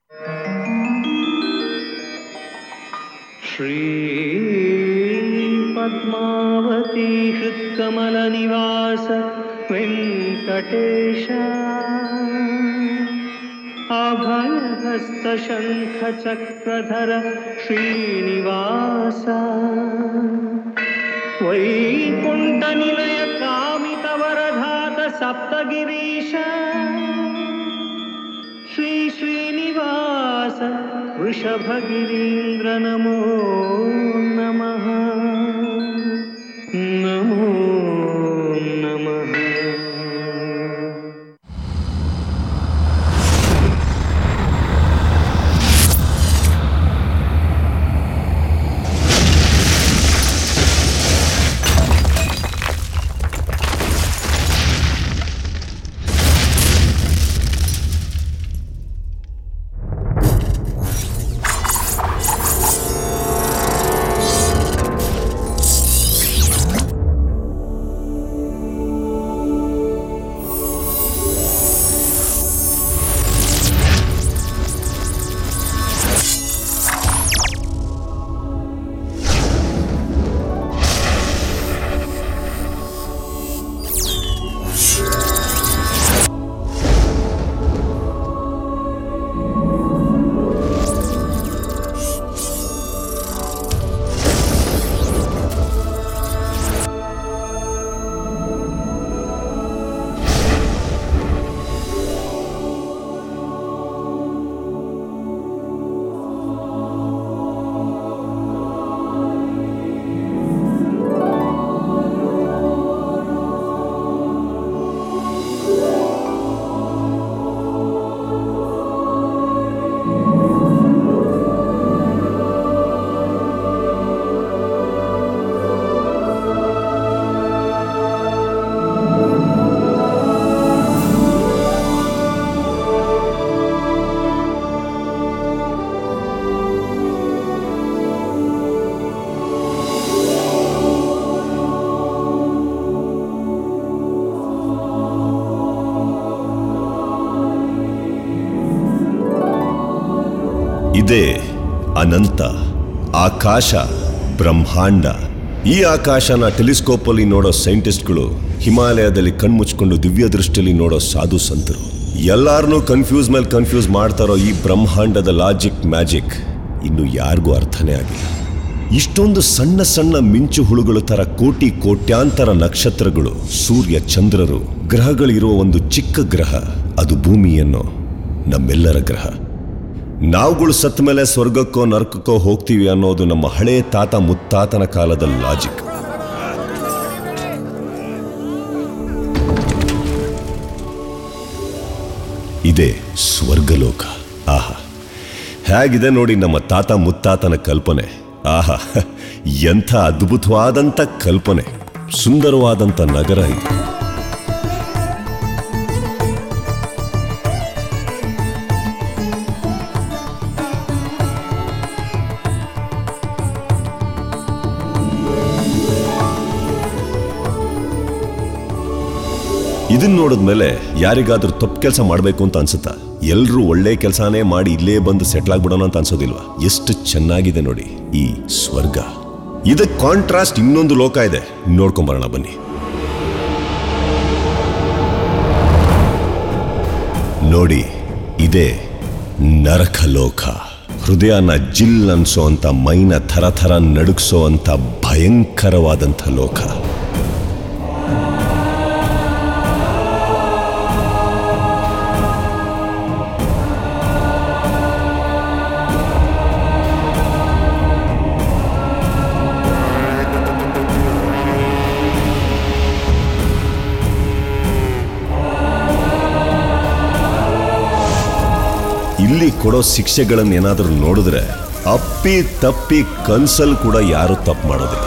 श्रीपद्मावती हृत्कमलनिवास वेङ्कटेश अभयहस्तशङ्खचक्रधर श्रीनिवास वैकुण्ठनिलय कामितवरधात सप्तगिरीश श्री श्रीनिवास वृषभगिरीन्द्र नमो नमः नमो नमः ಇದೇ ಅನಂತ ಆಕಾಶ ಬ್ರಹ್ಮಾಂಡ ಈ ಆಕಾಶನ ಟೆಲಿಸ್ಕೋಪಲ್ಲಿ ನೋಡೋ ಸೈಂಟಿಸ್ಟ್ಗಳು ಹಿಮಾಲಯದಲ್ಲಿ ಕಣ್ಮುಚ್ಕೊಂಡು ದಿವ್ಯ ದೃಷ್ಟಿಯಲ್ಲಿ ನೋಡೋ ಸಾಧು ಸಂತರು ಎಲ್ಲಾರನ್ನೂ ಕನ್ಫ್ಯೂಸ್ ಮೇಲೆ ಕನ್ಫ್ಯೂಸ್ ಮಾಡ್ತಾರೋ ಈ ಬ್ರಹ್ಮಾಂಡದ ಲಾಜಿಕ್ ಮ್ಯಾಜಿಕ್ ಇನ್ನು ಯಾರಿಗೂ ಅರ್ಥನೇ ಆಗಿಲ್ಲ ಇಷ್ಟೊಂದು ಸಣ್ಣ ಸಣ್ಣ ಮಿಂಚು ಹುಳುಗಳು ತರ ಕೋಟಿ ಕೋಟ್ಯಾಂತರ ನಕ್ಷತ್ರಗಳು ಸೂರ್ಯ ಚಂದ್ರರು ಗ್ರಹಗಳಿರುವ ಒಂದು ಚಿಕ್ಕ ಗ್ರಹ ಅದು ಭೂಮಿಯನ್ನು ನಮ್ಮೆಲ್ಲರ ಗ್ರಹ ನಾವುಗಳು ಸತ್ತ ಮೇಲೆ ಸ್ವರ್ಗಕ್ಕೋ ನರಕಕ್ಕೋ ಹೋಗ್ತೀವಿ ಅನ್ನೋದು ನಮ್ಮ ಹಳೆ ತಾತ ಮುತ್ತಾತನ ಕಾಲದ ಲಾಜಿಕ್ ಇದೇ ಸ್ವರ್ಗಲೋಕ ಆಹಾ ಹೇಗಿದೆ ನೋಡಿ ನಮ್ಮ ತಾತ ಮುತ್ತಾತನ ಕಲ್ಪನೆ ಆಹಾ ಎಂಥ ಅದ್ಭುತವಾದಂಥ ಕಲ್ಪನೆ ಸುಂದರವಾದಂಥ ನಗರ ಇದು ಇದನ್ನ ನೋಡಿದ್ಮೇಲೆ ಯಾರಿಗಾದ್ರೂ ತಪ್ಪು ಕೆಲಸ ಮಾಡಬೇಕು ಅಂತ ಅನ್ಸುತ್ತಾ ಎಲ್ರೂ ಒಳ್ಳೆ ಕೆಲಸನೇ ಮಾಡಿ ಇಲ್ಲೇ ಬಂದು ಸೆಟ್ಲ್ ಆಗ್ಬಿಡೋಣ ಅಂತ ಅನ್ಸೋದಿಲ್ವಾ ಎಷ್ಟು ಚೆನ್ನಾಗಿದೆ ನೋಡಿ ಈ ಸ್ವರ್ಗ ಇದಕ್ಕೆ ಕಾಂಟ್ರಾಸ್ಟ್ ಇನ್ನೊಂದು ಲೋಕ ಇದೆ ನೋಡ್ಕೊಂಬರೋಣ ಬನ್ನಿ ನೋಡಿ ಇದೇ ನರಕ ಲೋಕ ಹೃದಯನ ಜಿಲ್ ಅನ್ಸೋ ಅಂತ ಮೈನ ಥರ ಥರ ನಡುಗ್ಸೋ ಅಂತ ಭಯಂಕರವಾದಂಥ ಲೋಕ ಇಲ್ಲಿ ಕೊಡೋ ಶಿಕ್ಷೆಗಳನ್ನ ಏನಾದರೂ ನೋಡಿದ್ರೆ ಅಪ್ಪಿ ತಪ್ಪಿ ಕನ್ಸಲ್ ಕೂಡ ಯಾರು ತಪ್ಪು ಮಾಡೋದಿಲ್ಲ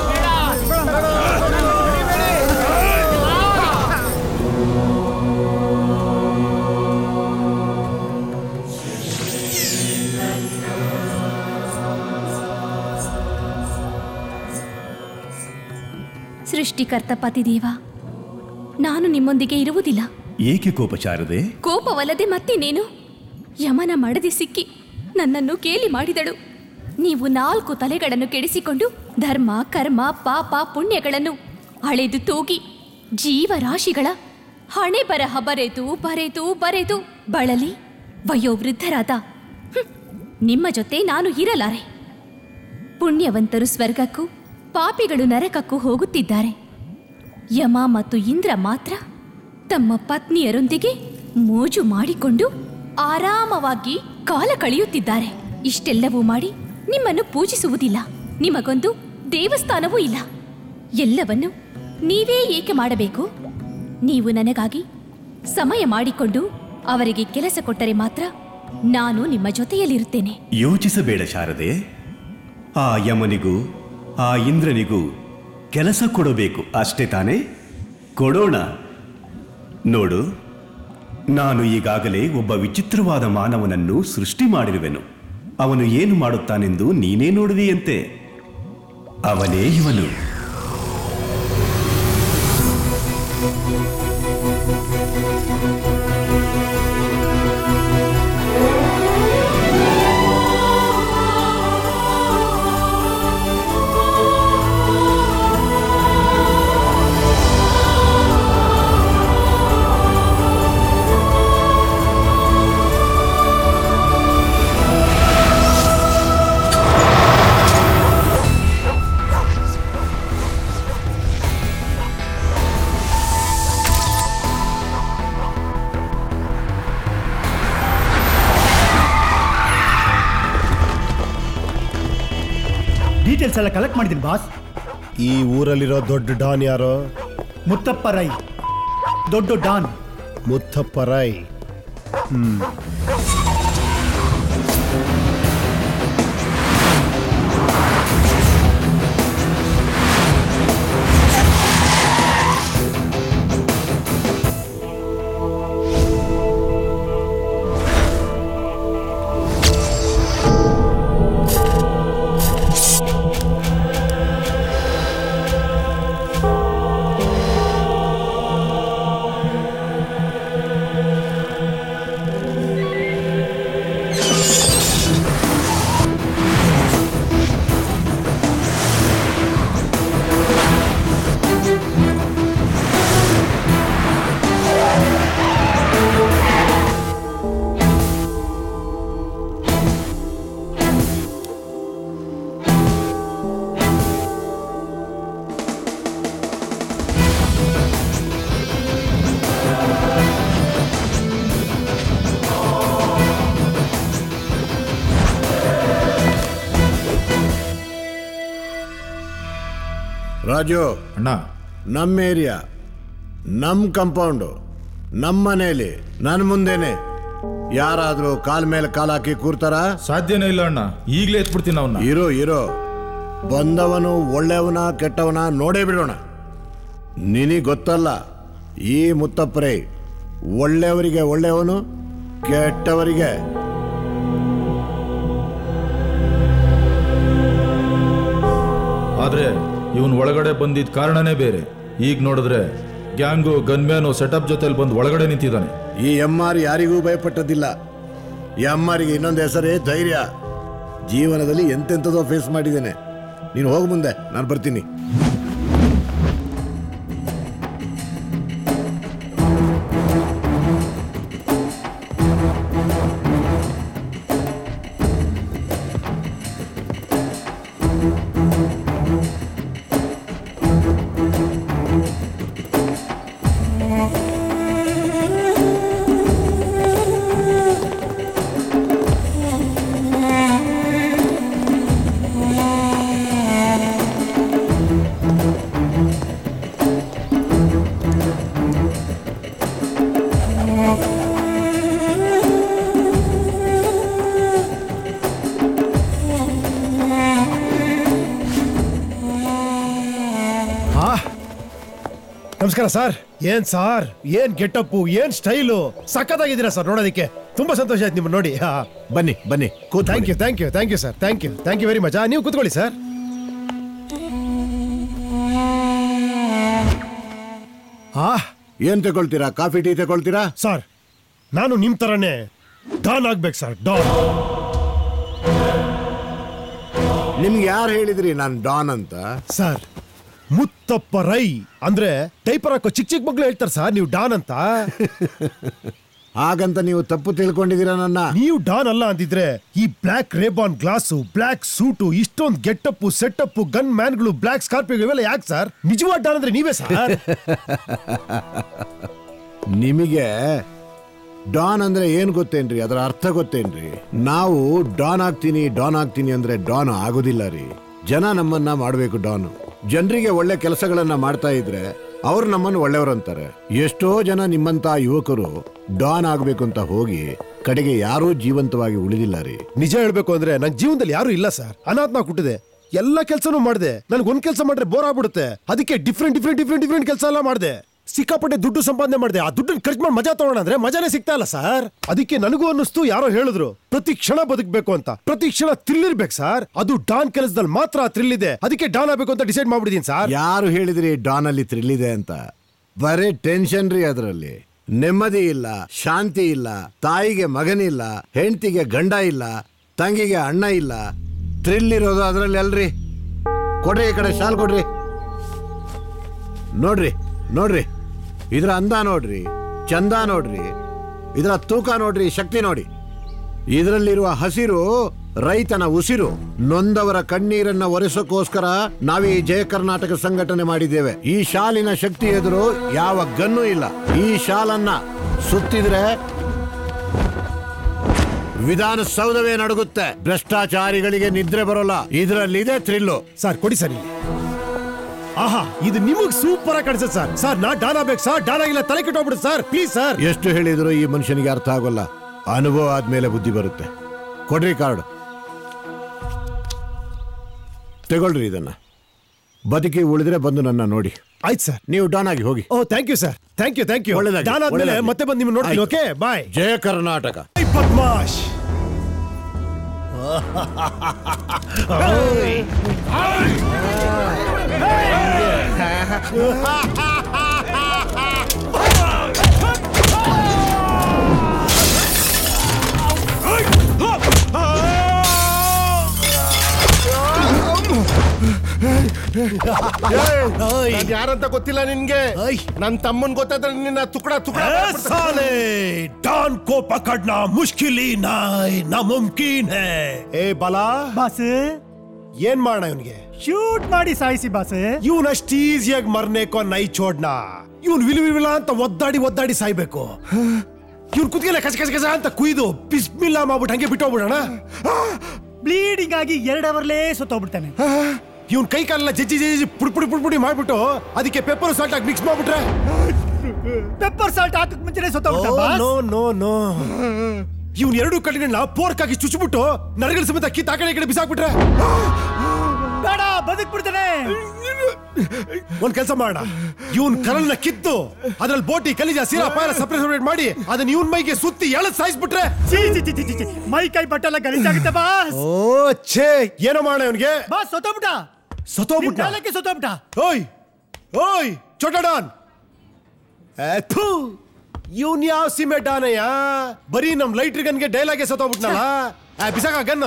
ಸೃಷ್ಟಿಕರ್ತ ಪತಿದೇವ ನಾನು ನಿಮ್ಮೊಂದಿಗೆ ಇರುವುದಿಲ್ಲ ಏಕೆ ಕೋಪ ಶಾರದೆ ಕೋಪವಲ್ಲದೆ ಮತ್ತಿನೇನು ಯಮನ ಮಡದಿ ಸಿಕ್ಕಿ ನನ್ನನ್ನು ಕೇಲಿ ಮಾಡಿದಳು ನೀವು ನಾಲ್ಕು ತಲೆಗಳನ್ನು ಕೆಡಿಸಿಕೊಂಡು ಧರ್ಮ ಕರ್ಮ ಪಾಪ ಪುಣ್ಯಗಳನ್ನು ಅಳೆದು ತೂಗಿ ಜೀವರಾಶಿಗಳ ಹಣೆ ಬರಹ ಬರೆದು ಬರೆದು ಬರೆದು ಬಳಲಿ ವಯೋವೃದ್ಧರಾದ ಹ್ಮ್, ನಿಮ್ಮ ಜೊತೆ ನಾನು ಇರಲಾರೆ ಪುಣ್ಯವಂತರು ಸ್ವರ್ಗಕ್ಕೂ ಪಾಪಿಗಳು ನರಕಕ್ಕೂ ಹೋಗುತ್ತಿದ್ದಾರೆ ಯಮ ಮತ್ತು ಇಂದ್ರ ಮಾತ್ರ ತಮ್ಮ ಪತ್ನಿಯರೊಂದಿಗೆ ಮೋಜು ಮಾಡಿಕೊಂಡು ಆರಾಮವಾಗಿ ಕಾಲ ಕಳೆಯುತ್ತಿದ್ದಾರೆ ಇಷ್ಟೆಲ್ಲವೂ ಮಾಡಿ ನಿಮ್ಮನ್ನು ಪೂಜಿಸುವುದಿಲ್ಲ ನಿಮಗೊಂದು ದೇವಸ್ಥಾನವೂ ಇಲ್ಲ ಎಲ್ಲವನ್ನು ನೀವೇ ಏಕೆ ಮಾಡಬೇಕು ನೀವು ನನಗಾಗಿ ಸಮಯ ಮಾಡಿಕೊಂಡು ಅವರಿಗೆ ಕೆಲಸ ಕೊಟ್ಟರೆ ಮಾತ್ರ ನಾನು ನಿಮ್ಮ ಜೊತೆಯಲ್ಲಿರುತ್ತೇನೆ ಯೋಚಿಸಬೇಡ ಶಾರದೆ ಆ ಯಮನಿಗೂ ಆ ಇಂದ್ರನಿಗೂ ಕೆಲಸ ಕೊಡಬೇಕು ಅಷ್ಟೇ ತಾನೇ ಕೊಡೋಣ ನೋಡು ನಾನು ಈಗಾಗಲೇ ಒಬ್ಬ ವಿಚಿತ್ರವಾದ ಮಾನವನನ್ನು ಸೃಷ್ಟಿ ಮಾಡಿರುವೆನು ಅವನು ಏನು ಮಾಡುತ್ತಾನೆಂದು ನೀನೇ ನೋಡುವಿಯಂತೆ ಅವನೇ ಇವನು ಡೀಟೇಲ್ಸ್ ಎಲ್ಲ ಕಲೆಕ್ಟ್ ಮಾಡಿದ್ದೀನಿ ಬಾಸ್ ಈ ಊರಲ್ಲಿರೋ ದೊಡ್ಡ ಡಾನ್ ಯಾರೋ ಮುತ್ತಪ್ಪ ರೈ ದೊಡ್ಡ ಡಾನ್ ಮುತ್ತಪ್ಪ ರೈ ರಾಜು ಅಣ್ಣ ನಮ್ಮ ಏರಿಯಾ ನಮ್ಮ ಕಂಪೌಂಡು ನಮ್ಮ ಮನೇಲಿ ನನ್ನ ಮುಂದೆನೆ ಯಾರಾದರೂ ಕಾಲ್ ಮೇಲೆ ಕಾಲ್ ಹಾಕಿ ಕೂರ್ತಾರ ಸಾಧ್ಯನೇ ಇಲ್ಲ ಅಣ್ಣ ಈಗಲೇ ಎತ್ಬಿಡ್ತೀನಿ ಅವನ್ನ ಇರೋ ಇರೋ ಬಂದವನು ಒಳ್ಳೆಯವನ ಕೆಟ್ಟವನ ನೋಡೇ ಬಿಡೋಣ ನಿನಗೆ ಗೊತ್ತಲ್ಲ ಈ ಮುತ್ತಪ್ಪರೇ ಒಳ್ಳೆಯವರಿಗೆ ಒಳ್ಳೆಯವನು ಕೆಟ್ಟವರಿಗೆ ಆದ್ರೆ ಇವನ್ ಒಳಗಡೆ ಬಂದಿದ್ದ ಕಾರಣನೇ ಬೇರೆ ಈಗ ನೋಡಿದ್ರೆ ಗ್ಯಾಂಗು ಗನ್ಮ್ಯಾನು ಸೆಟಪ್ ಜೊತೆಲಿ ಬಂದು ಒಳಗಡೆ ನಿಂತಿದ್ದಾನೆ ಈ ಎಮ್ ಆರ್ ಯಾರಿಗೂ ಭಯಪಟ್ಟದ್ದಿಲ್ಲ ಎಮ್ ಆರ್ಗೆ ಇನ್ನೊಂದು ಹೆಸರೇ ಧೈರ್ಯ ಜೀವನದಲ್ಲಿ ಎಂತೆಂಥದೋ ಫೇಸ್ ಮಾಡಿದ್ದೇನೆ ನೀನು ಹೋಗು ಮುಂದೆ ನಾನು ಬರ್ತೀನಿ ಆ ನಮಸ್ಕಾರ ಸರ್ ಏನ್ ಸಾರ್ ಏನ್ ಗೆಟಪ್ಪು ಏನ್ ಸ್ಟೈಲು ಸಖತ್ತಾಗಿದ್ದೀರಾ ಸರ್ ನೋಡೋದಕ್ಕೆ ತುಂಬಾ ಸಂತೋಷ ಆಯ್ತು ನಿಮ್ಮನ್ನ ನೋಡಿ ಬನ್ನಿ ಬನ್ನಿ ಕೂತ್ thank you thank you thank you sir thank you thank you very much ನೀವು ಕೂತ್ಕೊಳ್ಳಿ ಸರ್ ಆ ಏನ್ ತಗೊಳ್ತೀರಾ ಕಾಫಿ ಟೀ ತಗೊಳ್ತೀರಾ ಸರ್ ನಾನು ನಿಮ್ ತರನೇ ಡಾನ್ ಆಗ್ಬೇಕು ಸರ್ ಡಾನ್ ನಿಮ್ಗೆ ಯಾರು ಹೇಳಿದ್ರಿ ನಾನು ಡಾನ್ ಅಂತ ಸರ್ ಮುತ್ತಪ್ಪ ರೈ ಅಂದ್ರೆ ಟೈಪರ್ ಹಾಕೋ ಚಿಕ್ಕ ಚಿಕ್ಕ ಮಕ್ಳು ಹೇಳ್ತಾರೆ ಸರ್ ನೀವು ಡಾನ್ ಅಂತ ಹಾಗಂತ ನೀವು ತಪ್ಪು ತಿಳ್ಕೊಂಡಿದ್ದೀರಾ ನನ್ನ ನೀವು ಡಾನ್ ಅಲ್ಲ ಅಂದಿದ್ರೆ ಈ black Ray-Ban glass black suit ಇಷ್ಟೊಂದು ಗೆಟಪ್ ಸೆಟಪ್ ಗನ್ ಮ್ಯಾನ್ಗಳು ಬ್ಲಾಕ್ ಸ್ಕಾರ್ಪಿಯೋ ಇವೆಲ್ಲ ಯಾಕೆ ಸರ್ ನಿಜವಾದ ಡಾನ್ ಅಂದ್ರೆ ನೀವೇ ಸರ್ ನಿಮಗೆ ಡಾನ್ ಅಂದ್ರೆ ಏನ್ ಗೊತ್ತೇನ್ರಿ ಅದರ ಅರ್ಥ ಗೊತ್ತೇನ್ರಿ ನಾವು ಡಾನ್ ಆಗ್ತೀನಿ ಡಾನ್ ಆಗ್ತೀನಿ ಅಂದ್ರೆ ಡಾನ್ ಆಗೋದಿಲ್ಲ ರೀ ಜನ ನಮ್ಮನ್ನ ಮಾಡಬೇಕು ಡಾನ್ ಜನರಿಗೆ ಒಳ್ಳೆ ಕೆಲಸಗಳನ್ನ ಮಾಡ್ತಾ ಇದ್ರೆ ಅವ್ರು ನಮ್ಮನ್ನು ಒಳ್ಳೆಯವ್ರಂತಾರೆ ಎಷ್ಟೋ ಜನ ನಿಮ್ಮಂತ ಯುವಕರು ಡಾನ್ ಆಗ್ಬೇಕು ಅಂತ ಹೋಗಿ ಕಡೆಗೆ ಯಾರೂ ಜೀವಂತವಾಗಿ ಉಳಿದಿಲ್ಲ ರೀ ನಿಜ ಹೇಳ್ಬೇಕು ಅಂದ್ರೆ ನನ್ನ ಜೀವನದಲ್ಲಿ ಯಾರು ಇಲ್ಲ ಸರ್ ಅನಾಥನ ಹುಟ್ಟಿದೆ ಎಲ್ಲ ಕೆಲಸನೂ ಮಾಡಿದೆ ನನ್ಗೆ ಒಂದ್ ಕೆಲಸ ಮಾಡ್ರೆ ಬೋರ್ ಆಗ್ಬಿಡುತ್ತೆ ಅದಕ್ಕೆ ಡಿಫ್ರೆಂಟ್ ಡಿಫ್ರೆಂಟ್ ಡಿಫ್ರೆಂಟ್ ಡಿಫ್ರೆಂಟ್ ಕೆಲಸ ಎಲ್ಲ ಮಾಡಿದೆ ಸಿಕ್ಕಾಪಟ್ಟೆ ದುಡ್ಡು ಸಂಪಾದನೆ ಮಾಡಿದೆ ಆ ದುಡ್ಡನ್ನ ಖರ್ಚು ಮಾಡಿ ಮಜಾ ತಗೋಣ ಅಂದ್ರೆ ಮಜಾನೇ ಸಿಗ್ತಾ ಇಲ್ಲ ಸರ್ ಅದಕ್ಕೆ ನನಗೂ ಅನ್ನಿಸ್ತು ಯಾರೋ ಹೇಳಿದ್ರು ಪ್ರತಿ ಕ್ಷಣ ಬದುಕಬೇಕು ಅಂತ ಪ್ರತಿ ಕ್ಷಣ ಥ್ರಿಲ್ ಇರ್ಬೇಕು ಸರ್ ಅದು ಡಾನ್ ಕೆಲಸದಲ್ಲಿ ಮಾತ್ರ ಥ್ರಿಲ್ ಇದೆ ಅದಕ್ಕೆ ಡಾನ್ ಆಗ್ಬೇಕು ಅಂತ ಡಿಸೈಡ್ ಮಾಡ್ಬಿಟ್ಟಿದ್ದೀನಿ ಸರ್ ಯಾರು ಹೇಳಿದ್ರಿ ಡಾನ್ ಅಲ್ಲಿ ಥ್ರಿಲ್ ಇದೆ ಅಂತ ಬರೀ ಟೆನ್ಷನ್ ರೀ ಅದರಲ್ಲಿ ನೆಮ್ಮದಿ ಇಲ್ಲ ಶಾಂತಿ ಇಲ್ಲ ತಾಯಿಗೆ ಮಗನಿಲ್ಲ ಹೆಂಡತಿಗೆ ಗಂಡ ಇಲ್ಲ ತಂಗಿಗೆ ಅಣ್ಣ ಇಲ್ಲ ಥ್ರಿಲ್ ಇರೋದು ಅದರಲ್ಲಿ ಅಲ್ರಿ ಕೊಡ್ರಿ ಈ ಕಡೆ ಶಾಲ್ ಕೊಡ್ರಿ ನೋಡ್ರಿ ನೋಡ್ರಿ ಇದ್ರ ಅಂದ ನೋಡ್ರಿ ಚಂದ ನೋಡ್ರಿ ಇದರ ತೂಕ ನೋಡ್ರಿ ಶಕ್ತಿ ನೋಡಿ ಇದರಲ್ಲಿರುವ ಹಸಿರು ರೈತನ ಉಸಿರು ನೊಂದವರ ಕಣ್ಣೀರನ್ನ ಒರೆಸೋಕೋಸ್ಕರ ನಾವೀ ಜಯ ಕರ್ನಾಟಕ ಸಂಘಟನೆ ಮಾಡಿದ್ದೇವೆ ಈ ಶಾಲಿನ ಶಕ್ತಿ ಎದುರು ಯಾವ ಗನ್ನೂ ಇಲ್ಲ ಈ ಶಾಲನ್ನ ಸುತ್ತಿದ್ರೆ ವಿಧಾನಸೌಧವೇ ನಡುಗುತ್ತೆ ಭ್ರಷ್ಟಾಚಾರಿಗಳಿಗೆ ನಿದ್ರೆ ಬರೋಲ್ಲ ಇದರಲ್ಲಿದೆ ಥ್ರಿಲ್ಲು ಸರ್ ಕೊಡಿ ಸರ್ ಇಲ್ಲಿ ಆಹಾ ಇದು ನಿಮಗ್ ಸೂಪರ್ ಆಗಿ ಕಾಣಿಸುತ್ತೆ ಸರ್ ಸರ್ ನಾ ಡಾನ್ ಆಗ್ಬೇಕು ಸರ್ ಡಾನ್ ಆಗಿಲ್ಲ ತಲೆ ಕೆಟ್ಟೋಗ್ಬಿಡುತ್ತೆ ಸರ್ ಪ್ಲೀಸ್ ಸರ್ ಎಷ್ಟು ಹೇಳಿದ್ರು ಈ ಮನುಷ್ಯನಿಗೆ ಅರ್ಥ ಆಗೋಲ್ಲ ಅನುಭವ ಆದ್ಮೇಲೆ ಬುದ್ಧಿ ಬರುತ್ತೆ ಕೊಡ್ರಿ ಕಾರ್ಡ್ ತಗೊಳ್ರಿ ಇದನ್ನ ಬದುಕಿ ಉಳಿದ್ರೆ ಬಂದು ನನ್ನ ನೋಡಿ ಆಯ್ತು ಸರ್ ನೀವು ಡಾನ್ ಆಗಿ ಹೋಗಿ oh thank you sir thank you thank you ಒಳ್ಳೆದಾಗ್ಲಿ, ಡಾನ್ ಆದ್ಮೇಲೆ ಒಳ್ಳೆದಾಗ್ಲಿ. ಮತ್ತೆ ಬಂದು ನಿಮ್ಮನ್ನ ನೋಡ್ತೀನಿ ಆಯ್ತು. ಓಕೆ ಬಾಯ್ ಜಯ ಕರ್ನಾಟಕ ಪದ್ಮಾಶ್ ಯಾರಂತ ಗೊತ್ತಿಲ್ಲ ನಿನ್ಗೆ ನನ್ ತಮ್ಮನ್ ಗೊತ್ತಾದ್ರೆ ನಿನ್ನ ತುಕಡ ತುಕಡ साले डॉन को पकड़ना मुश्किल ही नहीं नामुमकिन है ಏ ಬಲಾ ಬಾಸ್ ಏನ್ ಮಾಡೋಣ ಇವನ್ಗೆ ಶೂಟ್ ಮಾಡಿ ಸಾಯಿಸಿ ಬಾಸ್ ಇವನ್ ಅಷ್ಟು ಈಸಿಯಾಗಿ ಮರ್ನೇಕೋ ನೈ ಚೋಡ್ನ ಇವನ್ ವಿಲ್ ವಿಲ್ ಅಂತ ಒದ್ದಾಡಿ ಒದ್ದಾಡಿ ಸಾಯ್ಬೇಕು ಇವ್ನ್ ಕುತ್ಗೆಲ್ಲ ಕಸ ಕಸ ಕಸ ಅಂತ ಕುಯ್ದು ಬಿಸ್ಮಿಲ್ಲ ಮಾಡ್ಬಿಟ್ಟು ಹಂಗೆ ಬಿಟ್ಟೋಗ್ಬಿಡೋಣ ಬ್ಲೀಡಿಂಗ್ ಆಗಿ ಎರಡು ಅವರ್ಲೇ ಸತ್ತೋಗ್ಬಿಡ್ತಾನೆ ಇವ್ನ್ ಕೈ ಕಾಲೆಲ್ಲ ಜಜ್ಜಿ ಜಜ್ಜಿ ಪುಡಿ ಪುಡಿ ಪುಡಿ ಪುಡಿ ಮಾಡ್ಬಿಟ್ಟು ಅದಕ್ಕೆ ಪೆಪ್ಪರ್ ಸಾಲ್ಟ್ ಆಗಿ ಮಿಕ್ಸ್ ಮಾಡ್ಬಿಟ್ರೆ ಪೆಪ್ಪರ್ ಸಾಲ್ಟ್ ಹಾಕಕ್ ಮುಂಚೆನೆ ಸತ್ತೋಗ್ಬಿಟ್ಟ ಬಾಸ್ ನೋ ನೋ ನೋ ಇವ್ನ್ ಎರಡು ಕಡೆಗಳನ್ನ ಪೋರ್ಕ್ ಹಾಕಿ ಚುಚ್ಚಿಬಿಟ್ಟು ನರಗಳ ಸಮೇತ ಕಿತ್ತ ಆ ಕಡೆ ಈ ಕಡೆ ಬಿಸಾಕ್ಬಿಟ್ರೆ ಬೇಡ ಬದುಕ್ಬಿಡ್ತಾನೆ ಒಂದ್ ಕೆಲಸ ಮಾಡೋಣ ಇವನ್ ಕರಲ್ನ ಕಿತ್ತು ಅದ್ರಲ್ಲಿ ಬೋಟಿ ಕಲಿಜ ಸೀರಾ ಪಾಯಲ ಸಪ್ರೇಟ್ ಸಪ್ರೇಟ್ ಮಾಡಿ ಅದನ್ನ ಇವನ್ ಮೈಗೆ ಸುತ್ತಿ ಎಳದ್ ಸಾಯಿಸ್ಬಿಟ್ರೆ ಚೀ ಚಿ ಚಿ ಚಿ, ಚಿ ಚಿ. ಮೈ ಕೈ ಬಟ್ಟೆಲ್ಲ ಗಲೀಜಾಗುತ್ತೆ ಬಾಸ್ ಓ ಛೇ ಏನೋ ಮಾಡೋಣ ಇವನ್ಗೆ ಬಾಸ್ ಸತ್ತೋಗ್ಬಿಟ್ಟ ಸತ್ತೋಗ್ಬಿಟ್ಟ ನಿಮ್ ಕಾಲಕ್ಕೆ ಸತ್ತೋಗ್ಬಿಟ್ಟ ಓಯ್ ಓಯ್ ಚೋಟಡಾನ್ ಥೂ ಇವನ್ ಯಾವ ಸಿಮೆ ಡಾನಯ್ಯ ಬರೀ ನಮ್ ಲೈಟ್ ಗನ್ಗೆ ಡೈಲಾಗೆ ಸತ್ತೋಗ್ಬಿಟ್ನಲ್ಲ ಆ, ಬಿಸಾಕ ಗನ್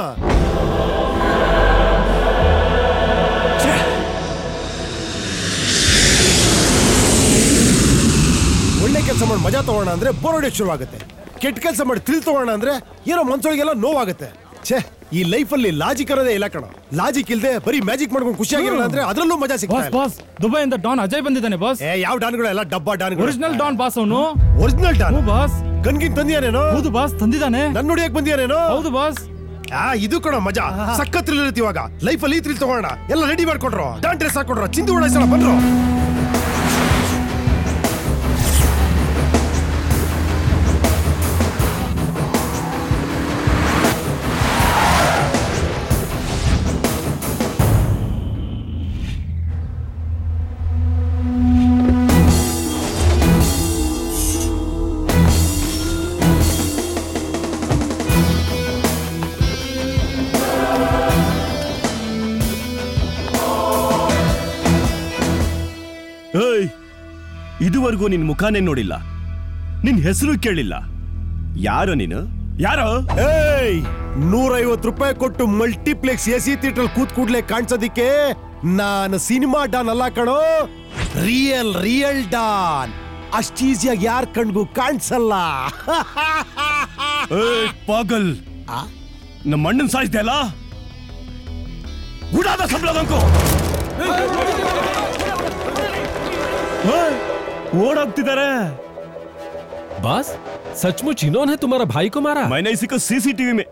ಒಳ್ಳೆ ಕೆಲಸ ಮಾಡಿ ಮಜಾ ತಗೋಣ ಅಂದ್ರೆ ಬೋರ್ ಹೊಡೆಯಕ್ ಶುರುವಾಗುತ್ತೆ ಕೆಟ್ಟ ಕೆಲಸ ಮಾಡಿ ತಿಳ್ ತಗೋಣ ಅಂದ್ರೆ ಏನೋ ಮನ್ಸೊಳಗೆಲ್ಲ ನೋವಾಗುತ್ತೆ ಛೇ ಈ ಲೈಫಲ್ಲಿ ಲಾಜಿಕ್ ಅನ್ನೋದೇ ಇಲ್ಲ ಕಣ ಲಾಜಿಕ್ ಇಲ್ದೆ ಬರೀ ಮ್ಯಾಜಿಕ್ ಮಾಡ್ಕೊಂಡು ಖುಷಿಯಾಗಿರೋಣ ಅಂದ್ರೆ ಅದರಲ್ಲೂ ಮಜಾ ಸಿಗ್ತಾ ಬಾಸ್ ಇಲ್ಲ. ಬಾಸ್ ದುಬೈಯಿಂದ ಡಾನ್ ಅಜಯ್ ಬಂದಿದ್ದಾನೆ ಬಾಸ್ ಏ ಯಾವ ಡಾನ್ಗಳು ಎಲ್ಲ ಡಬ್ಬಾ ಡಾನ್ಗಳು ಒರಿಜಿನಲ್ ಡಾನ್ ಬಾಸ್ ಅವನು ಒರಿಜಿನಲ್ ಡಾನ್ ಹ್ಞೂ ಬಾಸ್ ಗನ್ಗಿನ್ ತಂದಿಯಾನೇನೋ ಹೌದು ಬಾಸ್ ತಂದಿದ್ದಾನೆ ನನ್ ನೋಡಿಯಕ್ ಬಂದಿಯಾನೇನೋ ಹೌದು ಬಾಸ್ ಆ ಇದು ಕಣ ಮಜಾ ಸಖತ್ ಥ್ರಿಲ್ ಇರುತ್ತೆ ಇವಾಗ ಲೈಫಲ್ಲಿ ಈ ಥ್ರಿಲ್ ತಗೋಣ ಎಲ್ಲ ರೆಡಿ ಮಾಡ್ಕೊಟ್ರು ಡಾನ್ ಡ್ರೆಸ್ ಹಾಕೊಟ್ರು ಚಿಂದಿ ಉಡಾಯಿಸೋಣ ಬಂದ್ರು ಏಯ್ ಇದುವರೆಗೂ ನಿನ್ ಮುಖಾನೇ ನೋಡಿಲ್ಲ ನಿನ್ ಹೆಸರು ಕೇಳಿಲ್ಲ ಯಾರು ನೀನು ಯಾರು ಏಯ್ ನೂರೈವತ್ತು ರೂಪಾಯಿ ಕೊಟ್ಟು ಮಲ್ಟಿಪ್ಲೆಕ್ಸ್ ಎ ಸಿ ಥಿಯೇಟರ್ ಕೂತ್ ಕೂಡ್ಲೆ ಕಾಣಿಸೋದಿಕ್ಕೆ ನಾನು ಸಿನಿಮಾ ಡಾನ್ ಅಲ್ಲ ಕಣೋ ರಿಯಲ್ ರಿಯಲ್ ಡಾನ್ ಅಷ್ಟ್ ಈಸಿಯಾಗಿ ಯಾರ ಕಣ್ಗೂ ಕಾಣಿಸಲ್ಲ ಏಯ್, ಪಾಗಲ್ ನಮ್ಮ ಅಣ್ಣನ್ ಸಾಯಿಸ್ದೆ ಅಲ್ಲ ಗುಡಾದ ಸಂಬಳದಂಕು ಓಡೋಗ್ತಿದ್ದಾರೆ बॉस सचमुच इन्होंने तुम्हारा भाई को मारा मैंने इसी को सीसीटीवी में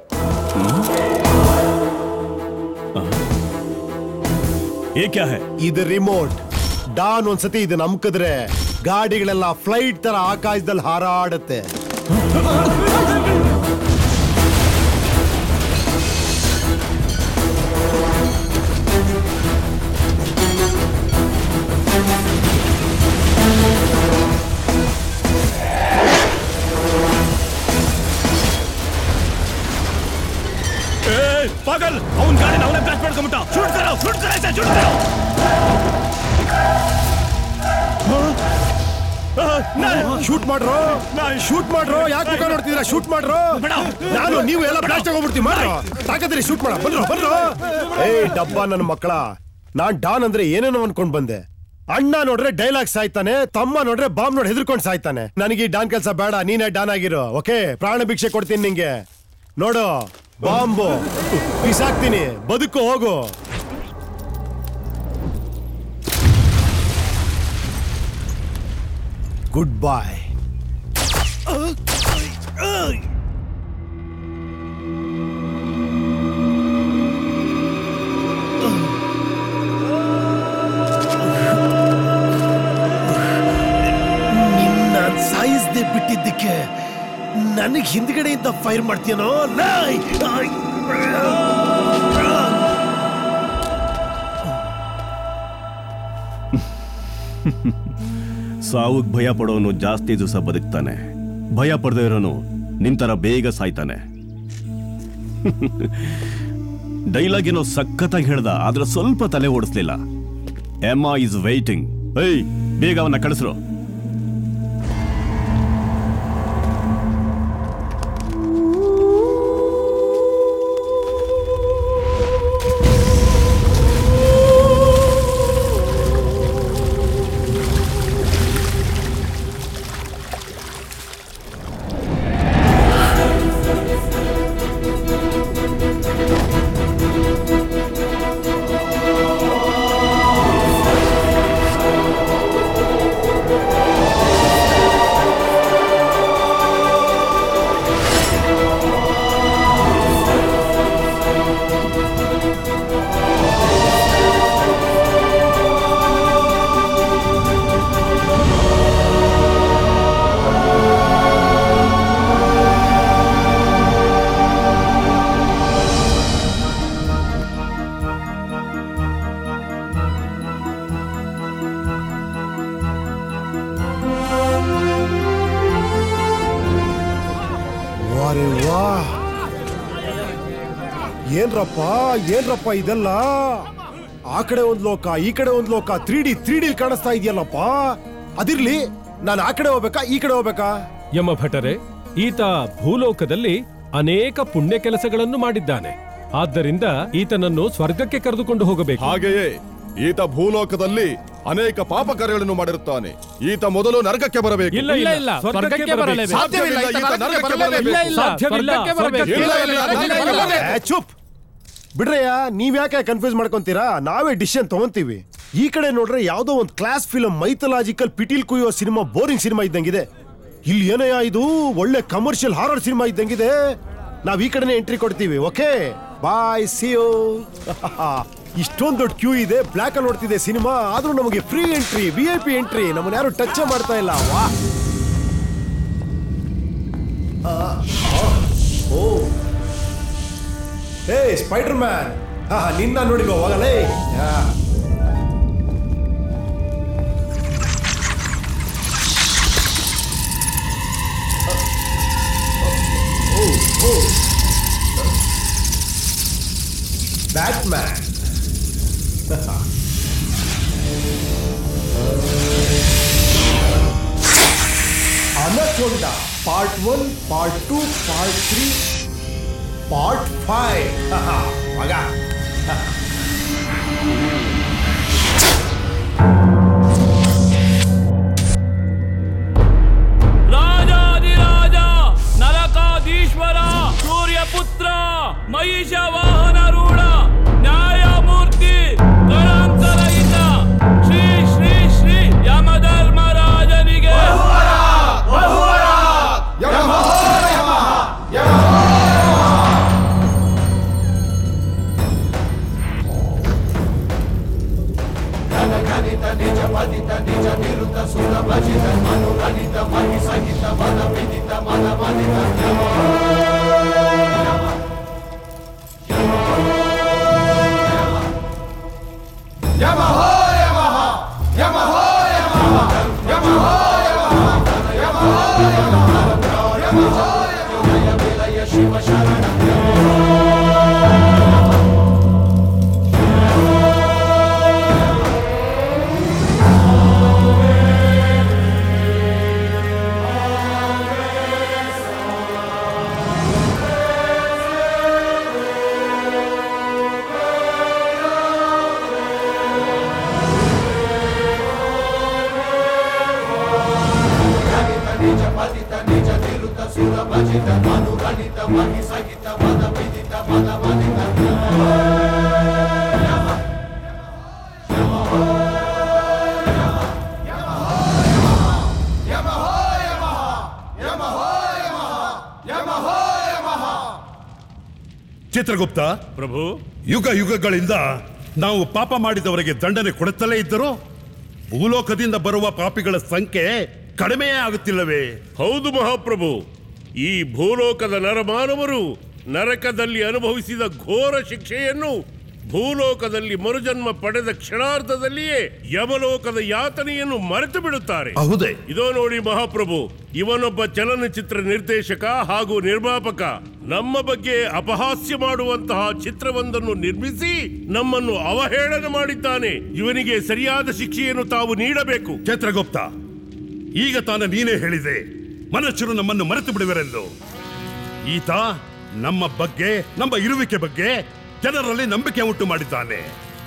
ये क्या है ಇದು ರಿಮೋಟ್ ಡಾನ್ ಒಂದ್ಸತಿ ಇದನ್ನ ಅಮ್ಕಿದ್ರೆ ಗಾಡಿಗಳೆಲ್ಲ ಫ್ಲೈಟ್ ತರ ಆಕಾಶದಲ್ಲಿ ಹಾರಾಡುತ್ತೆ ए, पागल ಅವನ್ ಗಾಡಿ ಅವನೇ ಬ್ಲಾಸ್ಟ್ ಮಾಡ್ಕೊಂಬಿಟ್ಟ ಶೂಟ್ ಕರೋ ಶೂಟ್ ಕರೋ ಐಸೆ ಶೂಟ್ ಕರೋ ಶೂಟ್ ಮಾಡ್ರೋ ಶೂಟ್ ಮಾಡ್ರೋ ಯಾಕೆ ಮುಖ ನೋಡ್ತಿದ್ರ ಶೂಟ್ ಮಾಡ್ರೋ ನಾನು ನೀವು ಎಲ್ಲ ಬ್ಲಾಸ್ಟ್ ಆಗೋಗ್ಬಿಡ್ತೀವಿ ಮಾಡ್ರೋ ತಾಕತ್ರಿ ಶೂಟ್ ಮಾಡ ಬಂದ್ರು ಬಂದ್ರು ಏಯ್ ಡಬ್ಬ ನನ್ನ ಮಕ್ಕಳ ನಾನ್ ಡಾನ್ ಅಂದ್ರೆ ಏನೇನೋ ಅನ್ಕೊಂಡ್ ಬಂದೆ ಅಣ್ಣ ನೋಡ್ರೆ ಡೈಲಾಗ್ ಸಾಯ್ತಾನೆ ತಮ್ಮ ನೋಡ್ರೆ ಬಾಂಬ್ ನೋಡಿ ಹೆದರ್ಕೊಂಡ್ ಸಾಯ್ತಾನೆ ನನಗೆ ಈ ಡಾನ್ ಕೆಲಸ ಬೇಡ ನೀನೇ ಡಾನ್ ಆಗಿರೋ ಓಕೆ ಪ್ರಾಣ ಭಿಕ್ಷೆ ಕೊಡ್ತೀನಿ ನಿಂಗೆ ನೋಡು ಬಾಂಬು ಬಿಸಾಕ್ತೀನಿ ಬದುಕು ಹೋಗು ಗುಡ್ ಬಾಯ್ ನಾನ್ ಸಾಯಿಸ್ದೆ ಬಿಟ್ಟಿದ್ದಕ್ಕೆ ನನಗೆ ಹಿಂದ್ಗಡೆಯಿಂದ ಫೈರ್ ಮಾಡ್ತೀನೋ ನಾಯ್ ಸಾವುಗ್ ಭಯ ಪಡೋನು ಜಾಸ್ತಿ ದಿವಸ ಬದುಕ್ತಾನೆ ಭಯ ಪಡದೇ ಇರೋನು ನಿಂತರ ಬೇಗ ಸಾಯ್ತಾನೆ ಡೈಲಾಗ್ ಏನೋ ಸಖತ್ತಾಗಿ ಹೇಳ್ದ ಆದ್ರೆ ಸ್ವಲ್ಪ ತಲೆ ಓಡಿಸ್ಲಿಲ್ಲ ಎಮ್ಮ ಇಸ್ ವೈಟಿಂಗ್ ಏಯ್ ಬೇಗ ಅವನ್ನ ಕಳಿಸ್ರು ವಾರೆ ವಾ ಏನ್ರಪ್ಪ ಏನ್ರಪ್ಪ ಇದೆಲ್ಲ ಆ ಕಡೆ ಒಂದ್ ಲೋಕ ಈ ಕಡೆ ಒಂದ್ ಲೋಕ ತ್ರೀ ಡಿ ತ್ರೀ ಡಿ ಕಾಣಿಸ್ತಾ ಇದೆಯಲ್ಲಪ್ಪ ಅದಿರ್ಲಿ ನಾನು ಆ ಕಡೆ ಹೋಗ್ಬೇಕಾ ಈ ಕಡೆ ಹೋಗ್ಬೇಕಾ ಯಮ ಭಟರೆ ಈತ ಭೂಲೋಕದಲ್ಲಿ ಅನೇಕ ಪುಣ್ಯ ಕೆಲಸಗಳನ್ನು ಮಾಡಿದ್ದಾನೆ ಆದ್ದರಿಂದ ಈತನನ್ನು ಸ್ವರ್ಗಕ್ಕೆ ಕರೆದುಕೊಂಡು ಹೋಗಬೇಕು ಹಾಗೆಯೇ ಈತ ಭೂಲೋಕದಲ್ಲಿ ಅನೇಕ ಪಾಪ ಕಾರ್ಯಗಳನ್ನು ಮಾಡಿರುತ್ತಾನೆ ಈತ ಮೊದಲು ನರಕಕ್ಕೆ ಬರಬೇಕು ಇಲ್ಲ ಇಲ್ಲ ಇಲ್ಲ ಸ್ವರ್ಗಕ್ಕೆ ಬರಲೇಬೇಕು ಸಾಧ್ಯವಿಲ್ಲ ಈತ ನರಕಕ್ಕೆ ಬರಲೇಬೇಕು. ಇಲ್ಲ ಇಲ್ಲ ಸಾಧ್ಯವಿಲ್ಲ ಸ್ವರ್ಗಕ್ಕೆ ಇಲ್ಲ, ಇಲ್ಲ, ಬರಲೇಬೇಕು. ಇಲ್ಲ, ಇಲ್ಲ, ಇಲ್ಲ. ಏ, ಚುಪ್ ಬಿಡ್ರಯ್ಯ ನೀವ್ ಯಾಕೆ ಕನ್ಫ್ಯೂಸ್ ಮಾಡ್ಕೊಂತೀರಾ ನಾವೇ ಡಿಸಿಷನ್ ತಗೊಂತೀವಿ ಈ ಕಡೆ ನೋಡ್ರೆ ಯಾವ್ದೋ ಒಂದು ಕ್ಲಾಸ್ ಫಿಲಂ ಮೈಥಲಾಜಿಕಲ್ ಪಿಟೀಲ್ ಕುಯ್ಯೋ ಸಿನಿಮಾ ಬೋರಿಂಗ್ ಸಿನಿಮಾ ಇದ್ದಂಗಿದೆ ಇಲ್ಲಿ ಏನಯ್ಯ ಇದು ಒಳ್ಳೆ ಕಮರ್ಷಿಯಲ್ ಹಾರರ್ ಸಿನಿಮಾ ಇದ್ದಂಗಿದೆ ನಾವ್ ಈ ಕಡೆನೆ ಎಂಟ್ರಿ ಕೊಡ್ತೀವಿ ಓಕೆ ಬಾಯ್ ಸಿಯೋ ಇಷ್ಟೊಂದು ದೊಡ್ಡ ಕ್ಯೂ ಇದೆ ಬ್ಲಾಕ್ ಅಲ್ಲಿ ನೋಡ್ತಿದೆ ಸಿನಿಮಾ ಆದ್ರೂ ನಮಗೆ free entry V I P entry ನಮ್ಮನ್ನ ಯಾರು ಟಚ್ ಮಾಡ್ತಾ ಇಲ್ಲ ವಾ ಆ, ಆ, ಓ ಏ ಸ್ಪೈಡರ್ ಮ್ಯಾನ್ ಹಾ ನಿನ್ನ ನೋಡಿಲ್ವ ಹೋಗಲೇ Batman Anaconda part one part two part three part five ಮಗ ರಾಜಾದಿರಾಜ ನರಕಾಧೀಶ್ವರ ಸೂರ್ಯಪುತ್ರ ಮಹಿಷ ವಾಹನರೂಢ ನ್ಯಾಯಮೂರ್ತಿ ಕಳಂಕರಹಿತ ಶ್ರೀ ಶ್ರೀ ಶ್ರೀ ಯಮಧರ್ಮರಾಜನಿಗೆ ಚಿತ್ರಗುಪ್ತ ಪ್ರಭು ಯುಗ ಯುಗಗಳಿಂದ ನಾವು ಪಾಪ ಮಾಡಿದವರಿಗೆ ದಂಡನೆ ಕೊಡುತ್ತಲೇ ಇದ್ದರು ಭೂಲೋಕದಿಂದ ಬರುವ ಪಾಪಿಗಳ ಸಂಖ್ಯೆ ಕಡಿಮೆಯೇ ಆಗುತ್ತಿಲ್ಲವೇ ಹೌದು ಮಹಾಪ್ರಭು ಈ ಭೂಲೋಕದ ನರಮಾನವರು ನರಕದಲ್ಲಿ ಅನುಭವಿಸಿದ ಘೋರ ಶಿಕ್ಷೆಯನ್ನು ಭೂಲೋಕದಲ್ಲಿ ಮರುಜನ್ಮ ಪಡೆದ ಕ್ಷಣಾರ್ಧದಲ್ಲಿಯೇ ಯಮಲೋಕದ ಯಾತನೆಯನ್ನು ಮರೆತು ಬಿಡುತ್ತಾರೆ ಹೌದೇ ಇದೋ ನೋಡಿ ಮಹಾಪ್ರಭು ಇವನೊಬ್ಬ ಚಲನಚಿತ್ರ ನಿರ್ದೇಶಕ ಹಾಗೂ ನಿರ್ಮಾಪಕ ನಮ್ಮ ಬಗ್ಗೆ ಅಪಹಾಸ್ಯ ಮಾಡುವಂತಹ ಚಿತ್ರವೊಂದನ್ನು ನಿರ್ಮಿಸಿ ನಮ್ಮನ್ನು ಅವಹೇಳನ ಮಾಡಿದ್ದಾನೆ ಇವನಿಗೆ ಸರಿಯಾದ ಶಿಕ್ಷೆಯನ್ನು ತಾವು ನೀಡಬೇಕು ಚಿತ್ರಗುಪ್ತ ಈಗ ತಾನ ನೀನೇ ಹೇಳಿದೆ ಮನುಷ್ಯರು ನಮ್ಮನ್ನು ಮರೆತು ಬಿಡುವರೆಂದು ಈತ ನಮ್ಮ ಬಗ್ಗೆ ನಮ್ಮ ಇರುವಿಕೆ ಬಗ್ಗೆ ಜನರಲ್ಲಿ ನಂಬಿಕೆ ಉಂಟು ಮಾಡಿದ್ದಾನೆ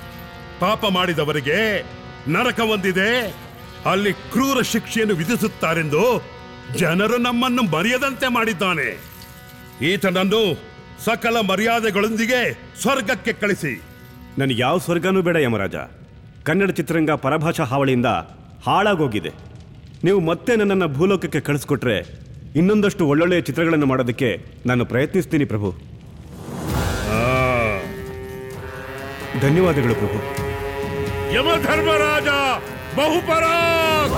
ಪಾಪ ಮಾಡಿದವರಿಗೆ ನರಕ ಒಂದಿದೆ ಅಲ್ಲಿ ಕ್ರೂರ ಶಿಕ್ಷೆಯನ್ನು ವಿಧಿಸುತ್ತಾರೆಂದು ಜನರು ನಮ್ಮನ್ನು ಮರೆಯದಂತೆ ಮಾಡಿದ್ದಾನೆ ಈತನನ್ನು ಸಕಲ ಮರ್ಯಾದೆಗಳೊಂದಿಗೆ ಸ್ವರ್ಗಕ್ಕೆ ಕಳಿಸಿ ನನಗೆ ಯಾವ ಸ್ವರ್ಗನೂ ಬೇಡ ಯಮರಾಜ ಕನ್ನಡ ಚಿತ್ರರಂಗ ಪರಭಾಷಾ ಹಾವಳಿಯಿಂದ ಹಾಳಾಗೋಗಿದೆ ನೀವು ಮತ್ತೆ ನನ್ನನ್ನು ಭೂಲೋಕಕ್ಕೆ ಕಳಿಸ್ಕೊಟ್ರೆ ಇನ್ನೊಂದಷ್ಟು ಒಳ್ಳೊಳ್ಳೆಯ ಚಿತ್ರಗಳನ್ನು ಮಾಡೋದಕ್ಕೆ ನಾನು ಪ್ರಯತ್ನಿಸ್ತೀನಿ ಪ್ರಭು ಧನ್ಯವಾದಗಳು ಪ್ರಭು ಯಮಧರ್ಮರಾಜ ಬಹುಪರಾಗ್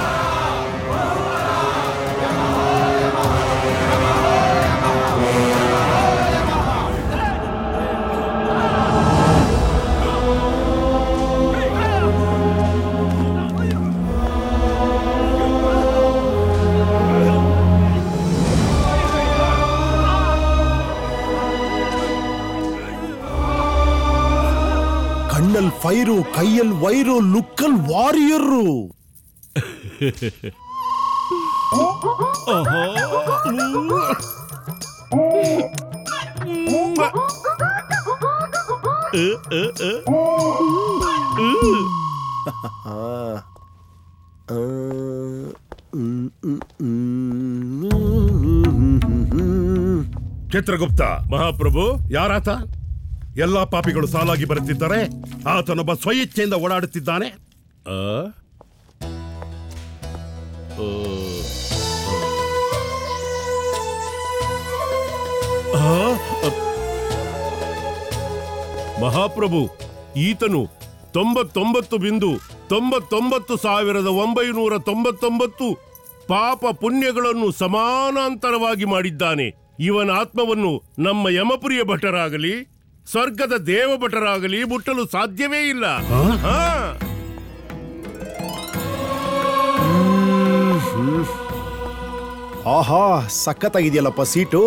ಕಣ್ಣಲ್ ಫೈರು ಕೈಯಲ್ ವೈರು ಲುಕ್ಕಲ್ ವಾರಿಯರು ಚಿತ್ರಗುಪ್ತ ಮಹಾಪ್ರಭು ಯಾರಾತ ಎಲ್ಲಾ ಪಾಪಿಗಳು ಸಾಲಾಗಿ ಬರುತ್ತಿದ್ದಾರೆ ಆತನೊಬ್ಬ ಸ್ವಇಚ್ಛೆಯಿಂದ ಓಡಾಡುತ್ತಿದ್ದಾನೆ ಆ? ಓ. ಆ? ಮಹಾಪ್ರಭು ಈತನು ತೊಂಬತ್ತೊಂಬತ್ತು ಬಿಂದು ತೊಂಬತ್ತೊಂಬತ್ತು ಸಾವಿರದ ಒಂಬೈನೂರ ತೊಂಬತ್ತೊಂಬತ್ತು ಪಾಪ ಪುಣ್ಯಗಳನ್ನು ಸಮಾನಾಂತರವಾಗಿ ಮಾಡಿದ್ದಾನೆ ಇವನ ಆತ್ಮವನ್ನು ನಮ್ಮ ಯಮಪುರಿಯ ಭಟರಾಗಲಿ ಸ್ವರ್ಗದ ದೇವ ಭಟರಾಗಲಿ ಮುಟ್ಟಲು ಸಾಧ್ಯವೇ ಇಲ್ಲ ಹಾ ಆಹಾ ಸಖತ್ತಾಗಿದೆಯಲ್ಲಪ್ಪ ಸೀಟು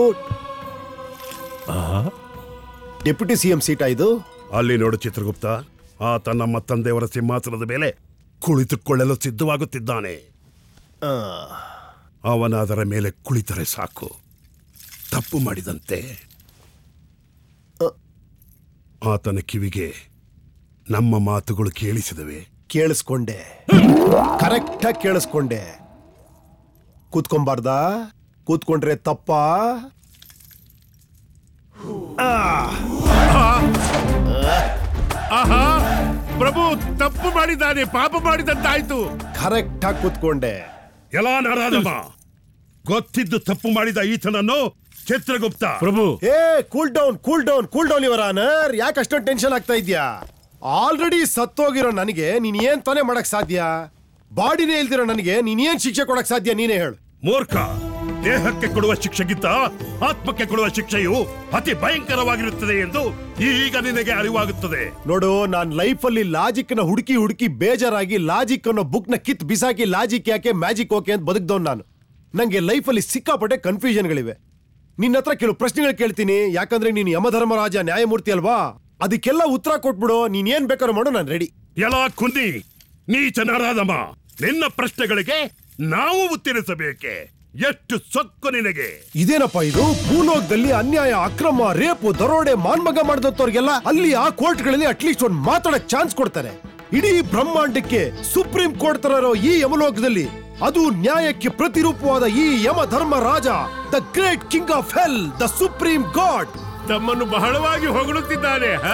ಡೆಪ್ಯೂಟಿ ಸಿಎಂ ಸೀಟಾ ಇದು ಅಲ್ಲಿ ನೋಡು ಚಿತ್ರಗುಪ್ತ ಆತ ನಮ್ಮ ತಂದೆಯವರ ಸಿಂಹಾಸನದ ಮೇಲೆ ಕುಳಿತುಕೊಳ್ಳಲು ಸಿದ್ಧವಾಗುತ್ತಿದ್ದಾನೆ ಅವನ ಅದರ ಮೇಲೆ ಕುಳಿತರೆ ಸಾಕು ತಪ್ಪು ಮಾಡಿದಂತೆ ಆತನ ಕಿವಿಗೆ ನಮ್ಮ ಮಾತುಗಳು ಕೇಳಿಸಿದವೆ ಕೇಳಿಸ್ಕೊಂಡೆ ಕರೆಕ್ಟ್ ಆಗಿ ಕೇಳಿಸ್ಕೊಂಡೆ ಕೂತ್ಕೊಂಬಾರ್ದಾ ಕೂತ್ಕೊಂಡ್ರೆ ತಪ್ಪಾ ಆ. ಆಹಾ ಪ್ರಭು ತಪ್ಪು ಮಾಡಿದ್ದಾನೆ ಪಾಪ ಮಾಡಿದಂತಾಯ್ತು ಕರೆಕ್ಟ್ ಆಗಿ ಕೂತ್ಕೊಂಡೆ ಎಲ್ಲ ನಾರಾದಮ್ಮ ಗೊತ್ತಿದ್ದು ತಪ್ಪು ಮಾಡಿದ ಈತನನ್ನು ಚಿತ್ರಗುಪ್ತ ಪ್ರಭು ಏ cool down cool down cool down ಇವರ ಆನರ್ ಯಾಕೆ ಅಷ್ಟೊಂದು ಟೆನ್ಷನ್ ಆಗ್ತಾ ಇದ್ಯಾ ಆಲ್ರೆಡಿ ಸತ್ತೋಗಿರೋ ನನಗೆ ನೀನ್ ಏನ್ ತಾನೇ ಮಾಡಕ್ ಸಾಧ್ಯ ಬಾಡಿನೇ ಇಲ್ದಿರೋ ನನಗೆ ನೀನ್ ಏನ್ ಶಿಕ್ಷೆ ಕೊಡಕ್ ಸಾಧ್ಯ ನೀನೇ ಹೇಳು ಮೂರ್ಖ ದೇಹಕ್ಕೆ ಕೊಡುವ ಶಿಕ್ಷೆಗಿಂತ ಆತ್ಮಕ್ಕೆ ಕೊಡುವ ಶಿಕ್ಷೆಯು ಅತಿ ಭಯಂಕರವಾಗಿರುತ್ತದೆ ಎಂದು ಈಗ ನಿನಗೆ ಅರಿವಾಗುತ್ತದೆ ನೋಡು ನಾನ್ ಲೈಫ್ ಅಲ್ಲಿ ಲಾಜಿಕ್ ನ ಹುಡುಕಿ ಹುಡುಕಿ ಬೇಜಾರಾಗಿ ಲಾಜಿಕ್ ಅನ್ನೋ ಬುಕ್ ನ ಕಿತ್ ಬಿಸಾಕಿ ಲಾಜಿಕ್ ಯಾಕೆ ಮ್ಯಾಜಿಕ್ ಓಕೆ ಅಂತ ಬದುಕ್ದವ್ ನಾನು ನಂಗೆ ಲೈಫ್ ಅಲ್ಲಿ ಸಿಕ್ಕಾಪಟ್ಟೆ ಕನ್ಫ್ಯೂಷನ್ಗಳಿವೆ ನಿನ್ನ ಹತ್ರ ಕೆಲವು ಪ್ರಶ್ನೆಗಳು ಕೇಳ್ತೀನಿ ಯಾಕಂದ್ರೆ ನೀನು ಯಮಧರ್ಮರಾಜ ನ್ಯಾಯಮೂರ್ತಿ ಅಲ್ವಾ ಅದಕ್ಕೆಲ್ಲ ಉತ್ತರ ಕೊಟ್ಬಿಡು ನೀನ್ ಏನ್ ಬೇಕಾದ್ರೂ ಮಾಡು ನಾನು ರೆಡಿ ಎಲ್ಲ ಕುಂದಿ ನೀಚ ನಾರಾದಮ್ಮ ನಿನ್ನ ಪ್ರಶ್ನೆಗಳಿಗೆ ನಾವು ಉತ್ತರಿಸಬೇಕೆ ಎಷ್ಟು ಸೊಕ್ಕು ನಿನಗೆ ಇದೇನಪ್ಪ ಇದು ಭೂಲೋಕದಲ್ಲಿ ಅನ್ಯಾಯ ಅಕ್ರಮ ರೇಪು ದರೋಡೆ ಮಾನ್ಮಗ ಮಾಡಿದಂತವ್ರಿಗೆಲ್ಲ ಅಲ್ಲಿ ಆ ಕೋರ್ಟ್ಗಳಲ್ಲಿ ಅಟ್ಲೀಸ್ಟ್ ಒಂದು ಮಾತಾಡಕ್ ಚಾನ್ಸ್ ಕೊಡ್ತಾರೆ ಇಡೀ ಬ್ರಹ್ಮಾಂಡಕ್ಕೆ ಸುಪ್ರೀಂ ಕೋರ್ಟ್ ತರ ಇರೋ ಈ ಯಮಲೋಕದಲ್ಲಿ ಅದು ನ್ಯಾಯಕ್ಕೆ ಪ್ರತಿರೂಪವಾದ ಈ Yamadharmaraja the great king of hell the supreme god ತಮ್ಮನ್ನು ಬಹಳವಾಗಿ ಹೊಗಳುತ್ತಿದ್ದಾನೆ ಹಾ?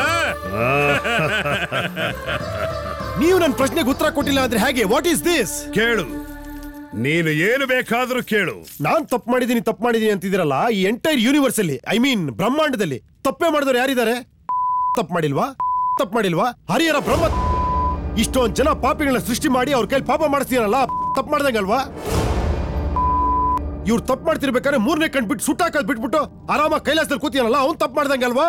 ನೀವು ನನ್ನ ಪ್ರಶ್ನೆಗೆ ಉತ್ತರ ಕೊಟ್ಟಿಲ್ಲ ಅಂದ್ರೆ ಹೇಗೆ ವಾಟ್ ಈಸ್ ದಿಸ್ ಕೇಳು ನೀನು ಏನು ಬೇಕಾದ್ರೂ ಕೇಳು ನಾನ್ ತಪ್ಪು ಮಾಡಿದೀನಿ ತಪ್ಪು ಮಾಡಿದೀನಿ ಅಂತಿದಿರಲ್ಲ ಈ ಎಂಟೈರ್ ಯೂನಿವರ್ಸ್ ಅಲ್ಲಿ ಐ ಮೀನ್ ಬ್ರಹ್ಮಾಂಡದಲ್ಲಿ ತಪ್ಪೇ ಮಾಡಿದವರು ಯಾರಿದ್ದಾರೆ ತಪ್ಪು ಮಾಡಿಲ್ವಾ ತಪ್ಪು ಮಾಡಿಲ್ವಾ ಹರಿಹರ ಬ್ರಹ್ಮ ಇಷ್ಟೊಂದ್ ಜನ ಪಾಪಿಗಳನ್ನ ಸೃಷ್ಟಿ ಮಾಡಿ ಅವ್ರ ಕೈಲಿ ಪಾಪ ಮಾಡಿಸ್ತೀರಲ್ಲ ತಪ್ಪು ಮಾಡ್ದಂಗಲ್ವಾ ಇವ್ರು ತಪ್ಪು ಮಾಡ್ತಿರ್ಬೇಕಾದ್ರೆ ಮೂರನೇ ಕಣ್ ಬಿಟ್ಟು ಸುಟ್ಟಾಕಲ್ ಬಿಟ್ಬಿಟ್ಟು ಆರಾಮಾಗಿ ಕೈಲಾಸದಲ್ಲಿ ಕೂತಿಯಲ್ಲ ಅವ್ನು ತಪ್ಪು ಮಾಡ್ದಂಗಲ್ವಾ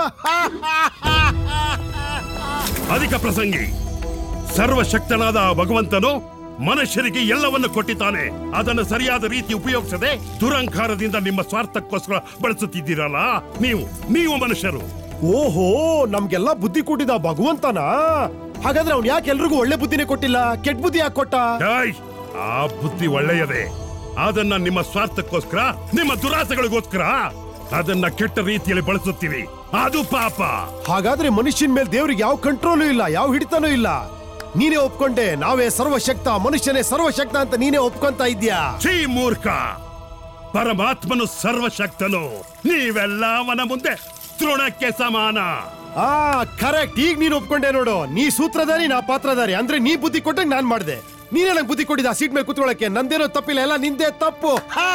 ಅಧಿಕ ಪ್ರಸಂಗಿ ಸರ್ವಶಕ್ತನಾದ ಆ ಭಗವಂತನು ಮನುಷ್ಯರಿಗೆ ಎಲ್ಲವನ್ನು ಕೊಟ್ಟಿದ್ದಾನೆ ಅದನ್ನು ಸರಿಯಾದ ರೀತಿ ಉಪಯೋಗಿಸದೆ ದುರಂಕಾರದಿಂದ ನಿಮ್ಮ ಸ್ವಾರ್ಥಕ್ಕೋಸ್ಕರ ಬಳಸುತ್ತಿದ್ದೀರಲ್ಲ ನೀವು ನೀವು ಮನುಷ್ಯರು ಓಹೋ ನಮ್ಗೆಲ್ಲ ಬುದ್ಧಿ ಕೊಟ್ಟಿದ್ದ ಭಗವಂತನ ಹಾಗಾದ್ರೆ ಅವ್ನು ಯಾಕೆ ಎಲ್ರಿಗೂ ಒಳ್ಳೆ ಬುದ್ಧಿನೇ ಕೊಟ್ಟಿಲ್ಲ ಕೆಟ್ಟ ಬುದ್ಧಿ ಯಾಕೆ ಕೊಟ್ಟ ಏಯ್, ಆ ಬುದ್ಧಿ ಒಳ್ಳೆಯದೇ ಅದನ್ನ ನಿಮ್ಮ ಸ್ವಾರ್ಥಕ್ಕೋಸ್ಕರ ನಿಮ್ಮ ದುರಾಸೆಗಳಿಗೋಸ್ಕರ ಅದನ್ನ ಕೆಟ್ಟ ರೀತಿಯಲ್ಲಿ ಬಳಸುತ್ತೀವಿ ಅದು ಪಾಪ ಹಾಗಾದ್ರೆ ಮನುಷ್ಯನ ಮೇಲೆ ದೇವ್ರಿಗೆ ಯಾವ ಕಂಟ್ರೋಲು ಇಲ್ಲ ಯಾವ ಹಿಡಿತನೂ ಇಲ್ಲ ನೀನೇ ಒಪ್ಕೊಂಡೆ ನಾವೇ ಸರ್ವಶಕ್ತ ಮನುಷ್ಯನೇ ಸರ್ವಶಕ್ತ ಅಂತ ನೀನೇ ಒಪ್ಕೊಂತ ಇದ್ಯಾ ಛೀ ಮೂರ್ಖ ಪರಮಾತ್ಮನು ಸರ್ವಶಕ್ತನು ನೀವೆಲ್ಲ ಅವನ ಮುಂದೆ ತೃಣಕ್ಕೆ ಸಮಾನ ಆ ಕರೆಕ್ಟ್ ಈಗ ನೀನ್ ಒಪ್ಕೊಂಡೆ ನೋಡು ನೀ ಸೂತ್ರಧಾರಿ ನಾ ಪಾತ್ರಧಾರಿ ಅಂದ್ರೆ ನೀ ಬುದ್ಧಿ ಕೊಟ್ಟಂಗ್ ನಾನ್ ಮಾಡ್ದೆ ನೀನೇ ನಂಗೆ ಬುದ್ಧಿ ಕೊಟ್ಟಿದ್ದ ಸೀಟ್ ಮೇಲೆ ಕುತ್ಕೊಳ್ಳಕ್ಕೆ ನಂದೇನೋ ತಪ್ಪಿಲ್ಲ ಎಲ್ಲ ನಿಂದೇ ತಪ್ಪು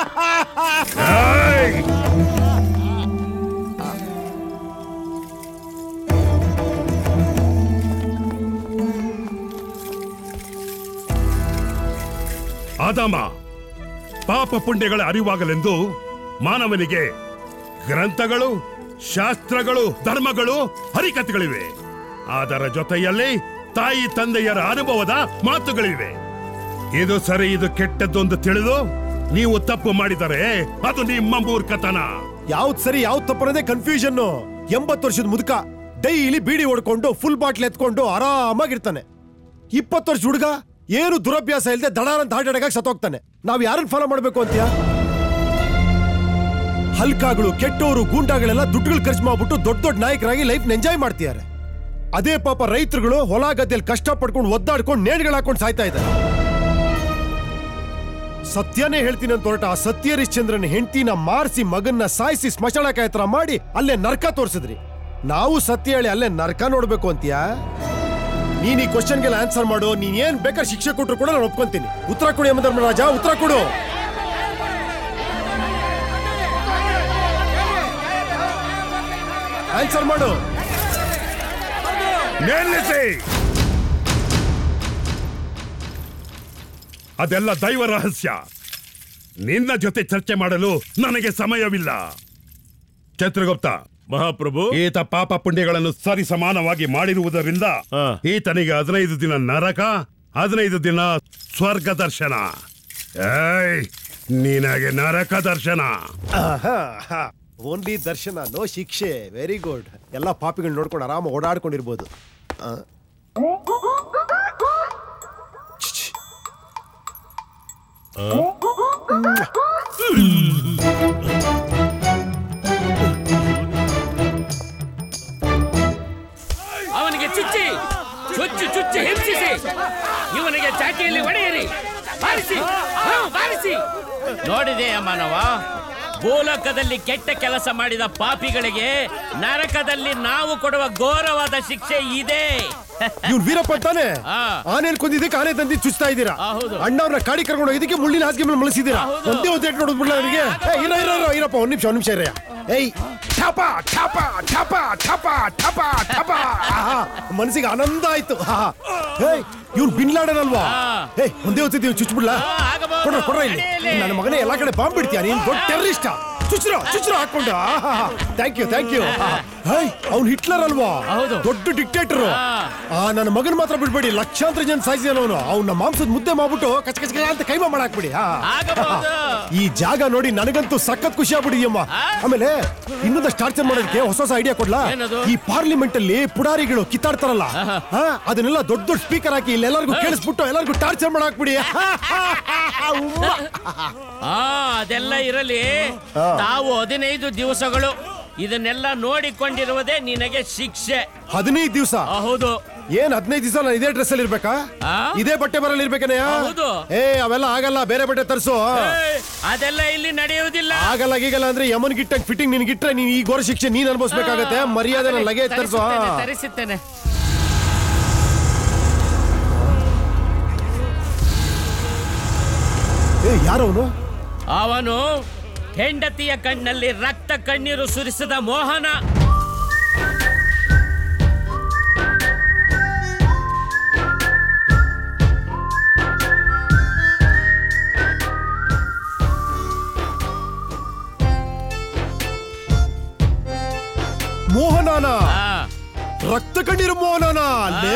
ಆದಾಮ ಪಾಪ ಪುಣ್ಯಗಳ ಅರಿವಾಗಲೆಂದು ಮಾನವನಿಗೆ ಗ್ರಂಥಗಳು ಶಾಸ್ತ್ರಗಳು ಧರ್ಮಗಳು ಹರಿಕಥೆಗಳಿವೆ ಅದರ ಜೊತೆಯಲ್ಲಿ ತಾಯಿ ತಂದೆಯರ ಅನುಭವದ ಮಾತುಗಳಿವೆ ಇದು ಸರಿ ಇದು ಕೆಟ್ಟದ್ದೊಂದು ತಿಳಿದು ನೀವು ತಪ್ಪು ಮಾಡಿದರೆ ಅದು ನಿಮ್ಮ ಮೂರ್ಖತನ ಯಾವ್ದ್ ಸರಿ ಯಾವ್ದ್ ತಪ್ಪನದೇ ಕನ್ಫ್ಯೂಷನ್ ಎಂಬತ್ತು ವರ್ಷದ ಮುದುಕ ಡೈಲಿ ಬೀಡಿ ಹೊಡ್ಕೊಂಡು ಫುಲ್ ಬಾಟ್ಲ್ ಎತ್ಕೊಂಡು ಆರಾಮಾಗಿರ್ತಾನೆ ಇಪ್ಪತ್ತು ವರ್ಷ ಹುಡುಗ ಏನು ದುರಭ್ಯಾಸ ಇಲ್ಲದೆ ದಡಾರ ಅಂತ ಹಾರ್ಟ್ ಅಟ್ಯಾಕ್ ಸತ್ತೋಗ್ತಾನೆ ನಾವ್ ಯಾರನ್ನ ಫಾಲೋ ಮಾಡ್ಬೇಕು ಅಂತೀಯ ಹಲ್ಕಾಗಳು ಕೆಟ್ಟೋರು ಗೂಂಡಾಗಳೆಲ್ಲ ದುಡ್ಡುಗಳು ಖರ್ಚು ಮಾಡ್ಬಿಟ್ಟು ದೊಡ್ಡ ದೊಡ್ಡ ನಾಯಕರಾಗಿ ಲೈಫ್ ಎಂಜಾಯ್ ಮಾಡ್ತಿದ್ದಾರೆ ಅದೇ ಪಾಪ ರೈತರುಗಳು ಹೊಲ ಗದ್ದೆಯಲ್ಲಿ ಕಷ್ಟ ಪಡ್ಕೊಂಡು ಒದ್ದಾಡ್ಕೊಂಡು ನೇಣ್ಗಳು ಹಾಕೊಂಡು ಸಾಯ್ತಾ ಇದ್ದಾರೆ ಸತ್ಯನೇ ಹೇಳ್ತೀನಿ ಅಂತ ಹೊರಟ ಆ ಸತ್ಯರಿಶ್ಚಂದ್ರನ ಹೆಂಡತಿನ ಮಾರಿಸಿ ಮಗನ್ನ ಸಾಯಿಸಿ ಸ್ಮಶಾನಕಾಯ ಹತ್ರ ಮಾಡಿ ಅಲ್ಲೇ ನರ್ಕ ತೋರಿಸಿದ್ರಿ ನಾವು ಸತ್ಯ ಹೇಳಿ ಅಲ್ಲೇ ನರ್ಕ ನೋಡ್ಬೇಕು ಅಂತೀಯಾ ನೀನ್ ಈ ಕ್ವಶನ್ಗೆಲ್ಲ ಆನ್ಸರ್ ಮಾಡು ನೀನ್ ಏನ್ ಬೇಕಾದ್ರೆ ಶಿಕ್ಷೆ ಕೊಟ್ರು ಕೂಡ ನಾನು ಒಪ್ಕೊಂತೀನಿ ಉತ್ತರ ಕೊಡು ಯಮಧರ್ಮರಾಜ ಉತ್ತರ ಕೊಡು ಆನ್ಸರ್ ಮಾಡು ನಿಲ್ಲಿಸಿ ಅದೆಲ್ಲ ದೈವ ರಹಸ್ಯ ನಿನ್ನ ಜೊತೆ ಚರ್ಚೆ ಮಾಡಲು ನನಗೆ ಸಮಯವಿಲ್ಲ ಛತ್ರಗುಪ್ತ ಮಹಾಪ್ರಭು ಈತ ಪಾಪ ಪುಣ್ಯಗಳನ್ನು ಸರಿ ಸಮಾನವಾಗಿ ಮಾಡಿರುವುದರಿಂದ ಈತನಿಗೆ ಹದಿನೈದು ದಿನ ನರಕ ಹದಿನೈದು ದಿನ ಸ್ವರ್ಗ ದರ್ಶನ ಏಯ್ ನಿನಗೆ ನರಕ ದರ್ಶನ ಓನ್ಲಿ ದರ್ಶನ ನೋ ಶಿಕ್ಷೆ ವೆರಿ ಗುಡ್ ಎಲ್ಲ ಪಾಪಿಗಳು ನೋಡ್ಕೊಂಡು ಆರಾಮ ಓಡಾಡ್ಕೊಂಡಿರ್ಬೋದು ಆ. ಚಾಟಿಯಲ್ಲಿ ಹೊಡೆಯಿರಿ ಬಾರಿಸಿ ಹಾ, ಬಾರಿಸಿ ನೋಡಿದೆ ಮಾನವ ಭೂಲೋಕದಲ್ಲಿ ಕೆಟ್ಟ ಕೆಲಸ ಮಾಡಿದ ಪಾಪಿಗಳಿಗೆ ನರಕದಲ್ಲಿ ನಾವು ಕೊಡುವ ಘೋರವಾದ ಶಿಕ್ಷೆ ಇದೆ ಇವ್ನು ವೀರಪ್ಪ ತಾನೆ ಆನೆಲ್ ಕೊಂದಿದ್ದಕ್ಕೆ ಆನೆ ತಂದಿ ಚುಚ್ತಾ ಇದ್ದೀರಾ ಅಣ್ಣವ್ರನ್ನ ಕಾಡಿ ಕರ್ಕೊಂಡು ಇದಕ್ಕೆ ಮುಳ್ಳಿನ ಹಾಸಿಗೆ ಮೇಲೆ ಮಲಸಿದ್ದೀರಾ ಒಂದೇ ಒಂದು ಏಟ್ ನೋಡೋದು ಬಿಡ್ಲ ನನಗೆ ಏ, ಇರ ಇರ ಇರ, ಇರಪ್ಪ ಒಂದ್ ನಿಮಿಷ ಒಂದ್ ನಿಮಿಷ ಇರಯ್ಯ ಏಯ್ ಠಪ ಠಪ ಠಪ ಠಪ ಠಪ ಠಪ ಆಹಾ, ಮನಸ್ಸಿಗೆ ಆನಂದ ಆಯ್ತು ಆಹಾ. ಏಯ್ ಇವ್ನು ಬಿನ್ ಲಾಡನ್ ಅಲ್ವಾ ಏಯ್ ಒಂದೇ ಹೊತ್ತಿದ್ದು ಇವ್ನು ಚುಚ್ಬಿಡ್ಲಾ ಕೊಡ್ರ ಕೊಡ್ರ ಇಲ್ಲಿ ನನ್ನ ಮಗನೇ ಎಲ್ಲಾ ಕಡೆ ಬಾಂಬ್ ಬಿಡ್ತೀಯ ನೀನ್ ದೊಡ್ಡ ಟೆರರಿಸ್ಟ ಚುಚ್ಚಿರೋ ಚುಚ್ಚಿರೋ ಹಾಕೊಂಡು ಥ್ಯಾಂಕ್ ಯು ಥ್ಯಾಂಕ್ ಯು ಅವ್ನು ಹಿಟ್ಲರ್ ಅಲ್ವಾ ದೊಡ್ಡ ಡಿಕ್ಟೇಟರ್ ಆ ನನ್ನ ಮಗನ್ ಮಾತ್ರ ಬಿಡ್ಬೇಡಿ ಲಕ್ಷಾಂತರ ಜನ ಸಾಯಿಸಿದಾನ ಅವನು ಅವ್ನ ಮಾಂಸದ ಮುದ್ದೆ ಮಾಡ್ಬಿಟ್ಟು ಕಚ ಕಚ ಕಚ ಅಂತ ಕೈಮಾ ಮಾಡಾಕ್ಬಿಡಿ ಆ. ಈ ಜಾಗ ನೋಡಿ ನನಗಂತೂ ಸಖತ್ ಖುಷಿ ಆಗ್ಬಿಡಿಯಮ್ಮ ಆಮೇಲೆ ಇನ್ನೊಂದಷ್ಟು ಟಾರ್ಚರ್ ಮಾಡೋದಕ್ಕೆ ಹೊಸ ಹೊಸ ಐಡಿಯಾ ಕೊಡ್ಲಾ ಈ ಪಾರ್ಲಿಮೆಂಟ್ ಅಲ್ಲಿ ಪುಡಾರಿಗಳು ಕಿತ್ತಾಡ್ತಾರಲ್ಲ ಆ, ಅದನ್ನೆಲ್ಲ ದೊಡ್ಡ ದೊಡ್ಡ ಸ್ಪೀಕರ್ ಹಾಕಿ ಇಲ್ಲೆಲ್ಲರಿಗೂ ಕೇಳಿಸ್ಬಿಟ್ಟು ಎಲ್ಲರಿಗೂ ಟಾರ್ಚರ್ ಮಾಡಾಕ್ಬಿಡಿ ಆ ಅದೆಲ್ಲ ಇರಲಿ ತಾವು ಹದಿನೈದು ದಿವಸಗಳು ಇದನ್ನೆಲ್ಲ ನೋಡಿಕೊಂಡಿರುವುದೇ ನಿನಗೆ ಶಿಕ್ಷೆ ಹದಿನೈದು ದಿವಸ ಹೌದು ಏನ್ ಹದಿನೈದು ದಿವಸ ನಾನು ಇದೇ ಡ್ರೆಸ್ ಅಲ್ಲಿ ಇರ್ಬೇಕಾ ಇದೇ ಬಟ್ಟೆ ಬರಲ್ಲ ಇರ್ಬೇಕನಯ್ಯ ಹೌದು. ಏ ಅವೆಲ್ಲ ಆಗಲ್ಲ ಬೇರೆ ಬಟ್ಟೆ ತರಿಸು ಏಯ್, ಅದೆಲ್ಲ ಇಲ್ಲಿ ನಡೆಯುವುದಿಲ್ಲ ಆಗಲ್ಲ ಗೀಗಲ್ಲ ಅಂದ್ರೆ ಯಮನ್ ಗಿಟ್ಟಂಗ್ ಫಿಟ್ಟಿಂಗ್ ನಿನ್ ಗಿಟ್ರೆ ನೀನ್ ಈ ಘೋರ ಶಿಕ್ಷೆ ನೀನ್ ಅನುಭವಿಸ್ಬೇಕಾಗತ್ತೆ ಮರ್ಯಾದೆ ನನ್ನ ಲಗೇಜ್ ತರಿಸು ತರಿಸುತ್ತೇನೆ, ತರಿಸುತ್ತೇನೆ ಏ ಯಾರವನು ಅವನು ಹೆಂಡತಿಯ ಕಣ್ಣಲ್ಲಿ ರಕ್ತ ಕಣ್ಣೀರು ಸುರಿಸಿದ ಮೋಹನ ಮೋಹನಾನ ರಕ್ತ ಕಣ್ಣೀರು ಮೋಹನಾನ ಲೇ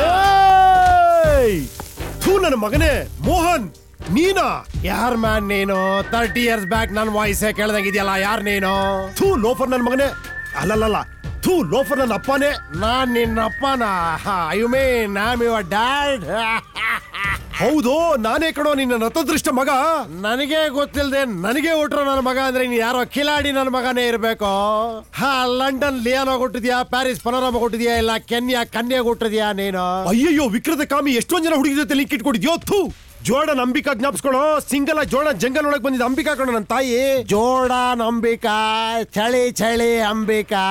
ಥೂ ನನ್ನ ಮಗನೇ ಮೋಹನ್ ನೀನಾ ಯಾರ್ ಮ್ಯಾನ್ ನೀನು ತರ್ಟಿ ಇಯರ್ಸ್ ಬ್ಯಾಕ್ ನನ್ನ ವಾಯ್ಸೇ ಕೇಳ್ದಂಗಿದ್ಯಲ್ಲ ಯಾರ್ ನೀನು ಥೂ ಲೋಫರ್ ನನ್ನ ಮಗನೇ ಅಲ್ಲಲ್ಲ ಥೂ ಲೋಫರ್ ನನ್ನ ಅಪ್ಪನೇ ನಾನ್ ನಿನ್ನ ಅಪ್ಪನ ಯು ಮೀನ್ ನಾಮ್ ಯುವರ್ ಡ್ಯಾಡ್ ಹೌದು ನಾನೇ ಕಣೋ ನಿನ್ನ ನತದೃಷ್ಟ ಮಗ ನನಗೆ ಗೊತ್ತಿಲ್ಲದೆ ನನಗೆ ಹುಟ್ರೋ ನನ್ನ ಮಗ ಅಂದ್ರೆ ನೀನ್ ಯಾರೋ ಕಿಲಾಡಿ ನನ್ನ ಮಗನೇ ಇರ್ಬೇಕು ಹಾ ಲಂಡನ್ ಲಿಯಾನೋ ಕೊಟ್ಟಿದ್ಯಾ ಪ್ಯಾರಿಸ್ ಪನೋರಮ ಕೊಟ್ಟಿದ್ಯಾ ಇಲ್ಲ ಕೆನ್ಯಾ ಕನ್ಯಾ ಕೊಟ್ಟಿದ್ಯಾ ನೀನು ಅಯ್ಯಯ್ಯೋ ವಿಕ್ರದ ಕಾಮಿ ಎಷ್ಟೊಂದ್ ಜನ ಹುಡುಗಿ ಜೊತೆ ಲಿಂಕ್ ಇಟ್ಕೊಂಡಿದ್ಯೋ ಥೂ ಜೋಡನ್ ಅಂಬಿಕಾ ಜ್ಞಾಪಿಸ್ಕೊಳೋ ಸಿಂಗಲ್ ಜೋಡ ಜಂಗಲ್ ಒಳಗ್ ಬಂದಿದ್ದ ಅಂಬಿಕಾ ಕಣೋ ನನ್ನ ತಾಯಿ ಜೋಡನ್ ಅಂಬಿಕಾ ಚಳಿ ಚಳಿ ಅಂಬಿಕಾ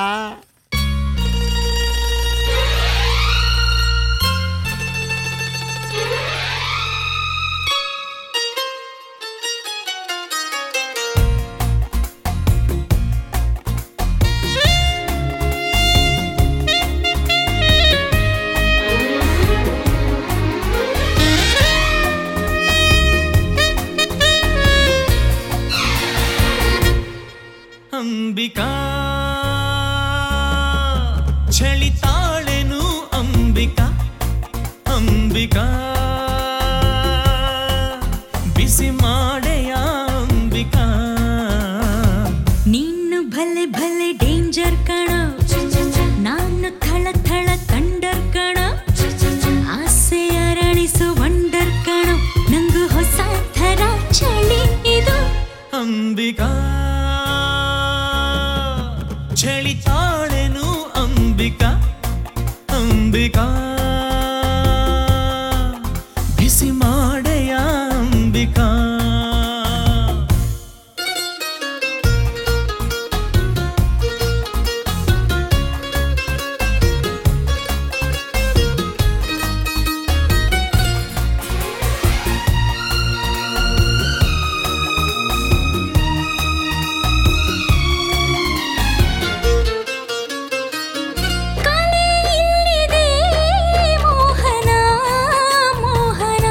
ಅಂಬಿಕಾ ಚಳಿತಾಳೆನು ಅಂಬಿಕಾ ಅಂಬಿಕಾ ಬಿಸಿ ಮಾಡೆಯ ಅಂಬಿಕಾ ನೀನು ಭಲೆ ಭಲೆ ಡೇಂಜರ್ ಕಣ ನಾನು ಥಳ ಥಳ ಥಂಡರ್ ಕಣ ಆಸೆ ಅರಳಿಸು ವಂಡರ್ ಕಣ ನಂಗು ಹೊಸ ಥರ ಚಳಿ ಇದು ಅಂಬಿಕಾ ಚಳಿತಾಳೆನು ಅಂಬಿಕಾ ಅಂಬಿಕಾ ಬಿಸಿ ಮಾಡೆಯ ಅಂಬಿಕಾ ಕಲೆ ಇಲ್ಲಿದೆ ಮೋಹನ ಮೋಹನ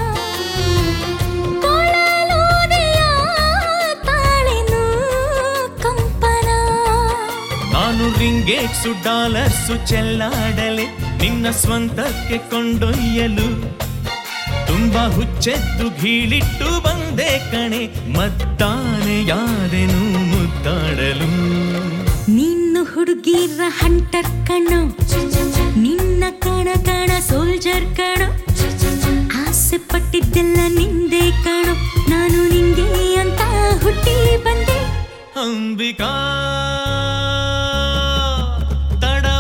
ಕೊಳಲೋದೆಯ ತಾಳೆನು ಕಂಪನ ನಾನು ರಿಂಗೇಟ್ಸು ಡಾಲರ್ಸು ಚೆಲ್ಲಾಡಲೆ ನಿನ್ನ ಸ್ವಂತಕ್ಕೆ ಕೊಂಡೊಯ್ಯಲು ತುಂಬಾ ಹುಚ್ಚೆದ್ದು ಗೀಳಿಟ್ಟು ಬಂದೆ ಕಣೆ ಮತ್ತಾನೆ ಯಾರೆನು ಮುದ್ದಾಡಲು ನಿನ್ನು ಹುಡುಗಿರ ಹಂಟರ್ ಕಣೋ ನಿನ್ನ ಕಣ ಕಣ ಸೋಲ್ಜರ್ ಕಣೋ ಆಸೆ ಪಟ್ಟಿದ್ದೆಲ್ಲ ನಿಂದೆ ಕಣೋ ನಾನು ನಿಂಗೆ ಅಂತ ಹುಟ್ಟಿ ಬಂದೆ ಅಂಬಿಕಾ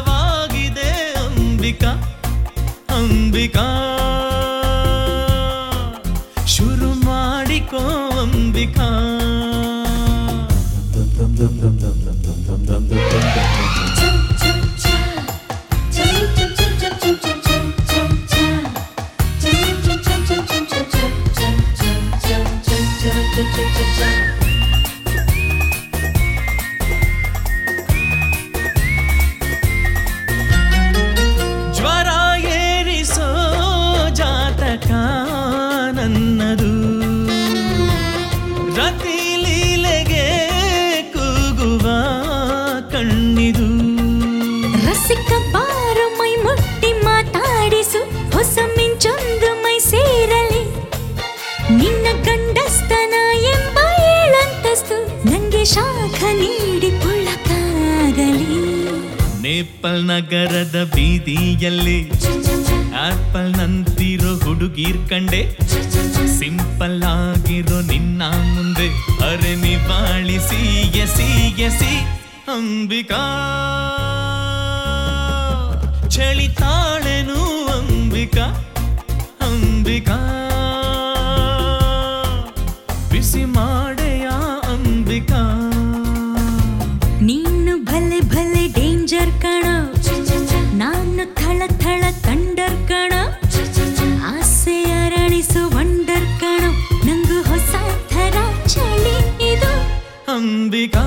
ತಡವಾಗಿದೆ ಅಂಬಿಕಾ ಅಂಬಿಕಾ ಅಂಬಿಕಾ ಜ್ವರ ಏರಿಸೋ ಜಾತಕ ನನ್ನದು ರತಿ ಲೀಲೆಗೆ ಕೂಗುವ ಕಣ್ಣಿದು ರಸಿಕ ಬಾರು ಮೈ ಮುಟ್ಟಿ ಮಾತಾಡಿಸು ಹೊಸ ಮಿಂಚೊಂದು ಮೈ ಸೇರಲಿ ನಿನ್ನ ಗಂಡಸ್ತನ ಎಂಬ ಏಳಂತಸ್ತು ನಂಗೆ ಶಾಖ ನೀಡಿ ಪುಳಕಾಗಲಿ ನೇಪಲ್ ನಗರದ ಬೀದಿಯಲ್ಲಿ ಆಪಲ್ ನಂತಿರೋ ಹುಡುಗೀರ್ ಕಂಡೆ ಸಿಂಪಲ್ ಆಗಿರೋ ನಿನ್ನ ಮುಂದೆ ಅರೆ ನಿವಾಳಿಸಿ ಎಸಿ ಎಸಿ ಅಂಬಿಕಾ ಚಳಿ ತಾಳೆನು ಅಂಬಿಕಾ ಅಂಬಿಕಾ ಬಿಸಿ ಮಾಡೆಯ ಅಂಬಿಕಾ ನೀನು ಭಲೆ ಭಲೆ ಡೇಂಜರ್ ಕಣ ನಾನು ಥಳ ಥಳ ತಂಡರ್ ಕಣ ಆಸೆ ಅರಳಿಸು ವಂಡರ್ ಕಣ ನಂಗು ಹೊಸ ಥರ ಚಳಿ ಇದು ಅಂಬಿಕಾ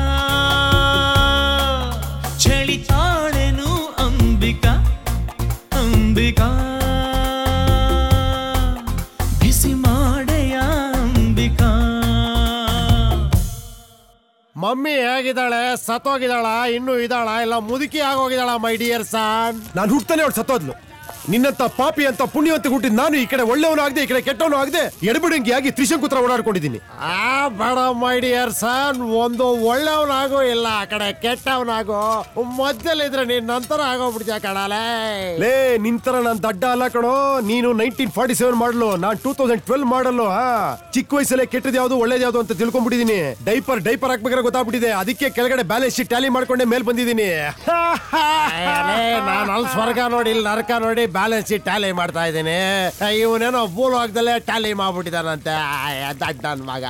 ಚಳಿ ತಾಳೆನು ಅಂಬಿಕಾ ಅಂಬಿಕಾ ಬಿಸಿ ಮಾಡೆಯ ಅಂಬಿಕಾ ಮಮ್ಮಿ ಹೇಗಿದ್ದಾಳೆ ಸತ್ತೋಗಿದ್ದಾಳ ಇನ್ನೂ ಇದ್ದಾಳ ಇಲ್ಲ ಮುದುಕಿ ಆಗೋಗಿದ್ದಾಳ ಮೈ ಡಿಯರ್ ಸಾನ್ ನಾನು ಹುಟ್ತಾನೆ ಅವಳು ಸತ್ತೋದ್ಲು ನಿನ್ನಂತ ಪಾಪಿ ಅಂತ ಪುಣ್ಯವಂತ ಹುಟ್ಟಿದ್ ನಾನು ಈ ಕಡೆ ಒಳ್ಳೆಯವನು ಆಗದೆ ಈ ಕಡೆ ಕೆಟ್ಟವನು ಆಗದೆ ಎಡಬಿಡಂಗಿ ಆಗಿ ತ್ರಿಶಂಕುತ್ರ ಓಡಾಡ್ಕೊಂಡಿದ್ದೀನಿ ಆ ಬೇಡ ಮೈ ಡಿಯರ್ ಸನ್ ಒಂದು ಒಳ್ಳೆಯವನಾಗೋ ಇಲ್ಲ ಆ ಕಡೆ ಕೆಟ್ಟವನಾಗೋ ಮಧ್ಯಲ್ಲಿದ್ರೆ ನೀನ್ ನಂತರ ಆಗೋಗ್ಬಿಡ್ತೀಯ ಕಣಲೇ ಲೇ ನಿಂತರ ನಾನ್ ದಡ್ಡ ಅಲ್ಲ ಕಣೋ ನೀನು ನೈನ್ಟೀನ್ ಫಾರ್ಟಿ ಸೆವೆನ್ ಮಾಡಲು ನಾನ್ ಟೂ ತೌಸಂಡ್ ಟ್ವೆಲ್ ಮಾಡಲು ಹಾ ಚಿಕ್ಕ ವಯಸ್ಸಲ್ಲೇ ಕೆಟ್ಟದ್ ಯಾವ್ದು ಒಳ್ಳೇದ್ ಯಾವ್ದು ಅಂತ ತಿಳ್ಕೊಂಡ್ಬಿಟ್ಟಿದೀನಿ ಡೈಪರ್ ಡೈಪರ್ ಹಾಕ್ಬೇಕಾದ್ರೆ ಗೊತ್ತಾಗ್ಬಿಟ್ಟಿದೆ ಅದಕ್ಕೆ ಕೆಳಗಡೆ ಬ್ಯಾಲೆನ್ಸ್ ಶೀಟ್ ಟ್ಯಾಲಿ ಮಾಡ್ಕೊಂಡೆ ಮೇಲ್ ಬಂದಿದ್ದೀನಿ ನಾನು ಅಲ್ಲಿ ಸ್ವರ್ಗ ನೋಡಿ ಇಲ್ಲಿ ನರಕ ನೋಡಿ ಬ್ಯಾಲೆನ್ಸ್ ಶೀಟ್ ಟ್ಯಾಲಿ ಮಾಡ್ತಾ ಇದ್ದೀನಿ ಇವನೇನೋ ಭೂಲೋಕದಲ್ಲೇ ಟ್ಯಾಲಿ ಮಾಡ್ಬಿಟ್ಟಿದಾನಂತೆ ದಡ್ಡ ನನ್ ಮಗ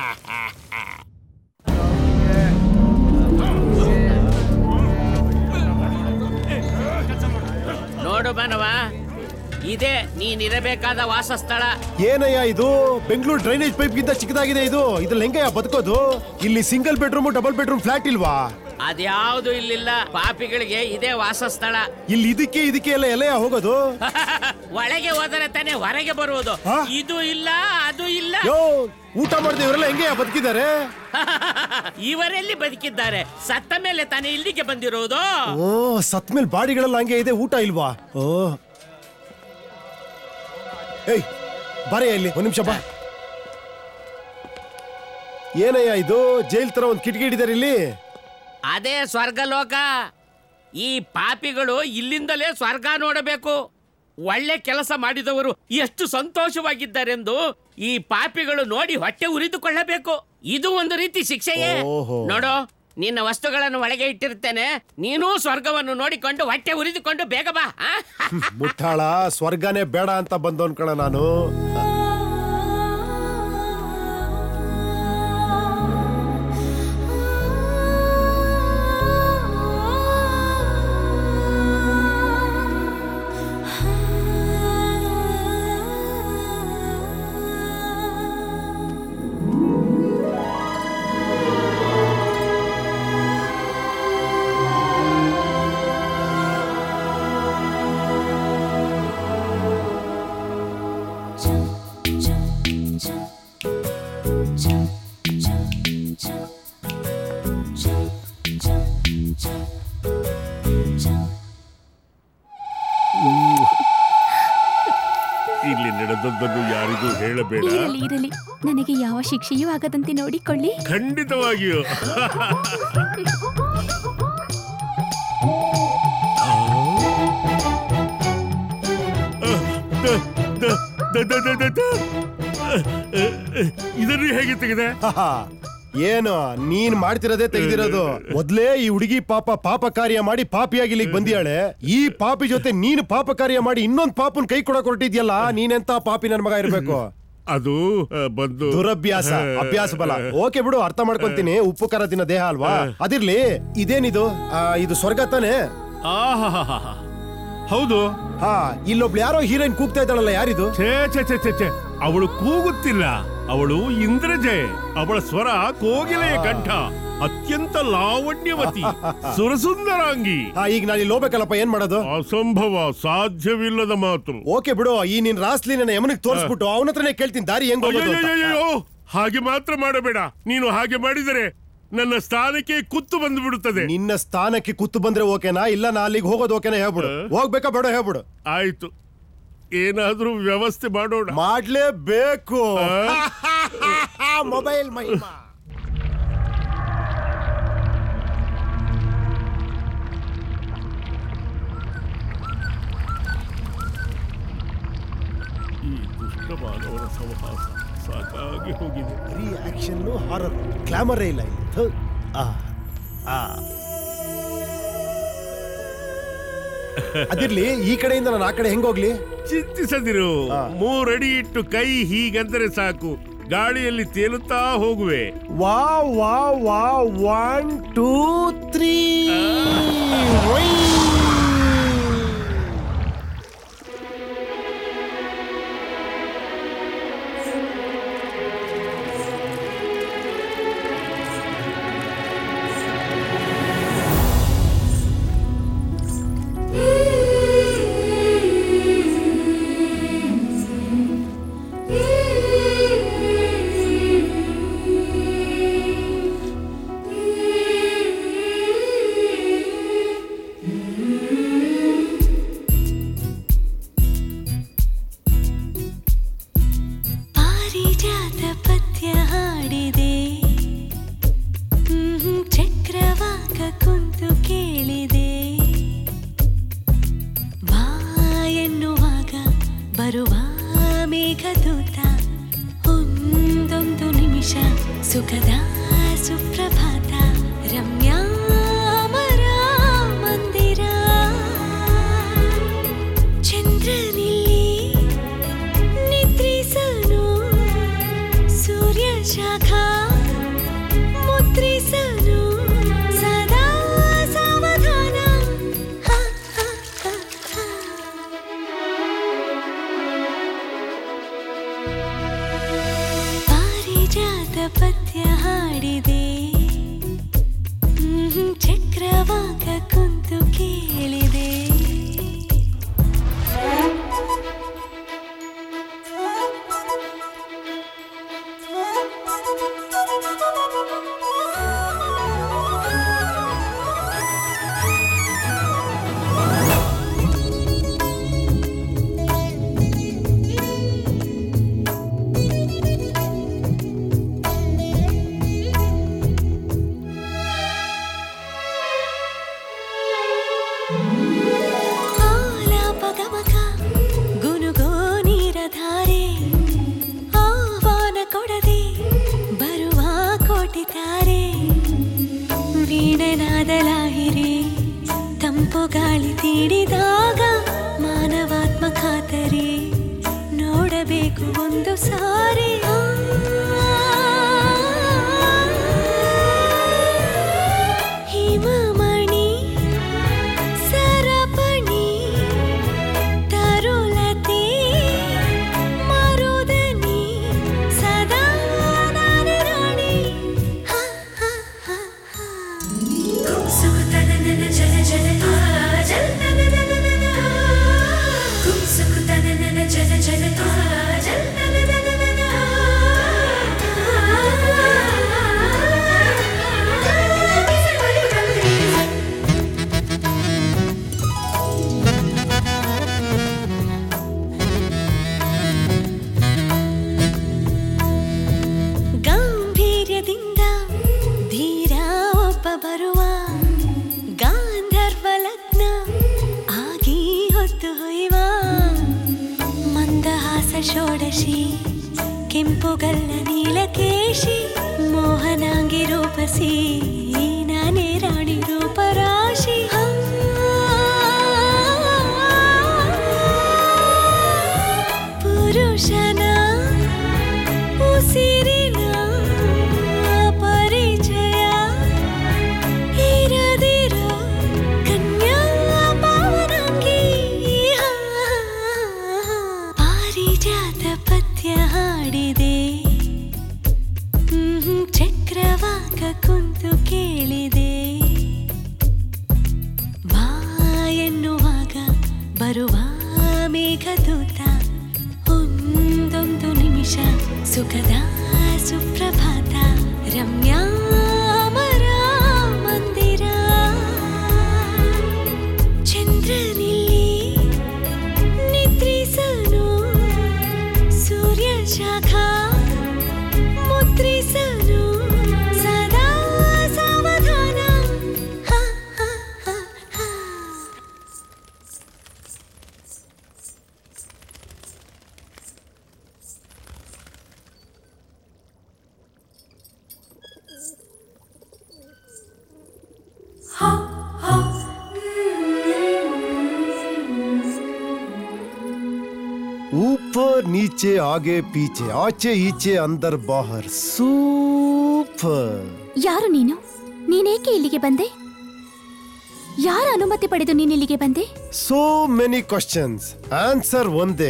ನೋಡು ಮಾನವ ಇದೇ ನೀನಿರಬೇಕಾದ ವಾಸಸ್ಥಳ ಏನಯ್ಯ ಇದು ಬೆಂಗಳೂರು ಡ್ರೈನೇಜ್ ಪೈಪ್ ಗಿಂತ ಚಿಕ್ಕದಾಗಿದೆ ಇದು ಇದ್ರಲ್ಲಿ ಹೆಂಗಯ್ಯ ಬದುಕೋದು ಇಲ್ಲಿ single bedroom double bedroom flat ಇಲ್ವಾ ಅದ್ಯಾವುದು ಇಲ್ಲಿಲ್ಲ ಪಾಪಿಗಳಿಗೆ ಇದೇ ವಾಸಸ್ಥಳ ಇಲ್ಲಿ ಇದಕ್ಕೆ ಇದಕ್ಕೆ ಎಲ್ಲ ಎಲೆಯ ಹೋಗೋದು ಒಳಗೆ ಹೋದರೆ ತಾನೇ ಹೊರಗೆ ಬರುವುದು ಇದು ಇಲ್ಲ ಅದು ಇಲ್ಲ ಯೋ ಊಟ ಮಾಡಿದೆ ಇವರೆಲ್ಲ ಹೆಂಗೆ ಬದುಕಿದ್ದಾರೆ ಇವರೆಲ್ಲಿ ಬದುಕಿದ್ದಾರೆ ಸತ್ತ ಮೇಲೆ ತಾನೇ ಇಲ್ಲಿಗೆ ಬಂದಿರುವುದು ಓ ಸತ್ ಮೇಲೆ ಬಾಡಿಗಳೆಲ್ಲ ಹಂಗೆ ಇದೆ ಊಟ ಇಲ್ವಾ ಓ ಏಯ್ ಬಾರಯ್ಯ ಇಲ್ಲಿ ಒಂದ್ ನಿಮಿಷ ಬಾ ಏನಯ್ಯ ಇದು ಜೈಲ್ ತರ ಒಂದ್ ಕಿಟಕಿ ಇಟ್ಟಿದ್ದಾರೆ ಇಲ್ಲಿ ಅದೇ ಸ್ವರ್ಗಲೋಕ ಈ ಪಾಪಿಗಳು ಇಲ್ಲಿಂದಲೇ ಸ್ವರ್ಗ ನೋಡಬೇಕು ಒಳ್ಳೆ ಕೆಲಸ ಮಾಡಿದವರು ಎಷ್ಟು ಸಂತೋಷವಾಗಿದ್ದಾರೆಂದು ಈ ಪಾಪಿಗಳು ನೋಡಿ ಹೊಟ್ಟೆ ಉರಿದುಕೊಳ್ಳಬೇಕು ಇದು ಒಂದು ರೀತಿ ಶಿಕ್ಷೆಯೇ ಓಹೋ. ನೋಡು ನಿನ್ನ ವಸ್ತುಗಳನ್ನು ಒಳಗೆ ಇಟ್ಟಿರ್ತೇನೆ ನೀನೂ ಸ್ವರ್ಗವನ್ನು ನೋಡಿಕೊಂಡು ಹೊಟ್ಟೆ ಉರಿದುಕೊಂಡು ಬೇಗ ಬಾ ಆ? ಮುಟ್ಟಾಳ ಸ್ವರ್ಗನೇ ಬೇಡ ಅಂತ ಬಂದು ಅನ್ಕಣ ನಾನು ಇಲ್ಲಿ ನಡೆದದ್ದನ್ನು ಯಾರಿಗೂ ಹೇಳಬೇಡ ಇರಲಿ ಇರಲಿ ನನಗೆ ಯಾವ ಶಿಕ್ಷೆಯೂ ಆಗದಂತೆ ನೋಡಿಕೊಳ್ಳಿ ಖಂಡಿತವಾಗಿಯೂ ಇದನ್ನು ಹೇಗೆ ತೆಗೆದೆ ಏನು ನೀನ್ ಮಾಡ್ತಿರೋದೇ ತೆಗ್ದಿರೋದು ಮೊದ್ಲೇ ಈ ಹುಡುಗಿ ಪಾಪ ಪಾಪ ಕಾರ್ಯ ಮಾಡಿ ಪಾಪಿಯಾಗಿ ಇಲ್ಲಿಗೆ ಬಂದಿಯಾಳೆ ಈ ಪಾಪಿ ಜೊತೆ ನೀನು ಪಾಪ ಕಾರ್ಯ ಮಾಡಿ ಇನ್ನೊಂದ್ ಪಾಪನ್ ಕೈ ಕೊಡಕ್ ಹೊರಟಿದ್ಯಲ್ಲ ನೀನೆಂತ ಪಾಪಿ ನನ್ ಮಗ ಇರ್ಬೇಕು ಅದು ಆ, ಬಂದು ದುರಭ್ಯಾಸ ಅಭ್ಯಾಸ ಬಲ ಓಕೆ ಬಿಡು ಅರ್ಥ ಮಾಡ್ಕೊಂತೀನಿ ಉಪ್ಪು ಖಾರ ತಿನ್ನೋ ದೇಹ ಅಲ್ವಾ ಅದಿರ್ಲಿ ಇದೇನಿದು ಆ, ಇದು ಸ್ವರ್ಗ ತಾನೆ ಆಹಾಹಾಹಾ. ಹೌದು ಹಾ ಇಲ್ಲೊಬ್ಳು ಯಾರೋ ಹೀರೋಯಿನ್ ಕೂಗ್ತಾ ಇದ್ದಾಳಲ್ಲ ಯಾರಿದು ಛೇ ಛೇ ಛೇ ಛೇ ಛೇ ಅವಳು ಕೂಗುತ್ತಿಲ್ಲ ಅವಳು ಇಂದ್ರಜೆ ಅವಳ ಸ್ವರ ಕೋಗಿಲೆಯ ಕಂಠ ಅತ್ಯಂತ ಲಾವಣ್ಯವತಿ ಸುರಸುಂದರಾಂಗಿ ಹಾ ಈಗ ನಾನು ಇಲ್ಲಿ ಹೋಗ್ಬೇಕಲ್ಲಪ್ಪ ಏನ್ ಮಾಡೋದು ಅಸಂಭವ ಸಾಧ್ಯವಿಲ್ಲದ ಮಾತು ಓಕೆ ಬಿಡು ಈ ನಿನ್ ರಾಸ್ಲಿ ನನ್ನ ಯಮನಿಗೆ ತೋರಿಸ್ಬಿಟ್ಟು ಅವನ ಹತ್ರನೇ ಕೇಳ್ತೀನಿ ದಾರಿ ಹೆಂಗ್ ಹೋಗೋದು ಅಂತ. ಅಯ್ಯಯ್ಯಯ್ಯೋ, ಹಾಗೆ ಮಾತ್ರ ಮಾಡಬೇಡ ನೀನು ಹಾಗೆ ಮಾಡಿದರೆ ನನ್ನ ಸ್ಥಾನಕ್ಕೆ ಕುತ್ತು ಬಂದು ಬಿಡುತ್ತದೆ ನಿನ್ನ ಸ್ಥಾನಕ್ಕೆ ಕುತ್ತು ಬಂದ್ರೆ ಓಕೆನಾ ಇಲ್ಲ ನಾ ಅಲ್ಲಿಗೆ ಹೋಗೋದು ಓಕೆನಾ ಹೇಳ್ಬಿಡು ಹೋಗ್ಬೇಕಾ ಬೇಡ ಹೇಳ್ಬಿಡು ಆಯ್ತು ಏನಾದ್ರೂ ವ್ಯವಸ್ಥೆ ಮಾಡೋಣ ಮಾಡ್ಲೇಬೇಕು ಮೊಬೈಲ್ ಮಹಿಮಾ ಈ ದುಷ್ಟ ಮಾನವರ ಸಹವಾಸ ಸಾಕಾಗಿ ಹೋಗಿದೆ ಬರೀ ಆಕ್ಷನ್ ಹಾರರ್ ಗ್ಲಾಮರೇ ಇಲ್ಲ ಇಲ್ಲಿ ಥು. ಆ, ಆ. ಅದಿರ್ಲಿ ಈ ಕಡೆಯಿಂದ ನಾನು ಆ ಕಡೆ ಹೆಂಗ್ ಹೋಗ್ಲಿ ಚಿಂತಿಸದಿರು ಮೂರಡಿ ಇಟ್ಟು ಕೈ ಹೀಗಂದರೆ ಸಾಕು ಗಾಳಿಯಲ್ಲಿ ತೇಲುತ್ತಾ ಹೋಗುವೆ ವಾ ವಾ ವಾ ಒನ್ ಟೂ ತ್ರೀ ಪಾರಿಜಾತ ಪದ್ಯ ಹಾಡಿದೆ ಹ್ಮ್, ಚಕ್ರವಾಕ ಕುಂತು ಕೇಳಿದೆ ಬಾ ಎನ್ನುವಾಗ ಬರುವ ಮೇಘದೂತ ಒಂದೊಂದು ನಿಮಿಷ ಸುಖದ ಸುಪ್ರಭಾತ ರಮ್ಯಾ ಅಮರ ಮಂದಿರ ಚಂದ್ರನಿಲ್ಲಿ ನಿದ್ರಿಸನು ಸೂರ್ಯ ಶಾಖ ಮುದ್ರಿಸನು ಸದಾ ಸಾವಧಾನ ಹ, ಹ, ಹ, ಹ. ಪಾರಿಜಾತ ಪದ್ಯ ಹಾಡಿದೆ ಹ್ಮ್, ಚಕ್ರವಾಕ ಕುಂತು ಕೇಳಿದೆ ಆಲಾಪಗಮಕ ಗುನುಗೋ ನೀರಧಾರೆ ಆಹ್ವಾನ ಕೊಡದೆ ಬರುವ ಕೋಟಿತಾರೆ ವೀಣನಾದಲಾಹಿರೆ ತಂಪು ಗಾಳಿ ತೀಡಿದಾಗ ಮಾನವಾತ್ಮ ಖಾತರಿ ನೋಡಬೇಕು ಒಂದು ಸಾರಿ ಆ, ಹಿಮಮಣಿ ಸರಪಣಿ ತರುಲತೆ ಮರುದನಿ ಸದಾ ನಾನೇ ರಾಣಿ ಹ, ಹ, ಹ, ಹ. ಕುಂಸುಕುತನನನ ಜಲ ಜಲ ಆ, ಜಲ್ನನನನನನ. ಕುಂಸುಕುತನನನ ಜಲ ಜಲ ಆ, ಜಲ್ನನನನನನ. ಗಾಂಭೀರ್ಯದಿಂದ ಧೀರ ಒಬ್ಬ ಬರುವ ಗಾಂಧರ್ವ ಲಗ್ನ ಆಗಿ ಹೊತ್ತು ಹೊಯ್ವ ಮಂದಹಾಸ ಷೋಡಶಿ ಕೆಂಪುಗಲ್ಲ ನೀಲಕೇಶಿ ಮೋಹನಾಂಗಿ ರೂಪಸಿ ನಾನೇ ರಾಣಿ ರೂಪರಾಶಿ ಪುರುಷನ ಸುಖದ ಸುಪ್ರಭಾತ ರಮ್ಯಾ ಅಮರ ಮಂದಿರ ಚಂದ್ರನಿಲ್ಲಿ ನಿದ್ರಿಸನು ಸೂರ್ಯ ಶಾಖ ಮುದ್ರಿಸನು ಸದಾ ಸಾವಧಾನ ಹ, ಹ, ಹ, ಹ. ऊपर नीचे आगे पीछे आचे ಈಚೆ अंदर बाहर ಸೂಪರ್ ಯಾರು ನೀನು ನೀನೇಕೆ ಇಲ್ಲಿಗೆ ಬಂದೆ ಯಾರ ಅನುಮತಿ ಪಡೆದು ನೀನು ಇಲ್ಲಿಗೆ ಬಂದೆ ಸೋ ಮೆನಿ ಕ್ವಶನ್ಸ್ ಆನ್ಸರ್ ಒಂದೇ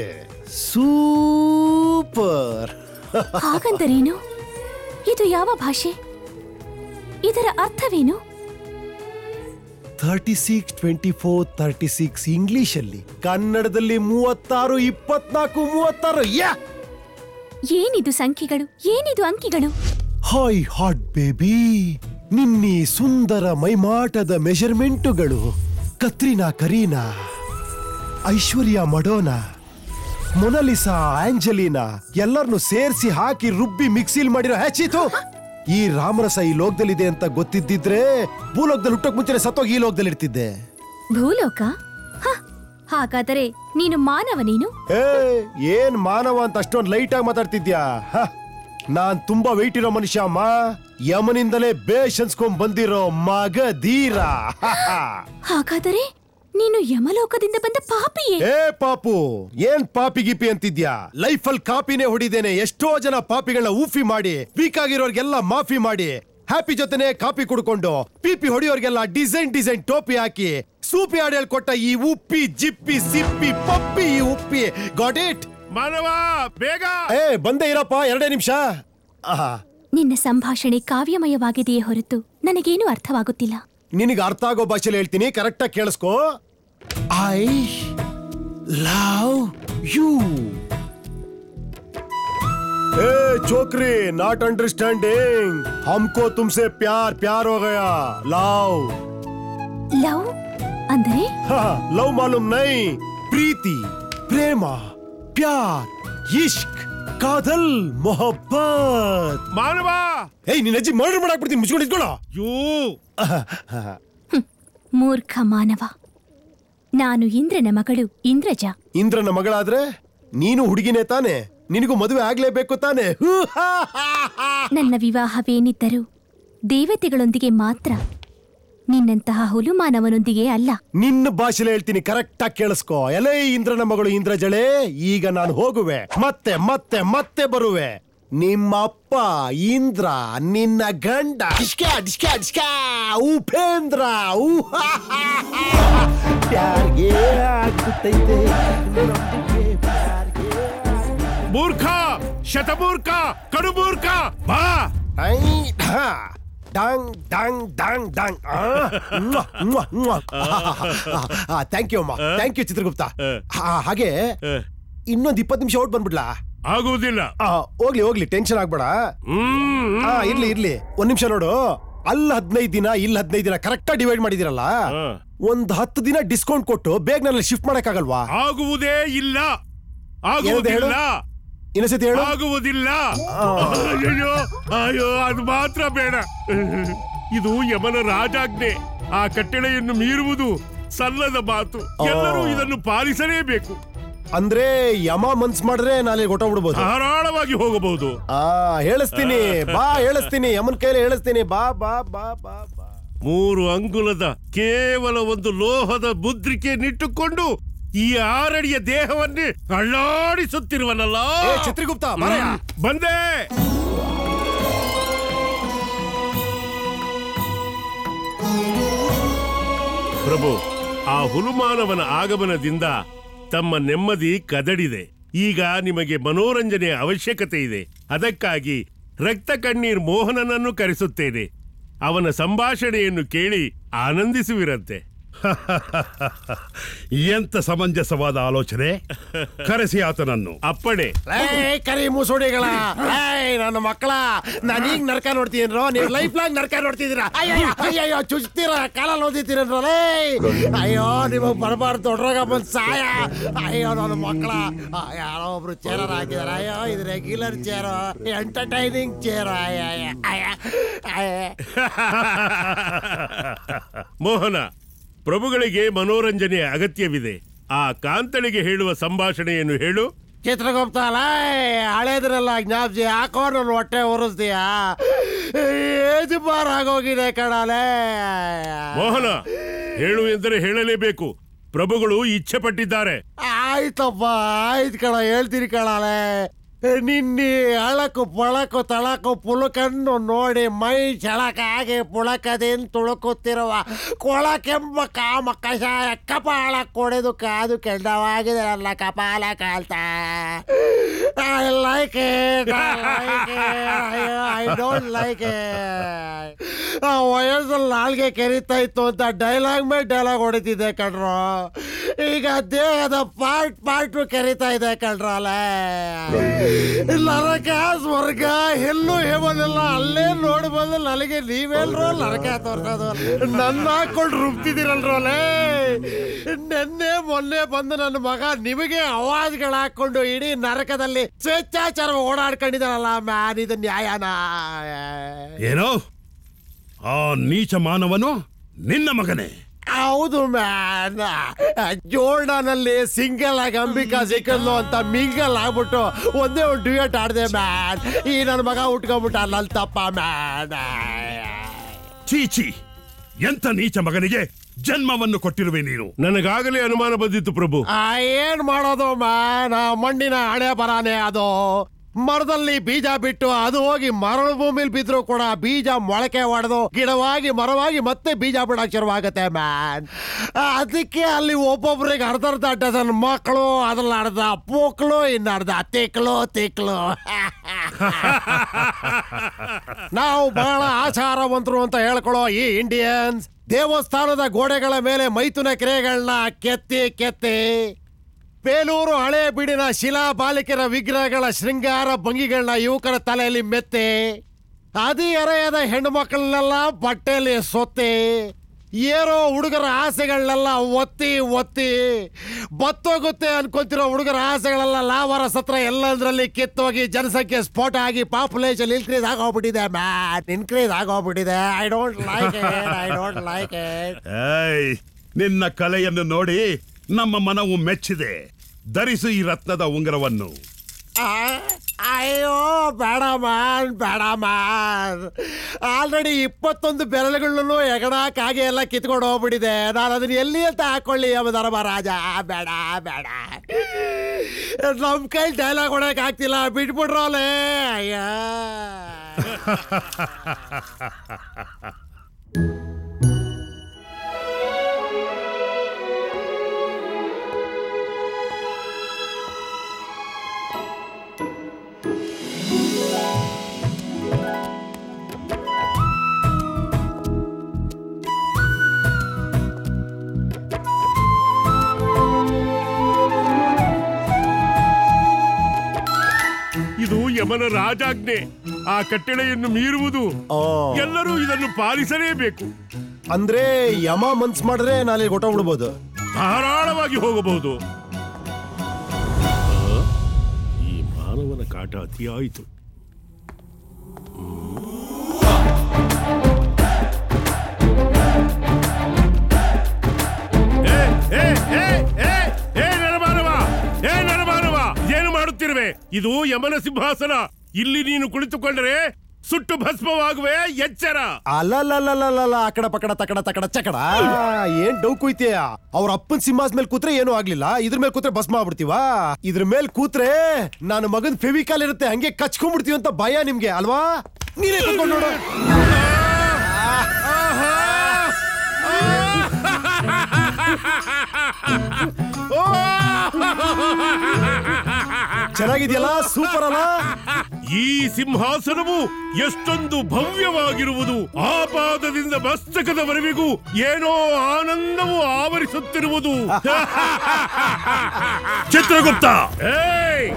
ಸೂಪರ್ ಹಾಗಂದರೇನು ಇದು ಯಾವ ಭಾಷೆ ಇದರ ಅರ್ಥವೇನು thirty six twenty four thirty six English ಅಲ್ಲಿ ಕನ್ನಡದಲ್ಲಿ ಮೂವತ್ತಾರು ಇಪ್ಪತ್ನಾಲ್ಕು ಮೂವತ್ತಾರು ಯಾ ಏನಿದು ಸಂಖ್ಯೆಗಳು ಏನಿದು ಅಂಕಿಗಳು ಹಾಯ್ ಹಾಟ್ ಬೇಬಿ ನಿನ್ನಿ ಸುಂದರ ಮೈಮಾಟದ ಮೆಜರ್ಮೆಂಟುಗಳು Katrina Kareena Aishwarya Madonna Mona Lisa Angelina ಎಲ್ಲರನ್ನು ಸೇರಿಸಿ ಹಾಕಿ ರುಬ್ಬಿ ಮಿಕ್ಸಿಲ್ ಮಾಡಿರೋ ಹ್ಯಾಚಿತು ಈ ರಾಮರಸ ಈ ಲೋಕದಲ್ಲಿದೆ ಅಂತ ಗೊತ್ತಿದ್ದಿದ್ರೆ ಭೂಲೋಕದಲ್ಲಿ ಹುಟ್ಟಕ್ ಮುಂಚೆ ಸತ್ತೋಗಿ ಈ ಲೋಕದಲ್ಲಿ ಇರ್ತಿದ್ದೆ ಭೂಲೋಕ ಹ, ಹಾಗಾದರೆ ನೀನು ಮಾನವ ನೀನು ಏ ಏನ್ ಮಾನವ ಅಂತ ಅಷ್ಟೊಂದು ಲೈಟ್ ಆಗಿ ಮಾತಾಡ್ತಿದ್ಯಾ ಹ, ನಾನ್ ತುಂಬಾ ವೆಯ್ಟ್ ಇರೋ ಮನುಷ್ಯ ಅಮ್ಮ ಯಮನಿಂದಲೇ ಬೇಷ್ ಅನ್ಸ್ಕೊಂಡ್ ಬಂದಿರೋ ಮಗ ಧೀರ ಹ, ಹ. ಹಾಗಾದರೆ ನೀನು ಯಮಲೋಕದಿಂದ ಬಂದ ಪಾಪಿಯೇ ಏ ಪಾಪು ಏನ್ ಪಾಪಿ ಗಿಪಿ ಅಂತಿದ್ಯಾ ಲೈಫ್ ಅಲ್ಲಿ ಕಾಪಿನೇ ಹೊಡಿದೇನೆ ಎಷ್ಟೋ ಜನ ಪಾಪಿಗಳನ್ನ ಊಫಿ ಮಾಡಿ ವೀಕ್ ಆಗಿರೋರ್ಗೆಲ್ಲ ಮಾಫಿ ಮಾಡಿ ಹ್ಯಾಪಿ ಜೊತೆನೆ ಕಾಪಿ ಕುಡ್ಕೊಂಡು ಪಿಪಿ ಹೊಡಿಯೋರ್ಗೆಲ್ಲ ಡಿಸೈನ್ ಡಿಸೈನ್ ಟೋಪಿ ಹಾಕಿ ಸೂಪಿ ಆಡಿಯಲ್ಲಿ ಕೊಟ್ಟ ಈ ಉಪ್ಪಿ ಜಿಪ್ಪಿ ಸಿಪ್ಪಿ ಪಪ್ಪಿ ಈ ಉಪ್ಪಿ ಗಾಟ್ ಇಟ್ ಮಾನವ ಬೇಗ ಏ ಬಂದೇ ಇರಪ್ಪ ಎರಡೇ ನಿಮಿಷ ಆಹಾ ನಿನ್ನ ಸಂಭಾಷಣೆ ಕಾವ್ಯಮಯವಾಗಿದೆಯೇ ಹೊರತು ನನಗೇನು ಅರ್ಥವಾಗುತ್ತಿಲ್ಲ ನಿನಗೆ ಅರ್ಥ ಆಗೋ ಭಾಷೆಲಿ ಹೇಳ್ತೀನಿ ಕರೆಕ್ಟಾಗಿ ಕೇಳಿಸ್ಕೋ ಐ ಲವ್ ಯು ए छोकरी नॉट अंडरस्टैंडिंग हमको तुमसे प्यार प्यार हो गया लव ಲವ್ ಅಂದರೆ लव मालूम नहीं प्रीति प्रेम प्यार इश्क ಕಾದಲ್ ಮೊಹಬ್ಬತ್ ಮಾನವ ಏಯ್ ನಿನ್ನ ಅಜ್ಜಿ ಮರ್ಡರ್ ಮಾಡಾಕ್ಬಿಡ್ತೀನಿ ಮುಚ್ಕೊಂಡು ಇದ್ಕೊಳ್ಳೋ ಯೂ ಮೂರ್ಖ ಮಾನವ ನಾನು ಇಂದ್ರನ ಮಗಳು ಇಂದ್ರಜ ಇಂದ್ರನ ಮಗಳಾದ್ರೆ ನೀನು ಹುಡುಗಿನೇ ತಾನೆ ನಿನಗೂ ಮದುವೆ ಆಗ್ಲೇಬೇಕು ತಾನೆ ಹೂ ಹಾ ಹಾ ಹಾ. ನನ್ನ ವಿವಾಹವೇನಿದ್ದರೂ ದೇವತೆಗಳೊಂದಿಗೆ ಮಾತ್ರ ನಿನ್ನಂತಹ ಹುಲು ಮಾನವನೊಂದಿಗೆ ಅಲ್ಲ ನಿನ್ನ ಭಾಷೆಲೆ ಹೇಳ್ತೀನಿ ಕರೆಕ್ಟ್ ಆಗಿ ಕೇಳಿಸ್ಕೋ ಎಲೇ ಇಂದ್ರನ ಮಗಳು ಇಂದ್ರಜಳೆ ಈಗ ನಾನು ಹೋಗುವೆ ಮತ್ತೆ ಮತ್ತೆ ಮತ್ತೆ ಬರುವೆ ನಿಮ್ಮ ಅಪ್ಪ ಇಂದ್ರ ನಿನ್ನ ಗಂಡ ಡಿಸ್ಕ್ಯಾ ಡಿಸ್ಕ್ಯಾ ಡಿಸ್ಕ್ಯಾ ಉಪೇಂದ್ರ ಊ ಹಾ ಹಾ ಹಾ. ಪ್ಯಾರ್ಗೆ ಆಗುತ್ತೈತೆ ಮೂರ್ಖ ಶತಮೂರ್ಖ ಕಡುಮೂರ್ಖ ಬಾ ಐ ಢಾ. ಡಾಂಗ್ ಡಾಂಗ್ ಡಾಂಗ್ ಡಾಂಗ್ ಥ್ಯಾಂಕ್ ಯು ಅಮ್ಮ ಥ್ಯಾಂಕ್ ಯು ಚಿತ್ರಗುಪ್ತ ಆ, ಹಾಗೆ ಇನ್ನೊಂದ್ ಇಪ್ಪತ್ತು ನಿಮಿಷ ಔಟ್ ಬಂದ್ಬಿಡ್ಲಾ ಆಗುವುದಿಲ್ಲ ಆ, ಹೋಗ್ಲಿ ಹೋಗ್ಲಿ ಟೆನ್ಷನ್ ಆಗ್ಬೇಡ ಆ, ಇರ್ಲಿ ಇರ್ಲಿ ಒಂದ್ ನಿಮಿಷ ನೋಡು ಅಲ್ಲಿ ಹದಿನೈದು ದಿನ ಇಲ್ಲಿ ಹದಿನೈದು ದಿನ ಕರೆಕ್ಟ್ ಡಿವೈಡ್ ಮಾಡಿದಿರಲ್ಲ ಒಂದ್ ಹತ್ತು ದಿನ ಡಿಸ್ಕೌಂಟ್ ಕೊಟ್ಟು ಬೇಗ ನನ್ನ ಶಿಫ್ಟ್ ಮಾಡಕ್ ಆಗಲ್ವಾ ಆಗುವುದೇ ಇಲ್ಲ ಏನಂತ ಹೇಳು? ಆಗುವುದಿಲ್ಲ ಇನ್ನೊಂದ್ಸತಿ ಹೇಳು ಆಗುವುದಿಲ್ಲ ಅಯ್ಯೋ ಅಯ್ಯೋ ಅದು ಮಾತ್ರ ಬೇಡ ಇದು ಯಮನ ರಾಜಾಜ್ಞೆ ಆ ಕಟ್ಟಳೆಯನ್ನು ಮೀರುವುದು ಸಲ್ಲದ ಮಾತು ಎಲ್ಲರೂ ಇದನ್ನು ಪಾಲಿಸಲೇಬೇಕು ಅಂದ್ರೆ ಯಮ ಮನ್ಸ್ ಮಾಡಿದ್ರೆ ನಾಳೆ ಹೊಟ್ಟೋಗ್ಬಿಡ್ಬೋದು ಧಾರಾಳವಾಗಿ ಹೋಗಬಹುದು ಆ ಹೇಳಿಸ್ತೀನಿ ಬಾ ಹೇಳಿಸ್ತೀನಿ ಯಮನ್ ಕೈಲಿ ಹೇಳಿಸ್ತೀನಿ ಬಾ ಬಾ ಬಾ ಬಾ ಬಾ ಮೂರು ಅಂಗುಲದ ಕೇವಲ ಒಂದು ಲೋಹದ ಮುದ್ರಿಕೆ ನಿಟ್ಟುಕೊಂಡು ಈ ಆರಡಿಯ ದೇಹವನ್ನೇ ಅಳ್ಳಾಡಿಸುತ್ತಿರುವನಲ್ಲ ಏ, ಛತ್ರಿಗುಪ್ತ, ಬಾರಯ್ಯ. ಹ್ಮ್, ಬಂದೆ ಪ್ರಭು ಆ ಹುಲುಮಾನವನ ಆಗಮನದಿಂದ ತಮ್ಮ ನೆಮ್ಮದಿ ಕದಡಿದೆ ಈಗ ನಿಮಗೆ ಮನೋರಂಜನೆಯ ಅವಶ್ಯಕತೆ ಇದೆ ಅದಕ್ಕಾಗಿ ರಕ್ತ ಕಣ್ಣೀರ್ ಮೋಹನನನ್ನು ಕರೆಸುತ್ತೇನೆ ಅವನ ಸಂಭಾಷಣೆಯನ್ನು ಕೇಳಿ ಆನಂದಿಸುವಿರಂತೆ ಎಂತ ಸಮಂಜಸವಾದ ಆಲೋಚನೆ ಕರೆಸಿ ಆತನನ್ನು ಅಪ್ಪಣೆ ಏಯ್ ಕರಿ ಮುಸುಡಿಗಳ ಏಯ್ ನನ್ನ ಮಕ್ಕಳ ನಾನೀಗ ನರ್ಕ ನೋಡ್ತೀನ್ರೋ ನೀವು ಲೈಫ್ ಲಾಂಗ್ ನರ್ಕ ನೋಡ್ತಿದ್ದೀರಾ ಅಯ್ಯಯ್ಯೋ ಅಯ್ಯಯ್ಯೋ ಚುಚ್ತೀರಾ ಕಾಲಲ್ಲಿ ಓದಿತೀರನ್ರೋ ಲೇ ಅಯ್ಯೋ ನಿಮಗೆ ಬರಬಾರ್ದು ದೊಡ್ಡರಾಗ ಬಂದ್ ಸಾಯ ಅಯ್ಯೋ ನನ್ನ ಮಕ್ಕಳ ಆ, ಯಾರೋ ಒಬ್ರು ಚೇರ ಹಾಕಿದಾರ ಅಯ್ಯೋ ಇದು ರೆಗ್ಯುಲರ್ ಚೇರು ಎಂಟರ್ಟೈನಿಂಗ್ ಚೇರು ಅಯ್ಯ ಅಯ್ಯ ಅಯ್ಯ ಅಯ್ಯ ಮೋಹನ ಪ್ರಭುಗಳಿಗೆ ಮನೋರಂಜನೆಯ ಅಗತ್ಯವಿದೆ ಆ ಕಾಂತಳಿಗೆ ಹೇಳುವ ಸಂಭಾಷಣೆಯನ್ನು ಹೇಳು ಚಿತ್ರಗುಪ್ತ ಅಲ್ಲ ಹಳೇದ್ರಲ್ಲ ಜ್ಞಾಪಿಸಿ ಹಾಕೋ ನನ್ನ ಹೊಟ್ಟೆ ಉರಿಸ್ತೀಯ ಏಜ್ ಬಾರ್ ಆಗೋಗಿದೆ ಕಣಲೆ ಮೋಹನ ಹೇಳು ಎಂದರೆ ಹೇಳಲೇಬೇಕು ಪ್ರಭುಗಳು ಇಚ್ಛೆ ಪಟ್ಟಿದ್ದಾರೆ ಆಯ್ತಪ್ಪ ಆಯ್ತು ಕಣ ಹೇಳ್ತೀನಿ ಕಣಲೆ ನಿನ್ನೆ ಅಳಕು ಪಳಕು ತಳಕು ಪುಲಕನ್ನು ನೋಡಿ ಮೈ ಚಳಕಾಗಿ ಪುಳಕದಿಂದ ತುಳುಕುತ್ತಿರುವ ಕೊಳಕೆಂಬ ಕಾಮ ಕಷಾಯ ಕಪಾಳ ಕೊಡೆದು ಕಾದು ಕೆಂಡವಾಗಿದೆ ನನ್ನ ಕಪಾಲ ಕಾಲ್ತಾ I like it I don't like it ಆ ವಯಸ್ಸಲ್ಲಿ ನಾಲ್ಗೆ ಕೆರಿತಾ ಇತ್ತು ಅಂತ ಡೈಲಾಗ್ ಮೇಲೆ ಡೈಲಾಗ್ ಹೊಡಿತಿದ್ದೆ ಕಣ್ರು ಈಗ ದೇಹದ ಪಾರ್ಟ್ ಪಾರ್ಟ್ ಕೆರಿತಾ ಇದೆ ಕಣ್ರಲ್ಲ ನರಕ ಸ್ವರ್ಗ ಎಲ್ಲೂ ಹೇಮನೆಲ್ಲ ಅಲ್ಲೇ ನೋಡಿ ಬಂದು ನನಗೆ ನೀವೆಲ್ರೋ ನರಕ ತೋರ್ಸೋದು ನನ್ನ ಹಾಕೊಂಡು ರುಬ್ತಿದ್ದೀರಲ್ರೋಲೆ ನೆನ್ನೆ ಮೊನ್ನೆ ಬಂದು ನನ್ನ ಮಗ ನಿಮಗೆ ಅವಾಜ್ಗಳು ಹಾಕೊಂಡು ಇಡೀ ನರಕದಲ್ಲಿ ಸ್ವೇಚ್ಛಾಚಾರ ಓಡಾಡ್ಕೊಂಡಿದ್ದಾರಲ್ಲ ಮ್ಯಾನ್ ಇದು ನ್ಯಾಯನಾ ಏನೋ ಆ ನೀಚ ಮಾನವನು ನಿನ್ನ ಮಗನೇ ಹೌದು ಮ್ಯಾನ್ ಜೋರ್ಡಾನಲ್ಲಿ ಸಿಂಗಲ್ ಆಗಿ ಅಂಬಿಕಾ ಸಿಕ್ಕಲ್ಲು ಅಂತ ಮಿಂಗಲ್ ಆಗ್ಬಿಟ್ಟು ಒಂದೇ ಒಂದು ಡ್ಯೂಯಟ್ ಆಡ್ದೆ ಮ್ಯಾನ್ ಈ ನನ್ನ ಮಗ ಉಟ್ಕೊಂಡ್ಬಿಟ್ಟ ನನ್ನ ತಪ್ಪ ಮ್ಯಾನ್ ಚೀಚಿ ಎಂತ ನೀಚ ಮಗನಿಗೆ ಜನ್ಮವನ್ನು ಕೊಟ್ಟಿರುವೆ ನೀನು ನನಗಾಗಲೇ ಅನುಮಾನ ಬಂದಿತ್ತು ಪ್ರಭು ಆ, ಏನ್ ಮಾಡೋದು ಮ್ಯಾನ್ ಆ ಮಣ್ಣಿನ ಹಣೆ ಬರಾನೆ ಅದು ಮರದಲ್ಲಿ ಬೀಜ ಬಿಟ್ಟು ಅದು ಹೋಗಿ ಮರಳು ಭೂಮಿಲಿ ಬಿದ್ರು ಕೂಡ ಬೀಜ ಮೊಳಕೆ ಹೊಡೆದು ಗಿಡವಾಗಿ ಮರವಾಗಿ ಮತ್ತೆ ಬೀಜ ಬಿಡಕ್ ಶುರುವಾಗತ್ತೆ ಮ್ಯಾನ್ ಅದಕ್ಕೆ ಅಲ್ಲಿ ಒಬ್ಬೊಬ್ರಿಗೆ ಅರ್ಧ ಅರ್ಧ ಡಜನ್ ಮಕ್ಕಳು ಅದ್ರಲ್ಲಿ ಅರ್ಧ ಪೋಕ್ಳು ಇನ್ನು ಅರ್ಧ ತಿಕ್ಳು ತಿಕ್ಳು ನಾವು ಬಹಳ ಆಚಾರವಂತರು ಅಂತ ಹೇಳ್ಕೊಳ್ಳೋ ಈ ಇಂಡಿಯನ್ಸ್ ದೇವಸ್ಥಾನದ ಗೋಡೆಗಳ ಮೇಲೆ ಮೈಥುನ ಕ್ರಿಯೆಗಳನ್ನ ಕೆತ್ತಿ ಕೆತ್ತಿ ಬೇಲೂರು ಹಳೆ ಬಿಡಿನ ಶಿಲಾ ಬಾಲಿಕೆರ ವಿಗ್ರಹಗಳ ಶೃಂಗಾರ ಭಂಗಿಗಳನ್ನ ಯುವಕರ ತಲೆಯಲ್ಲಿ ಮೆತ್ತೆ ಅದಿ ಎರೆಯದ ಹೆಣ್ಣು ಮಕ್ಕಳನ್ನೆಲ್ಲ ಬಟ್ಟೆಯಲ್ಲಿ ಸೊತ್ತಿ ಏರೋ ಹುಡುಗರ ಆಸೆಗಳನ್ನೆಲ್ಲ ಒತ್ತಿ ಒತ್ತಿ ಬತ್ತೋಗುತ್ತೆ ಅನ್ಕೊಂತಿರೋ ಹುಡುಗರ ಆಸೆಗಳೆಲ್ಲ ಲಾವರ ಸತ್ರ ಎಲ್ಲಂದ್ರಲ್ಲಿ ಕಿತ್ತೋಗಿ ಜನಸಂಖ್ಯೆ ಸ್ಫೋಟ ಆಗಿ ಪಾಪ್ಯುಲೇಷನ್ ಇನ್ಕ್ರೀಸ್ ಆಗೋಗ್ಬಿಟ್ಟಿದೆ ಮ್ಯಾನ್ ಇನ್ಕ್ರೀಸ್ ಆಗೋಗ್ಬಿಟ್ಟಿದೆ I don't like it I don't like it ಏಯ್ ನಿನ್ನ ಕಲೆಯನ್ನು ನೋಡಿ ನಮ್ಮ ಮನವು ಮೆಚ್ಚಿದೆ ಧರಿಸು ಈ ರತ್ನದ ಉಂಗುರವನ್ನು ಅಯ್ಯೋ ಬೇಡ ಮ್ಯಾನ್ ಬೇಡ ಮ್ಯಾನ್ ಆಲ್ರೆಡಿ ಇಪ್ಪತ್ತೊಂದು ಬೆರಳುಗಳನ್ನು ಎಗಡಕ್ಕಾಗಿ ಎಲ್ಲ ಕಿತ್ಕೊಂಡು ಹೋಗ್ಬಿಟ್ಟಿದೆ ನಾನು ಅದನ್ನ ಎಲ್ಲಿ ಅಂತ ಹಾಕೊಳ್ಳಿ ಧರ್ಮ ರಾಜ ಬೇಡ ಬೇಡ ನಮ್ ಕೈ ಡೈಲಾಗ್ ಹೊಡಕ್ ಆಗ್ತಿಲ್ಲ ಬಿಟ್ಬಿಡ್ರೋಲೆ ಅಯ್ಯ ಇದು ಯಮನ ರಾಜಾಜ್ಞೆ ಆ ಕಟ್ಟಳೆಯನ್ನು ಮೀರುವುದು ಎಲ್ಲರೂ ಇದನ್ನು ಪಾಲಿಸಲೇಬೇಕು ಅಂದ್ರೆ ಯಮ ಮನ್ಸ್ ಮಾಡಿದ್ರೆ ನಾಳೆ ಹೊಟ್ಟೋಗ್ಬಿಡ್ಬೋದು ಧಾರಾಳವಾಗಿ ಹೋಗಬಹುದು ಆ, ಈ ಮಾನವನ ಕಾಟ ಅತಿಯಾಯಿತು ಏ, ಏ, ಏ, ಏ, ಏ, ನರಮಾನವ! ಏ, ನರಮಾನವ! ಏನು ಮಾಡುತ್ತಿರುವೆ ಇದು ಯಮನ ಸಿಂಹಾಸನ ಇಲ್ಲಿ ನೀನು ಕುಳಿತುಕೊಂಡರೆ ಸುಟ್ಟು ಭಸ್ಮವಾಗುವೆ ಎಚ್ಚರ ಅಲ್ಲಲ್ಲಲ್ಲಲ್ಲ ಅಕಡ ಪಕಡ ತಕಡ ತಕಡ ಚಕಡ ಏನ್ ಡೌ ಕುಯ್ತೀಯ ಅವ್ರ ಅಪ್ಪನ್ ಸಿಂಹಾಸ್ ಮೇಲೆ ಕೂತ್ರೆ ಏನೂ ಆಗ್ಲಿಲ್ಲ ಇದ್ರ ಮೇಲೆ ಕೂತ್ರೆ ಭಸ್ಮ ಆಗ್ಬಿಡ್ತೀವಾ ಇದ್ರ ಮೇಲೆ ಕೂತ್ರೆ ನನ್ನ ಮಗನ್ ಫೆವಿಕಾಲ್ ಇರುತ್ತೆ ಹಂಗೆ ಕಚ್ಕೊಂಡ್ಬಿಡ್ತೀವಿ ಅಂತ ಭಯ ನಿಮ್ಗೆ ಅಲ್ವಾ ನೀನೇ ಕೂತ್ಕೊಂಡು ನೋಡು ಚೆನ್ನಾಗಿದೆಯಲ್ಲ ಸೂಪರ್ ಅಲ್ಲ ಈ ಸಿಂಹಾಸನವು ಎಷ್ಟೊಂದು ಭವ್ಯವಾಗಿರುವುದು ಆ ಪಾದದಿಂದ ಮಸ್ತಕದವರೆವಿಗೂ ಏನೋ ಆನಂದವು ಆವರಿಸುತ್ತಿರುವುದು ಚಿತ್ರಗುಪ್ತ ಏಯ್!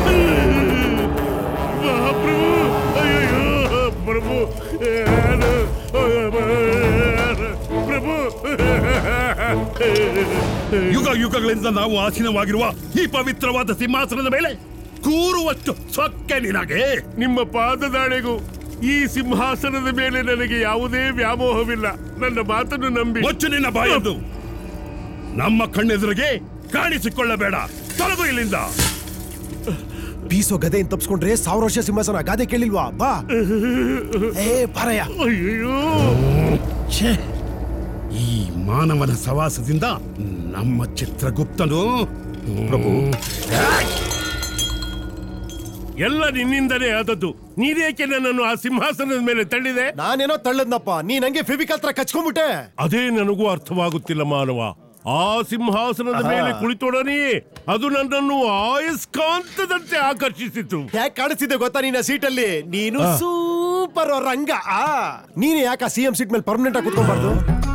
ಮಹಾಪ್ರಭು ಅಯ್ಯಯ್ಯೋ, ಪ್ರಭು ಏನು? ಪ್ರಭು ಯುಗ ಯುಗಗಳಿಂದ ನಾವು ಆಸೀನವಾಗಿರುವ ಈ ಪವಿತ್ರವಾದ ಸಿಂಹಾಸನದ ಮೇಲೆ ಕೂರುವಷ್ಟು ಸೊಕ್ಕೆ ನಿನಗೆ ನಿಮ್ಮ ಪಾದದಾಣೆಗೂ ಈ ಸಿಂಹಾಸನದ ಮೇಲೆ ನನಗೆ ಯಾವುದೇ ವ್ಯಾಮೋಹವಿಲ್ಲ ನನ್ನ ಮಾತನ್ನು ನಂಬಿ ಮುಚ್ಚು ನಿನ್ನ ಬಾಯದ್ದು ನಮ್ಮ ಕಣ್ಣೆದುರಿಗೆ ಕಾಣಿಸಿಕೊಳ್ಳಬೇಡ ತೊಲಗು ಇಲ್ಲಿಂದ ಬೀಸೋ ಗದೆಯಿಂದ ತಪ್ಸ್ಕೊಂಡ್ರೆ ಸಾವಿರ ವರ್ಷ ಸಿಂಹಾಸನ ಗಾದೆ ಕೇಳಿಲ್ವಾ ಬಾ ಏ ಪಾರಯ್ಯ ಛೇ, ಈ ಮಾನವನ ಸವಾಸದಿಂದ ನಮ್ಮ ಚಿತ್ರಗುಪ್ತನು ಪ್ರಭು ಎಲ್ಲ ನಿನ್ನಿಂದನೇ ಆದದ್ದು ನೀನೇಕೆ ನನ್ನನ್ನು ಆ ಸಿಂಹಾಸನದ ಮೇಲೆ ತಳ್ಳಿದೆ ನಾನೇನೋ ತಳ್ಳದ್ನಪ್ಪ ನೀ ನಂಗೆ ಫೆವಿಕಲ್ ತರ ಕಚ್ಕೊಂಡ್ಬಿಟ್ಟೆ ಅದೇ ನನಗೂ ಅರ್ಥವಾಗುತ್ತಿಲ್ಲ ಮಾನವ ಆ ಸಿಂಹಾಸನದ ಆಹಾ. ಮೇಲೆ ಕುಳಿತೊಡನೆಯೇ ಅದು ನನ್ನನ್ನು ಆಯಸ್ಕಾಂತದಂತೆ ಆಕರ್ಷಿಸಿತು ಯಾಕೆ ಕಾಣಿಸ್ತಿದೆ ಗೊತ್ತಾ ನಿನ್ನ ಸೀಟಲ್ಲಿ ನೀನು ಆ. ಸೂಪರ್ ರಂಗ ಆ ನೀನು ಯಾಕೆ ಸಿ ಎಂ ಸೀಟ್ ಮೇಲೆ ಪರ್ಮನೆಂಟ್ ಆಗಿ ಕುತ್ಕೊಂಡ್ಬಾರ್ದು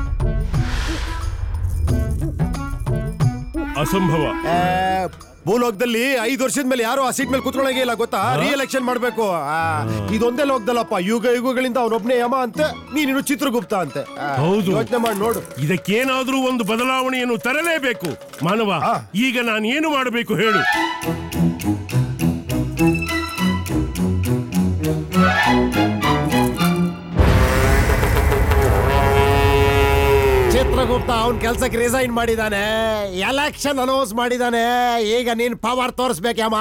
ಅಸಂಭವ ಏ, ಭೂಲೋಕದಲ್ಲಿ ಐದು ವರ್ಷದ ಮೇಲೆ ಯಾರು ಆ ಸೀಟ್ ಮೇಲೆ ಕುತ್ಕೊಳ್ಳೋಂಗೆ ಇಲ್ಲ ಗೊತ್ತಾ ರೀ ಎಲೆಕ್ಷನ್ ಮಾಡ್ಬೇಕು ಆ, ಇದೊಂದೇ ಲೋಕದಲ್ಲಪ್ಪ ಯುಗ ಯುಗಗಳಿಂದ ಅವನೊಬ್ನೇ ಯಮ ಅಂತೆ ನೀನಿನ್ನು ಚಿತ್ರಗುಪ್ತ ಅಂತೆ ಆ, ಹೌದು ಯೋಚ್ನೆ ಮಾಡಿ ನೋಡು ಇದಕ್ಕೇನಾದ್ರೂ ಒಂದು ಬದಲಾವಣೆಯನ್ನು ತರಲೇಬೇಕು ಮಾನವ ಈಗ ನಾನು ಏನು ಮಾಡಬೇಕು ಹೇಳು ಚಿತ್ರಗುಪ್ತ ಅವನ್ ಕೆಲ್ಸಕ್ಕೆ ರಿಸೈನ್ ಮಾಡಿದಾನೆ ಎಲೆಕ್ಷನ್ ಅನೌನ್ಸ್ ಮಾಡಿದಾನೆ ಈಗ ನೀನ್ ಪವರ್ ತೋರಿಸ್ಬೇಕಮ್ಮ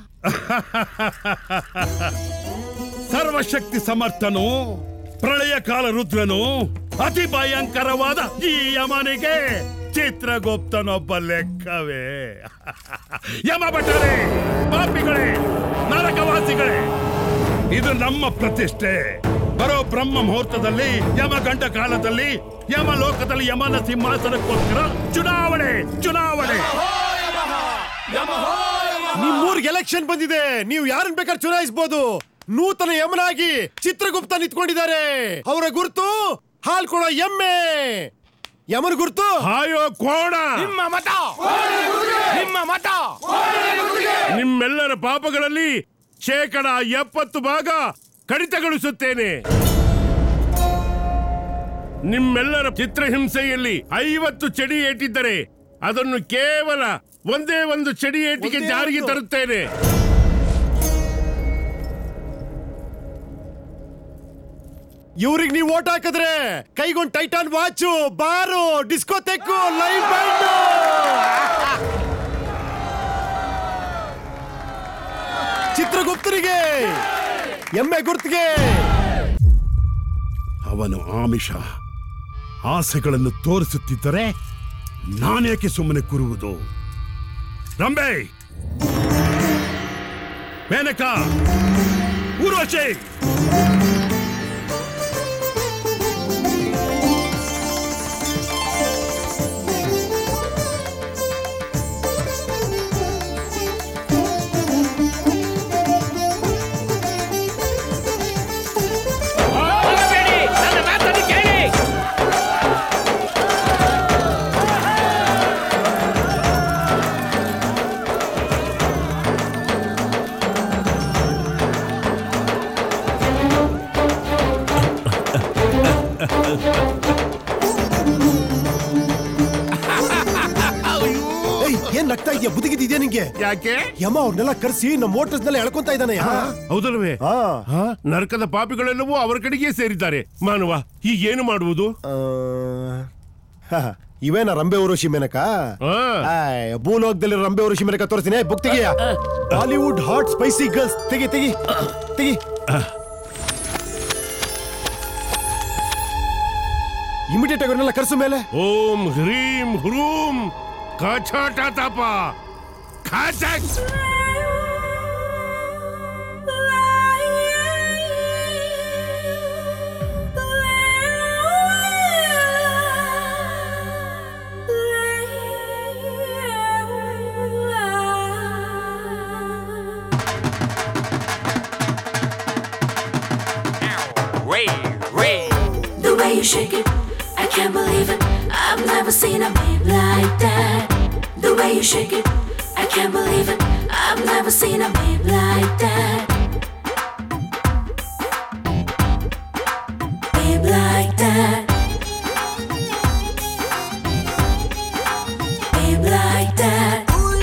ಸರ್ವಶಕ್ತಿ ಸಮರ್ಥನು ಪ್ರಳಯ ಕಾಲ ರುದ್ರನು ಅತಿ ಭಯಂಕರವಾದ ಈ ಯಮನಿಗೆ ಚಿತ್ರಗುಪ್ತನೊಬ್ಬ ಲೆಕ್ಕವೇ ಯಮ ಭಟರೇ ಪಾಪಿಗಳೇ ನರಕವಾಸಿಗಳೇ ಇದು ನಮ್ಮ ಪ್ರತಿಷ್ಠೆ ಬರೋ ಬ್ರಹ್ಮ ಮುಹೂರ್ತದಲ್ಲಿ ಯಮಗಂಡ ಕಾಲದಲ್ಲಿ ಯಮ ಲೋಕದಲ್ಲಿ ಯಮನ ಸಿಂಹಾಸನಕ್ಕೋಸ್ಕರ ಚುನಾವಣೆ ಚುನಾವಣೆ ನಿಮ್ಮೂರ್ಗೆ ಎಲೆಕ್ಷನ್ ಬಂದಿದೆ ನೀವು ಯಾರನ್ನ ಬೇಕಾದ್ರೆ ಚುನಾಯಿಸಬಹುದು ನೂತನ ಯಮನಾಗಿ ಚಿತ್ರಗುಪ್ತ ನಿಂತ್ಕೊಂಡಿದ್ದಾರೆ ಅವರ ಗುರುತು ಹಾಲ್ ಕೊಡೋ ಎಮ್ಮೆ ಯಮನ ಗುರುತು ಹಾಯೋ ಕೋಣ ನಿಮ್ಮ ಮತ ನಿಮ್ಮ ಮತ ನಿಮ್ಮೆಲ್ಲರ ಪಾಪಗಳಲ್ಲಿ ಶೇಕಡ ಎಪ್ಪತ್ತು ಭಾಗ ಕಡಿತಗೊಳಿಸುತ್ತೇನೆ ನಿಮ್ಮೆಲ್ಲರ ಚಿತ್ರಹಿಂಸೆಯಲ್ಲಿ ಐವತ್ತು ಚಡಿ ಏಟಿದ್ದರೆ ಅದನ್ನು ಕೇವಲ ಒಂದೇ ಒಂದು ಚಡಿ ಏಟಿಗೆ ಒಂದೇ ಜಾರಿಗೆ ಒಂದು. ತರುತ್ತೇನೆ ಇವ್ರಿಗೆ ನೀವು ಓಟ್ ಹಾಕಿದ್ರೆ ಕೈಗೊಂದು Titan watch bar discotheque live band ಚಿತ್ರಗುಪ್ತರಿಗೆ ಎಮ್ಮೆ ಗುರ್ತಿಗೆ ಅವನು ಆಮಿಷ ಆಸೆಗಳನ್ನು ತೋರಿಸುತ್ತಿದ್ದರೆ ನಾನೇಕೆ ಸುಮ್ಮನೆ ಕೂರುವುದು ರಂಬೆ ಮೇನಕ ಊರ್ವಶಿ ಹೋಗಬೇಡಿ ನನ್ನ ಮಾತನ್ನು ಕೇಳಿ ಏಯ್, ಏನ್ ನಗ್ತಾ ಇದೆಯಾ ಬುದಿಗಿದ್ಯಾ ನಿಂಗೆ ಯಾಕೆ ಯಮ ಅವ್ರನ್ನೆಲ್ಲ ಕರ್ಸಿ ನಮ್ಮ ಮೋಟರ್ಸ್ನೆಲ್ಲ ಎಳ್ಕೊಂತ ಇದ್ದಾನೆ ಹೌದಲ್ವೇ ಹಾ? ನರಕದ ಪಾಪಿಗಳೆಲ್ಲವೂ ಅವರ ಕಡೆಗೆ ಸೇರಿದ್ದಾರೆ ಮಾನವ ಈಗೇನು ಮಾಡುವುದು ಇವೇನ ರಂಬೆ ಊರುಷಿ ಮೇನಕ ಆಯ್, ಭೂಲೋಕದಲ್ಲಿ ರಂಬೆ ಊರುಷಿ ಮೇನಕ ತೋರಿಸ್ತೀನಿ ಬುಕ್ ತೆಗಿಯ ಬಾಲಿವುಡ್ ಹಾಟ್ ಸ್ಪೈಸಿ ಗರ್ಲ್ಸ್ ತೆಗಿ ತೆಗಿ ತೆಗಿ ಇಮಿಡಿಯೇಟ್ ಆಗಿ ಅವ್ರನ್ನೆಲ್ಲ ಕರ್ಸು ಮೇಲೆ ಓಂ ಹ್ರೀಂ ಹ್ರೂಂ ಕಾಚಾಟ ತಾಪ ಖಾಚಕ್ way you shake it, I can't believe it. I've never seen a babe like that. The way you shake it, I can't believe it. I've never seen a babe like that. Babe like that. Babe like that.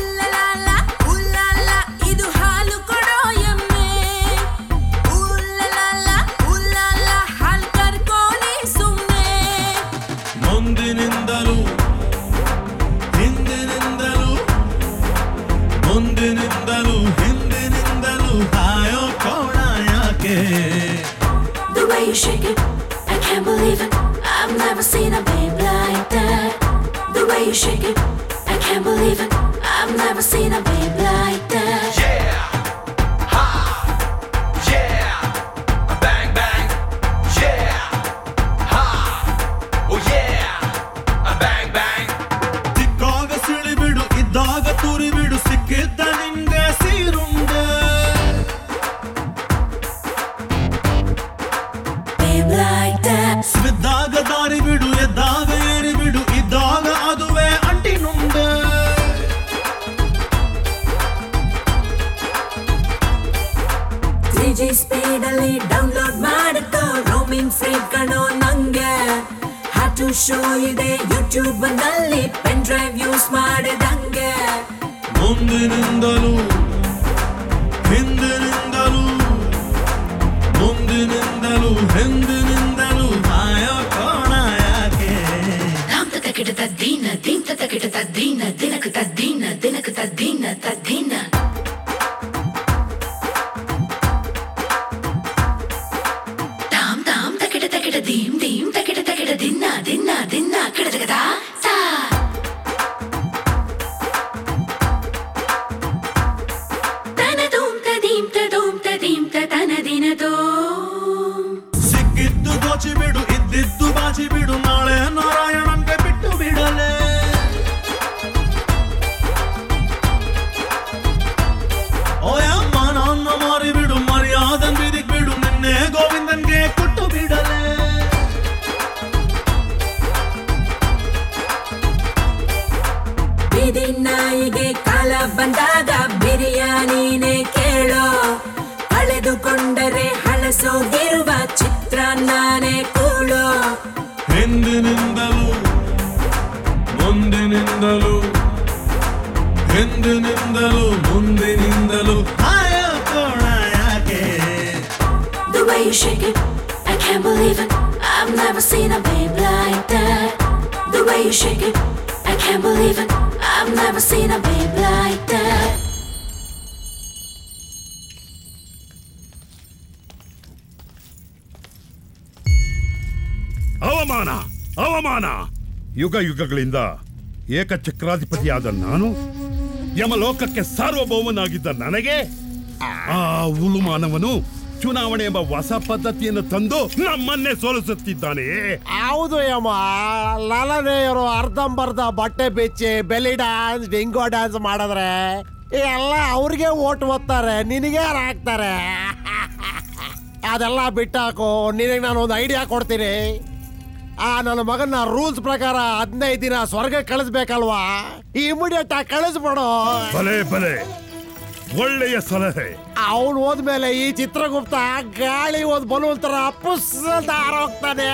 ಇದು ಹಾಲು ಕೊಡೋ ಎಮ್ಮೆ ಉಲ್ಲಲಾಲ ಉಲ್ಲಾಲ ಹಾಲ್ ಕರ್ಕೋನಿ ಸುಮ್ನೆ ಮುಂದಿನಿಂದಲೂ ಹಿಂದಿನಿಂದಲೂ ಮುಂದಿನಿಂದಲೂ ಹಿಂದಿನಿಂದಲೂ ಹಾಯೋ ಕೋಣ ಯಾಕೆ The way you shake it, I can't believe it. I've never seen a babe like that. The way you shake it, I can't believe it. I've never seen a babe like that. ಸಿಕ್ಕಾಗ ಸಿಳಿಬಿಡು ಇದ್ದಾಗ ತುರಿಬಿಡು ಸಿಕ್ಕಿದ್ದ ನಿಂಗೆ ಸೀರುಂಡೆ Babe like that. ಸ್ವಿದ್ದಾಗ ದಾರಿ ಬಿಡು ಎದ್ದಾಗ ಏರಿ ಬಿಡು ಇದ್ದಾಗ ಅದುವೇ ಅಂಟಿನುಂಡೆ ತ್ರೀ ಜಿ ಸ್ಪೀಡ್ ಅಲ್ಲಿ ಡೌನ್ಲೋಡ್ ಮಾಡುತ್ತೋ ರೋಮಿಂಗ್ ಫ್ರೀ ಕಣೋ ನಂಗೆ ಹ್ಯಾ ಟು ಶೋ ಇದೆ ಯೂಟ್ಯೂಬ್ ನಲ್ಲಿ ಪೆನ್ ಡ್ರೈವ್ ಯೂಸ್ ಮಾಡಿದಂಗೆ ಮುಂದಿನಿಂದಲೂ ಹಿಂದಿನಿಂದಲೂ ಮುಂದಿನಿಂದಲೂ ಹಿಂದಿನಿಂದಲೂ ಹಾಯೋ ಕೋಣ ಯಾಕೆ ಧಾಮ್ ತಕಿಟ ತದ್ದೀನ ದೀನ್ ತಕಿಟ ತದ್ದೀನ ದಿನಕ ತದ್ದೀನ ದಿನಕ ತದ್ದೀನ ತದ್ದೀನ ಧಾಮ್ ಧಾಮ್ ತಕಿಟ ತಕಿಟ ದೀಮ್ ದೀಮ್ ತಕಿಟ ತಕಿಟ ದಿನ ದಿನ ದಿನ ಕಿಡದಗದ ಸಾ ತನ ದೂಮ್ ತದೀಮ್ ತದೂಮ್ ತದೀಮ್ ತನ ದಿನದೋ ಸಿಕ್ಕಿದ್ದು ದೋಚಿ ಬಿಡು ಇದ್ದಿದ್ದು ಬಾಚಿ ಬಿಡು ನಾಳೆ ನಾರಾಯಣನ್ಗೆ ಬಿಟ್ಟು ಬಿಡಲೆ ಓಯಮ್ಮ ನನ್ನ ಮಾರಿ ಬಿಡು ಮರ್ಯಾದನ್ ಬೀದಿಗ್ ಬಿಡು ನಿನ್ನೆ ಗೋವಿಂದನ್ಗೆ ಕೊಟ್ಟು ಬಿಡಲೆ ಬೀದಿ ನಾಯಿಗೆ ಕಾಲ ಬಂದಾಗ ಬಿರಿಯಾನಿನೇ ಕೇಳೋ ಕಳೆದುಕೊಂಡರೆ ಹಳಸೋಗಿರುವ ಚಿತ್ರ ನಾನೇ ಕೂಳೋ ಹಿಂದಿನಿಂದಲೂ ಮುಂದಿನಿಂದಲೂ ಹಿಂದಿನಿಂದಲೂ ಮುಂದಿನಿಂದಲೂ ಹಾಯೋ ಕೋಣ ಯಾಕೆ The way you shake it, I can't believe it. I've never seen a babe like that. The way you shake it, I can't believe it. I've never seen a babe like that. ಅವಮಾನ ಅವಮಾನ ಯುಗ ಯುಗಗಳಿಂದ ಏಕಚಕ್ರಾಧಿಪತಿಯಾದ ನಾನು ಯಮಲೋಕಕ್ಕೆ ಸಾರ್ವಭೌಮನಾಗಿದ್ದ ನನಗೆ ಆ ಉಳುಮಾನವನು ಚುನಾವಣೆ ಎಂಬ ಹೊಸ ಪದ್ಧತಿಯನ್ನು ತಂದು ನಮ್ಮನ್ನೇ ಸೋಲಿಸುತ್ತಿದ್ದಾನೆ ಹೌದು ಯಮ್ಮ ಲಲನೆಯರು ಅರ್ಧಂಬರ್ಧ ಬಟ್ಟೆ ಬಿಚ್ಚಿ ಬೆಲಿ ಡ್ಯಾನ್ಸ್ ಡಿಂಗೋ ಡ್ಯಾನ್ಸ್ ಮಾಡಿದ್ರೆ ಎಲ್ಲ ಅವ್ರಿಗೆ ಓಟ್ ಓದ್ತಾರೆ ನಿನಗೆ ಯಾರು ಹಾಕ್ತಾರೆ ಅದೆಲ್ಲ ಬಿಟ್ಟಾಕು ನಿನಗೆ ನಾನು ಒಂದು ಐಡಿಯಾ ಕೊಡ್ತೀನಿ ಆ ನನ್ನ ಮಗನ ರೂಲ್ಸ್ ಪ್ರಕಾರ ಹದಿನೈದು ದಿನ ಸ್ವರ್ಗ ಕಳಿಸ್ಬೇಕಲ್ವಾ ಇಮಿಡಿಯೇಟ್ ಆಗಿ ಕಳಿಸ್ಬಿಡು ಬಲೆ ಬಲೆ ಒಳ್ಳೆಯ ಸಲಹೆ ಅವನು ಹೋದ್ಮೇಲೆ ಈ ಚಿತ್ರಗುಪ್ತ ಗಾಳಿ ಒಂದು ಬಲೂನ್ ತರ ಪುಸ್ ಅಂತ ಹಾರೋಗ್ತಾನೆ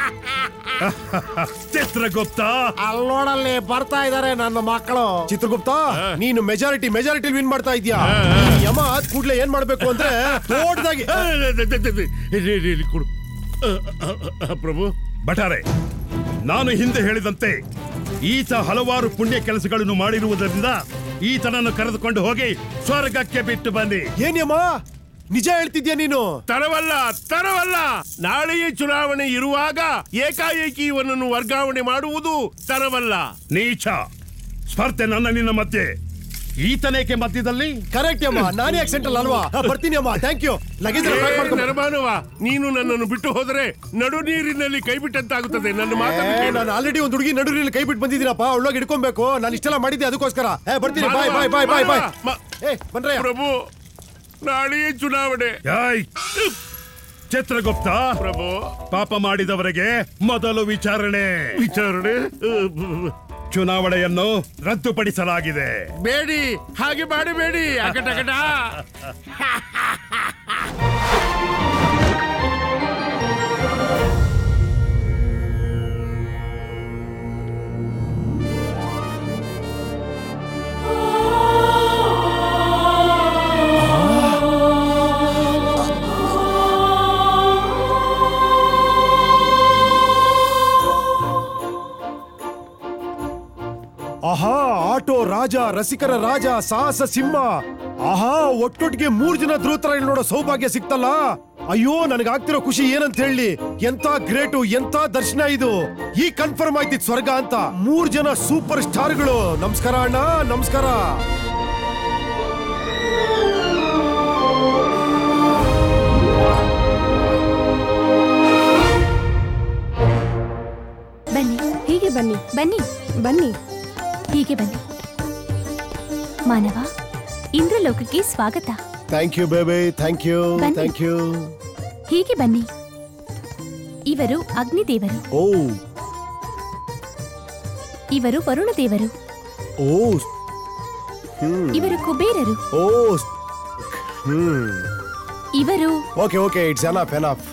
ಚಿತ್ರಗುಪ್ತ ಅಲ್ಲಿ ನೋಡಲ್ಲಿ ಬರ್ತಾ ಇದಾರೆ ನನ್ನ ಮಕ್ಕಳು ಚಿತ್ರಗುಪ್ತ ನೀನು ಮೆಜಾರಿಟಿ ಮೆಜಾರಿಟಿ ವಿನ್ ಮಾಡ್ತಾ ಇದ್ಯಾ ಈ ಯಮ ಆದ್ ಕೂಡ್ಲೆ ಏನ್ ಮಾಡ್ಬೇಕು ಅಂದ್ರೆ ದೊಡ್ಡದಾಗಿ ಇಲ್ಲಿ ಕೊಡು ಅ, ಅ, ಅ, ಪ್ರಭು ಭಟಾರೆ ನಾನು ಹಿಂದೆ ಹೇಳಿದಂತೆ ಈತ ಹಲವಾರು ಪುಣ್ಯ ಕೆಲಸಗಳನ್ನು ಮಾಡಿರುವುದರಿಂದ ಈತನನ್ನು ಕರೆದುಕೊಂಡು ಹೋಗಿ ಸ್ವರ್ಗಕ್ಕೆ ಬಿಟ್ಟು ಬನ್ನಿ ಏನ್ಯಮ್ಮ ನಿಜ ಹೇಳ್ತಿದ್ಯಾ ನೀನು ತರವಲ್ಲ ತರವಲ್ಲ ನಾಳೆಯೇ ಚುನಾವಣೆ ಇರುವಾಗ ಏಕಾಏಕಿ ಇವನನ್ನು ವರ್ಗಾವಣೆ ಮಾಡುವುದು ತರವಲ್ಲ ನೀಚ ಸ್ಪರ್ಧೆ ನನ್ನ ನಿನ್ನ ಮಧ್ಯೆ ಈತನೇಕೆ ಮಧ್ಯದಲ್ಲಿ ಕರೆಕ್ಟ್ ಅಮ್ಮ ನಾನೇ ಆಕ್ಸೆಂಟಲ್ ಅಲ್ವಾ ಹಾ, ಬರ್ತೀನಿ ಅಮ್ಮ ಥ್ಯಾಂಕ್ ಯು ಲಗೇಜ್ ನರಮಾನವ ನೀನು ನನ್ನನ್ನು ಬಿಟ್ಟು ಹೋದರೆ ನಡು ನೀರಿನಲ್ಲಿ ಕೈ ಬಿಟ್ಟಂತಾಗುತ್ತದೆ ನನ್ನ ಮಾತನ್ನು ಕೇಳು. ನಾನು ಆಲ್ರೆಡಿ ಒಂದು ಹುಡುಗಿ ನಡುವಿನಲ್ಲಿ ಕೈ ಬಿಟ್ಟು ಬಂದಿದ್ದೀನಪ್ಪ ಒಳ್ಳೋಗಿ ಹಿಡ್ಕೊಬೇಕು ನಾನು ಇಷ್ಟೆಲ್ಲ ಮಾಡಿದ್ದೆ ಅದಕ್ಕೋಸ್ಕರ ಏ ಬರ್ತೀನಿ ಬಾಯ್ ಬಾಯ್ ಬಾಯ್ ಬಾಯ್ ಬಾಯ್ ಏ ಬನ್ರಯ್ಯ ಪ್ರಭು ನಾಳೆಯೇ ಚುನಾವಣೆ ಚಿತ್ರಗುಪ್ತ ಪ್ರಭು ಪಾಪ ಮಾಡಿದವರಿಗೆ ಮೊದಲು ವಿಚಾರಣೆ ವಿಚಾರಣೆ ಚುನಾವಣೆಯನ್ನು ರದ್ದುಪಡಿಸಲಾಗಿದೆ ಬೇಡಿ ಹಾಗೆ ಮಾಡಬೇಡಿ ಅಕಟಕಟ ಆಹಾ ಆಟೋ ರಾಜ ರಸಿಕರ ರಾಜ ಸಾಹಸ ಸಿಂಹ ಆಹಾ ಒಟ್ಟೊಟ್ಟಿಗೆ ಮೂರ್ ಜನ ಧ್ರುವತರ ನೋಡೋ ಸೌಭಾಗ್ಯ ಸಿಕ್ತಲ್ಲ ಅಯ್ಯೋ ನನಗಾಗ್ತಿರೋ ಖುಷಿ ಏನಂತ ಹೇಳಿ ಎಂತ ಗ್ರೇಟು ಎಂತ ದರ್ಶನ ಇದು ಈ ಕನ್ಫರ್ಮ್ ಆಯ್ತಿದ್ ಸ್ವರ್ಗ ಅಂತ ಮೂರ್ ಜನ ಸೂಪರ್ ಸ್ಟಾರ್ಗಳು ನಮಸ್ಕಾರ ಅಣ್ಣ ನಮಸ್ಕಾರ ಬನ್ನಿ ಹೀಗೆ ಬನ್ನಿ ಬನ್ನಿ ಬನ್ನಿ ಹೀಗೆ ಬನ್ನಿ ಮಾನವ ಇಂದ್ರಲೋಕಕ್ಕೆ ಸ್ವಾಗತ thank you baby thank you ಬನ್ನಿ. ಥ್ಯಾಂಕ್ ಯು ಹೀಗೆ ಬನ್ನಿ ಇವರು ಅಗ್ನಿದೇವರು ಓ ಇವರು ವರುಣ ದೇವರು ಓ ಹ್ಮ್ ಇವರು ಕುಬೇರರು ಓ ಹ್ಮ್ ಇವರು okay okay it's enough enough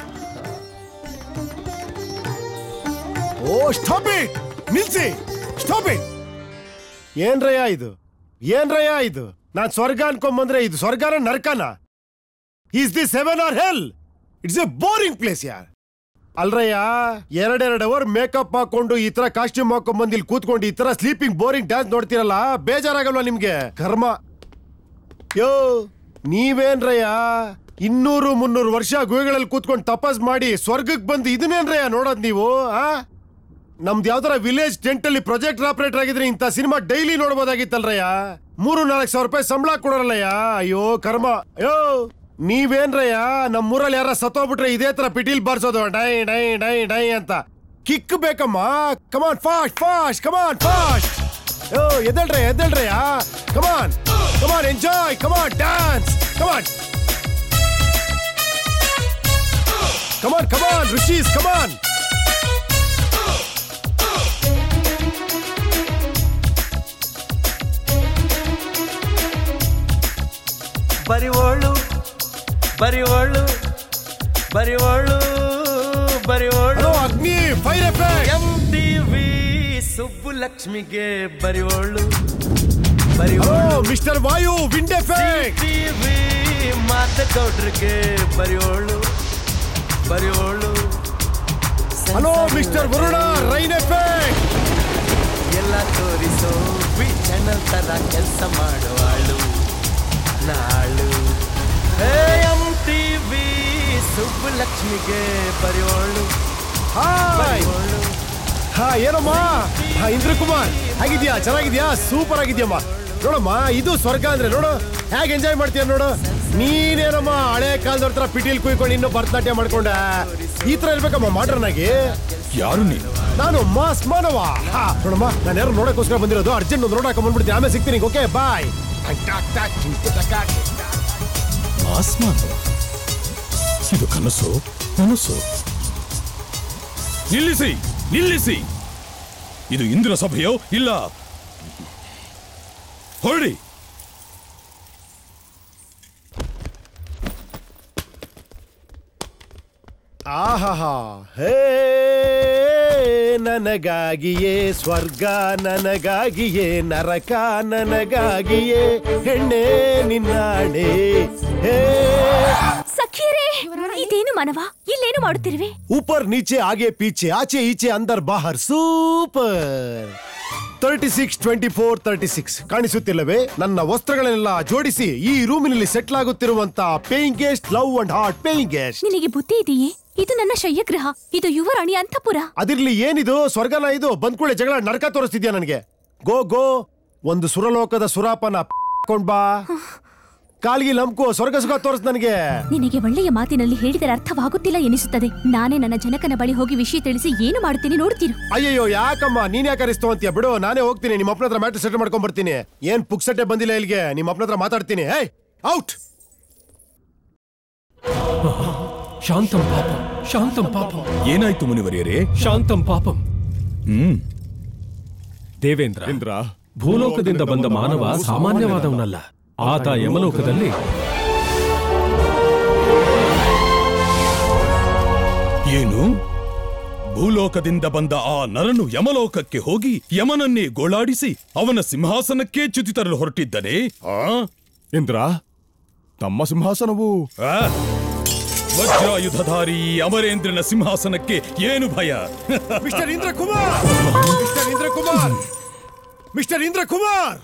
oh stop it ನಿಲ್ಸಿ ಸ್ಟಾಪ್ ಇಟ್ ಏನ್ರಯ್ಯ ಇದು ಏನ್ರಯ್ಯ ಇದು ನಾನ್ ಸ್ವರ್ಗ ಅನ್ಕೊಂಬಂದ್ರೆ ಇದು ಸ್ವರ್ಗನ ನರ್ಕನ is this heaven or hell it's a boring place ಯಾರ್ ಅಲ್ರಯ್ಯ ಎರಡೆರಡು ಅವರ್ ಮೇಕಪ್ ಹಾಕೊಂಡು ಈ ತರ ಕಾಸ್ಟ್ಯೂಮ್ ಹಾಕೊಂಡ್ ಬಂದು ಇಲ್ಲಿ ಕೂತ್ಕೊಂಡು ಈ ತರ ಸ್ಲೀಪಿಂಗ್ ಬೋರಿಂಗ್ ಡ್ಯಾನ್ಸ್ ನೋಡ್ತಿರಲ್ಲ ಬೇಜಾರಾಗಲ್ವಾ ನಿಮ್ಗೆ ಕರ್ಮ ಯೋ ನೀವೇನ್ರಯ್ಯ ಇನ್ನೂರು ಮುನ್ನೂರು ವರ್ಷ ಗುಹೆಗಳಲ್ಲಿ ಕೂತ್ಕೊಂಡು ತಪಸ್ ಮಾಡಿ ಸ್ವರ್ಗಕ್ಕೆ ಬಂದು ಇದನ್ನೇನ್ರಯ್ಯ ನೋಡೋದ್ ನೀವು ಆ ನಮ್ದು ಯಾವ್ದಾರ ವಿಲೇಜ್ ಟೆಂಟ್ ಅಲ್ಲಿ ಪ್ರೊಜೆಕ್ಟ್ ಆಪರೇಟರ್ ಆಗಿದ್ರೆ ಇಂಥ ಸಿನಿಮಾ ಡೈಲಿ ನೋಡ್ಬೋದಾಗಿತ್ತಲ್ರಯ್ಯ ಮೂರು ನಾಲ್ಕು ಸಾವಿರ ರೂಪಾಯಿ ಸಂಬಳ ಕೊಡೋರಲ್ಲಯ್ಯ ಅಯ್ಯೋ ಕರ್ಮ ಅಯ್ಯೋ ನೀವೇನ್ರಯ್ಯ ನಮ್ಮೂರಲ್ಲಿ ಯಾರ ಸತ್ತೋಗ್ಬಿಟ್ರೆ ಇದೇ ತರ ಪಿಟೀಲ್ ಬಾರ್ಸೋದು ಡೈ ಡೈ ಡೈ ಡೈ ಅಂತ ಕಿಕ್ ಬೇಕಮ್ಮ come on fast fast come on fast yo ಎದ್ದೇಳ್ರೆ ಎದ್ದೇಳ್ರಯ್ಯ come on come on enjoy come on dance come on come on come on ಋಷೀಸ್ ಕಮಾನ್ ಬರಿವೋಳು ಬರಿವೋಳು ಬರಿವೋಳು ಬರಿವೋಳು Agni fire effect M V ಸುಬ್ಬುಲಕ್ಷ್ಮಿಗೆ ಬರಿವೋಳು hello mister Vayu wind effect V ಮಾತಗೌಡ್ರಿಗೆ ಬರಿವೋಳು ಬರಿವೋಳು hello mister Varuna rain effect ಎಲ್ಲ ತೋರಿಸೋ ಬಿ ಚಾನಲ್ ತರ ಕೆಲಸ ಮಾಡುವಾಳು ನಾಳು ಎಂ ವಿ ಸುಬ್ಬುಲಕ್ಷ್ಮಿಗೆ ಬರೆಯೋಳು ಹಾಯ್ ಹಾ ಏನಮ್ಮ ಹಾ ಇಂದ್ರ ಕುಮಾರ್ ಹೇಗಿದ್ಯಾ ಚೆನ್ನಾಗಿದ್ಯಾ ಸೂಪರ್ ಆಗಿದ್ಯಮ್ಮ ನೋಡಮ್ಮ ಇದು ಸ್ವರ್ಗ ಅಂದ್ರೆ ನೋಡು ಹೇಗೆ ಎಂಜಾಯ್ ಮಾಡ್ತೀಯ ನೋಡು ನೀನೇನಮ್ಮ ಹಳೆ ಕಾಲದವ್ರ ತರ ಪಿಟೀಲ್ ಕುಯ್ಕೊಂಡು ಇನ್ನು ಭರತನಾಟ್ಯ ಮಾಡ್ಕೊಂಡ ಈ ತರ ಇರ್ಬೇಕಮ್ಮ ಮಾಡ್ರನ್ ಆಗಿ ಯಾರು ನೀನು ನಾನು ಮಾಸ್ ಮಾನವ ಹಾ ನೋಡಮ್ಮ ನಾನು ಯಾರು ನೋಡಕ್ಕೋಸ್ಕರ ಬಂದಿರೋದು ಅರ್ಜೆಂಟ್ ಒಂದು ನೋಡಕ್ ಬಂದ್ಬಿಡ್ತೀನಿ ಆಮೇಲೆ ಸಿಗ್ತೀನಿ ಓಕೆ ಬಾಯ್ ಮಾಸ್ಮಾನ್ ಇದು ಕನಸು ಕನಸು ನಿಲ್ಲಿಸಿ ನಿಲ್ಲಿಸಿ ಇದು ಇಂದ್ರ ಸಭೆಯೋ ಇಲ್ಲ ಹೊರಡಿ ಆಹಾ ಹೇ ನನಗಾಗಿಯೇ ಸ್ವರ್ಗ ನನಗಾಗಿಯೇ ನರಕ ನನಗಾಗಿಯೇ ಹೆಣ್ಣೆ ನಿನ್ನಾಣೆ ಹೇ ಸಖಿಯರೇ ಇದೇನು ಮಾನವ ಇಲ್ಲೇನು ಮಾಡುತ್ತಿರುವೆ ऊपर नीचे आगे पीछे आचे ಈಚೆ अंदर ಬಾಹರ್ super thirty six twenty four thirty six ಕಾಣಿಸುತ್ತಿಲ್ಲವೇ ನನ್ನ ವಸ್ತ್ರಗಳನ್ನೆಲ್ಲ ಜೋಡಿಸಿ ಈ ರೂಮಿನಲ್ಲಿ ಸೆಟ್ಲ್ ಆಗುತ್ತಿರುವಂತ paying guest love and heart paying guest ನಿನಗೆ ಬುದ್ಧಿ ಇದೆಯೇ ಇದು ನನ್ನ ಶಯ್ಯಗೃಹ ಇದು ಯುವರಾಣಿ ಅಂತಪುರ ಅದಿರ್ಲಿ ಏನಿದು ಸ್ವರ್ಗನ ಇದು ಬಂದ್ಕೂಳೆ ಜಗಳ ನಡ್ಕ ತೋರಿಸ್ತಿದ್ಯಾ ನನಗೆ ಗೋ ಗೋ ಒಂದು ಸುರಲೋಕದ ಸುರಾಪನ ಕೊಂಡ್ ಬಾ ಕಾಲ್ಗಿ ಲಂಕು ಸ್ವರ್ಗ ಸುಖ ತೋರಿಸ್ ನನಗೆ ನಿನಗೆ ಒಳ್ಳೆಯ ಮಾತಿನಲ್ಲಿ ಹೇಳಿದರೆ ಅರ್ಥವಾಗುತ್ತಿಲ್ಲ ಎನಿಸುತ್ತದೆ ನಾನೇ ನನ್ನ ಜನಕನ ಬಳಿ ಹೋಗಿ ವಿಷಯ ತಿಳಿಸಿ ಏನು ಮಾಡುತ್ತೀನಿ ನೋಡ್ತೀರು ಅಯ್ಯಯ್ಯೋ ಯಾಕಮ್ಮ ನೀನ್ ಯಾಕೆ ಅರಿಸ್ತು ಅಂತೀಯ ಬಿಡು ನಾನೇ ಹೋಗ್ತೀನಿ ನಿಮ್ಮ ಅಪ್ಪನ ಹತ್ರ ಮ್ಯಾಟ್ರ್ ಸೆಟ್ ಮಾಡ್ಕೊಂಡ್ ಬರ್ತೀನಿ ಏನ್ ಪುಕ್ಸಟ್ಟೆ ಬಂದಿಲ್ಲ ಇಲ್ಲಿಗೆ ನಿಮ್ಮ ಅಪ್ಪನ ಹತ್ರ ಮಾತಾಡ್ತೀನಿ ಹೇ ಔಟ್ ಶಾಂತಂ ಪಾಪಂ ಶಾಂತಂ ಪಾಪಂ ಏನಾಯ್ತು ಮುನಿವರಿಯರೇ ಶಾಂತಂ ಪಾಪಂ ಹ್ಮ್ ದೇವೇಂದ್ರ ಭೂಲೋಕದಿಂದ ಬಂದ ಮಾನವ ಸಾಮಾನ್ಯವಾದವನಲ್ಲ ಆತ ಯಮಲೋಕದಲ್ಲಿ ಏನು ಭೂಲೋಕದಿಂದ ಬಂದ ಆ ನರನು ಯಮಲೋಕಕ್ಕೆ ಹೋಗಿ ಯಮನನ್ನೇ ಗೋಳಾಡಿಸಿ ಅವನ ಸಿಂಹಾಸನಕ್ಕೆ ಚ್ಯುತಿ ತರಲು ಹೊರಟಿದ್ದನೆ ಆ ಇಂದ್ರ ತಮ್ಮ ಸಿಂಹಾಸನವು ಆ? ವಜ್ರಾಯುಧಧಾರಿ ಈ ಅಮರೇಂದ್ರನ ಸಿಂಹಾಸನಕ್ಕೆ ಏನು ಭಯ mister Indra Kumar mister Indra Kumar mister Indra Kumar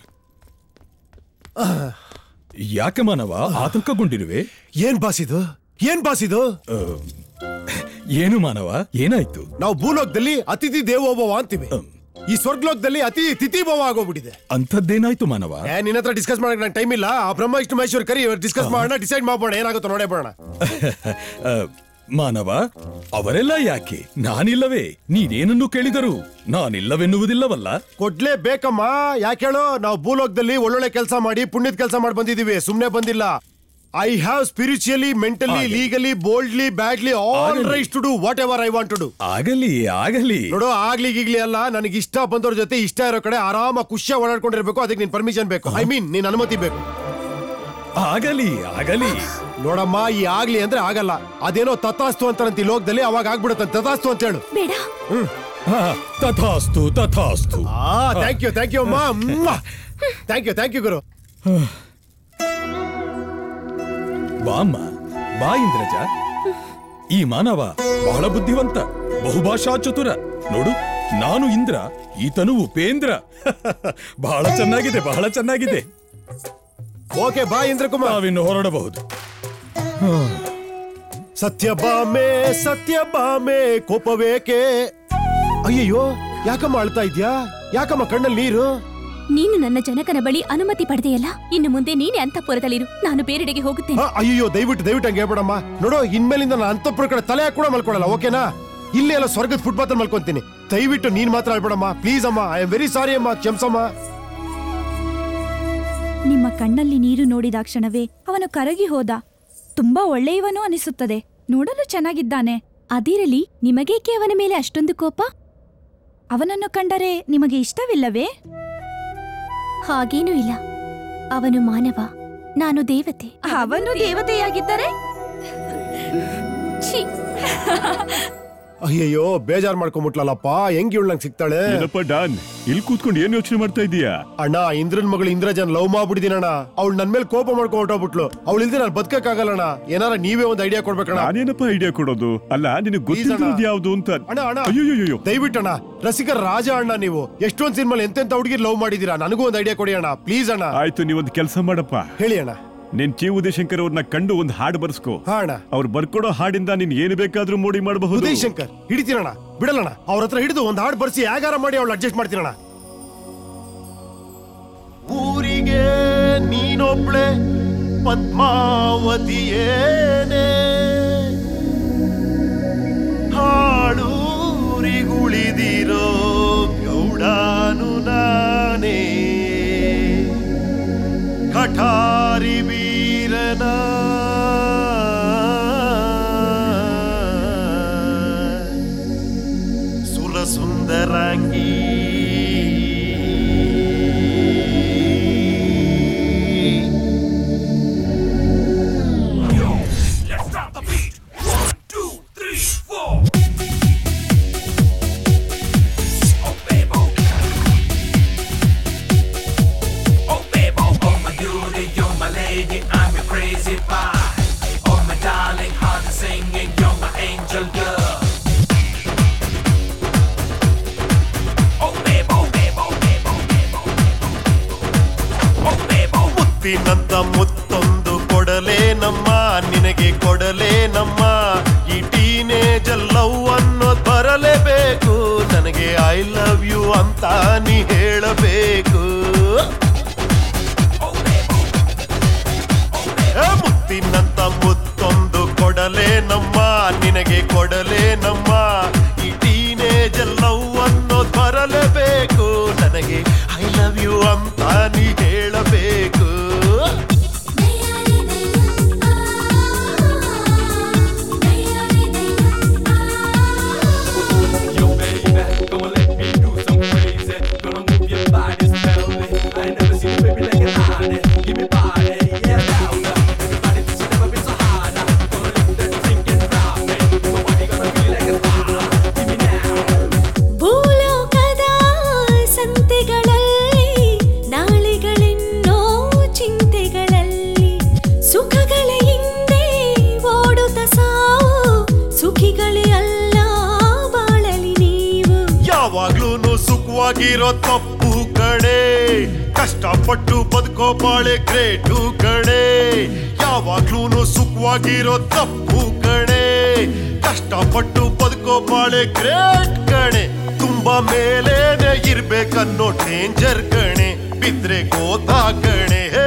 ಯಾಕೆ ಮಾನವ ಆತಂಕಗೊಂಡಿರುವೆ ಏನ್ ಬಾಸ್ ಇದು ಏನ್ ಬಾಸ್ ಇದು ಏನು ಮಾನವ ಏನಾಯ್ತು ನಾವು ಭೂಲೋಕದಲ್ಲಿ ಅತಿಥಿ ದೇವೋಭವ ಅಂತೀವಿ ಈ ಸ್ವರ್ಗಲೋಕದಲ್ಲಿ ಅತಿ ತಿಥಿ ಭವ ಆಗೋಗ್ಬಿಟ್ಟಿದೆ ಅಂಥದ್ದೇನಾಯ್ತು ಮಾನವ ಏ ನಿನ್ನ ಹತ್ರ ಡಿಸ್ಕಸ್ ಮಾಡಕ್ ನಂಗೆ ಟೈಮ್ ಇಲ್ಲ ಆ ಬ್ರಹ್ಮ ವಿಷ್ಣು ಮಹೇಶ್ವರ್ ಕರಿ ಡಿಸ್ಕಸ್ ಮಾಡೋಣ ಡಿಸೈಡ್ ಮಾಡೋಣ ಏನಾಗುತ್ತೋ ನೋಡೇ ಬಿಡೋಣ ಆ, ಮಾನವ ಅವರೆಲ್ಲ ಯಾಕೆ ನಾನಿಲ್ಲವೇ ನೀನೇನನ್ನು ಕೇಳಿದರು ನಾನಿಲ್ಲವೆನ್ನುವುದಿಲ್ಲವಲ್ಲ ಕೊಡ್ಲೇ ಬೇಕಮ್ಮ ಯಾಕೆ ಹೇಳು ನಾವು ಭೂಲೋಕದಲ್ಲಿ ಒಳ್ಳೊಳ್ಳೆ ಕೆಲಸ ಮಾಡಿ ಪುಣ್ಯದ ಕೆಲಸ ಮಾಡಿ ಬಂದಿದೀವಿ ಸುಮ್ನೆ ಬಂದಿಲ್ಲ ಐ ಹ್ಯಾವ್ ಸ್ಪಿರಿಚುಯಲಿ ಮೆಂಟಲಿ ಆಗಲಿ. ಲೀಗಲಿ ಬೋಲ್ಡ್ಲಿ ಬ್ಯಾಡ್ಲಿ ಆಲ್ ಆಗಲಿ. Rights to do whatever I want to do ಆಗಲಿ ಆಗಲಿ ನೋಡು ಆಗ್ಲಿ ಗೀಗ್ಲಿ ಅಲ್ಲ ನನಗೆ ಇಷ್ಟ ಬಂದವ್ರ ಜೊತೆ ಇಷ್ಟ ಇರೋ ಕಡೆ ಆರಾಮ ಖುಷಿಯ ಓಡಾಡ್ಕೊಂಡಿರ್ಬೇಕು ಅದಕ್ಕೆ ನಿನ್ ಪರ್ಮಿಷನ್ ಬೇಕು ಐ ಮೀನ್ ನಿನ್ ಅನುಮತಿ ಬೇಕು ಆಗಲಿ ಆಗಲಿ ನೋಡಮ್ಮ ಈ ಆಗ್ಲಿ ಅಂದ್ರೆ ಆಗಲ್ಲ ಅದೇನೋ ತಥಾಸ್ತು ಅಂತಾರಂತ ಈ ಲೋಕದಲ್ಲಿ ಅವಾಗ ಆಗ್ಬಿಡುತ್ತೆ ತಥಾಸ್ತು ಅಂತ ಹೇಳು ಬೇಡ ಹ್ಮ್ ಆ, ತಥಾಸ್ತು ತಥಾಸ್ತು ಆ ಥ್ಯಾಂಕ್ ಯು ಥ್ಯಾಂಕ್ ಯು ಅಮ್ಮ ಥ್ಯಾಂಕ್ ಯು ಥ್ಯಾಂಕ್ ಯು ಗುರು ಬಾಮ್ಮ ಬಾ ಇಂದ್ರಜ ಈ ಮಾನವ ಬಹಳ ಬುದ್ಧಿವಂತ ಬಹುಭಾಷಾ ಚತುರ ನೋಡು ನಾನು ಇಂದ್ರ ಈತನು ಉಪೇಂದ್ರ ಬಹಳ ಚೆನ್ನಾಗಿದೆ ಬಹಳ ಚೆನ್ನಾಗಿದೆ ಓಕೆ ಬಾ ಇಂದ್ರ ಕುಮಾರ್ ನಾವಿನ್ನು ಹೊರಡಬಹುದು ಸತ್ಯಭಾಮೆ ಸತ್ಯಭಾಮೆ ಕೋಪವೇಕೆ ಅಯ್ಯಯ್ಯೋ ಯಾಕಮ್ಮ ಅಳ್ತಾ ಇದ್ಯಾ ಯಾಕಮ್ಮ ಕಣ್ಣಲ್ಲಿ ನೀರು ನೀನು ನನ್ನ ಜನಕನ ಬಳಿ ಅನುಮತಿ ಪಡೆದೆಯಲ್ಲ ಇನ್ನು ಮುಂದೆ ನೀನೇ ಅಂತಃಪುರದಲ್ಲಿರು ನಾನು ಬೇರೆಡೆಗೆ ಹೋಗುತ್ತೇನೆ ಆ, ಅಯ್ಯಯ್ಯೋ ದಯವಿಟ್ಟು ದಯವಿಟ್ಟು ಹಂಗೆ ಹೇಳ್ಬೇಡಮ್ಮ ನೋಡು ಇನ್ಮೇಲಿಂದ ನಾನು ಅಂತಃಪುರ ಕಡೆ ತಲೆ ಹಾಕಿ ಕೂಡ ಮಲ್ಕೊಳಲ್ಲ ಓಕೆನಾ ಇಲ್ಲೇ ಎಲ್ಲ ಸ್ವರ್ಗದ ಫುಟ್ಪಾತ್ ಅಲ್ಲಿ ಮಲ್ಕೊಂತೀನಿ ದಯವಿಟ್ಟು ನೀನ್ ಮಾತ್ರ ಹೇಳ್ಬೇಡಮ್ಮ ಪ್ಲೀಸ್ ಅಮ್ಮ ಐ ಆಮ್ ವೆರಿ ಸಾರಿ ಅಮ್ಮ ಕ್ಷಮ್ಸಮ್ಮ ನಿಮ್ಮ ಕಣ್ಣಲ್ಲಿ ನೀರು ನೋಡಿದ ಕ್ಷಣವೇ ಅವನು ಕರಗಿ ಹೋದ ತುಂಬಾ ಒಳ್ಳೆಯವನು ಅನಿಸುತ್ತದೆ ನೋಡಲು ಚೆನ್ನಾಗಿದ್ದಾನೆ ಅದಿರಲಿ ನಿಮಗೇಕೆ ಅವನ ಮೇಲೆ ಅಷ್ಟೊಂದು ಕೋಪ ಅವನನ್ನು ಕಂಡರೆ ನಿಮಗೆ ಇಷ್ಟವಿಲ್ಲವೇ ಹಾಗೇನೂ ಇಲ್ಲ ಅವನು ಮಾನವ ನಾನು ದೇವತೆ ಅವನು ದೇವತೆಯಾಗಿದ್ದರೆ ಛೀ ಅಯ್ಯಯ್ಯೋ ಬೇಜಾರ್ ಮಾಡ್ಕೊಂಬಿಟ್ಲಲ್ಲಪ್ಪ ಹೆಂಗ್ ಇವಳು ನಂಗೆ ಸಿಗ್ತಾಳೆ ಏನಪ್ಪ ಡಾನ್ ಇಲ್ಲಿ ಕೂತ್ಕೊಂಡು ಏನ್ ಯೋಚನೆ ಮಾಡ್ತಾ ಇದೀಯಾ ಅಣ್ಣ ಇಂದ್ರನ್ ಮಗಳು ಇಂದ್ರಜನ್ ಲವ್ ಮಾಡ್ಬಿಟ್ಟಿದೀನಣ್ಣ ಅವಳು ನನ್ ಮೇಲೆ ಕೋಪ ಮಾಡ್ಕೊಂಡು ಹೊಟ್ಟೋಗ್ಬಿಟ್ಲು ಅವಳು ಇಲ್ದೆ ನಾನು ಬದುಕಕ್ಕಾಗಲ್ಲಣ್ಣ ಏನಾರ ನೀವೇ ಒಂದು ಐಡಿಯಾ ಕೊಡ್ಬೇಕಣ್ಣ ನಾನೇನಪ್ಪ ಐಡಿಯಾ ಕೊಡೋದು ಅಲ್ಲ ನಿನಗೆ ಗೊತ್ತಿರೋದು ಯಾವ್ದು ಅಂತ ಅಣ್ಣ ಅಣ್ಣ ಅಯ್ಯೋ ದಯವಿಟ್ಟಣ್ಣ ರಸಿಕರ ರಾಜ ಅಣ್ಣ ನೀವು ಎಷ್ಟೊಂದ್ ಸಿನಿಮಾ ಎಂತೆಂತ ಹುಡುಗಿರ್ ಲವ್ ಮಾಡಿದೀರಾ ನನಗೂ ಒಂದು ಐಡಿಯಾ ಕೊಡಿ ಅಣ್ಣ ಪ್ಲೀಸ್ ಅಣ್ಣ ಆಯ್ತು ನೀವೊಂದು ಕೆಲಸ ಮಾಡಪ್ಪ ಹೇಳಿ ಅಣ್ಣ ನೀನ್ ಚಿ ಉದಯಶಂಕರ್ ಅವ್ರನ್ನ ಕಂಡು ಒಂದು ಹಾಡು ಬರ್ಸ್ಕೋ ಹಾ ಅಣ್ಣ ಅವ್ರು ಬರ್ಕೊಡೋ ಹಾಡಿಂದ ನೀನ್ ಏನು ಬೇಕಾದ್ರೂ ಮೋಡಿ ಮಾಡಬಹುದು ಉದಯ್ ಶಂಕರ್ ಹಿಡಿತೀನಣ್ಣ ಬಿಡಲ್ಲಣ್ಣ ಅವ್ರ ಹತ್ರ ಹಿಡಿದು ಒಂದು ಹಾಡು ಬರ್ಸಿ ಯಾಗಾರ ಮಾಡಿ ಅವಳು ಅಡ್ಜಸ್ಟ್ ಮಾಡ್ತೀನಣ್ಣ ಊರಿಗೆ ನೀನೊಬ್ಳೆ ಪದ್ಮಾವತಿಯೇನೆ ಹಾಡೂರಿಗುಳಿದಿರೋ ಗೌಡಾನು ನಾನೇ ಕಠಾರಿ ವೀರನ ಸುರಸುಂದರಾಂಗಿ ಮುತ್ತಿನಂತ ಮುತ್ತೊಂದು ಕೊಡಲೇ ನಮ್ಮ ನಿನಗೆ ಕೊಡಲೇ ನಮ್ಮ ಈ ಟೀನೇಜ್ ಲವ್ ಅನ್ನೋದ್ ಬರಲೇಬೇಕು ನನಗೆ ಐ ಲವ್ ಯು ಅಂತ ನೀ ಹೇಳಬೇಕು ಏ, ಮುತ್ತಿನಂತ ಮುತ್ತೊಂದು ಕೊಡಲೇ ನಮ್ಮ ನಿನಗೆ ಕೊಡಲೇ ನಮ್ಮ ಈ ಟೀನೇಜ್ ಲವ್ ಅನ್ನೋದ್ ಬರಲೇಬೇಕು ನನಗೆ ಐ ಲವ್ ಯು ಅಂತ ನೀ ಹೇಳಬೇಕು ಆ ಸುಖವಾಗಿರೋ ತಪ್ಪು ಕಣೆ ಕಷ್ಟಪಟ್ಟು ಬದುಕೋ ಬಾಳೆ ಗ್ರೇಟು ಕಣೆ ಯಾವಾಗ್ಲೂ ಸುಖವಾಗಿರೋ ತಪ್ಪು ಕಣೆ ಕಷ್ಟಪಟ್ಟು ಬದುಕೋ ಬಾಳೆ ಗ್ರೇಟ್ ಕಣೆ ತುಂಬಾ ಮೇಲೇನೆ ಇರ್ಬೇಕನ್ನೋ ಡೇಂಜರ್ ಕಣೆ ಬಿದ್ರೆ ಗೋತಾ ಕಣೆ ಹೇ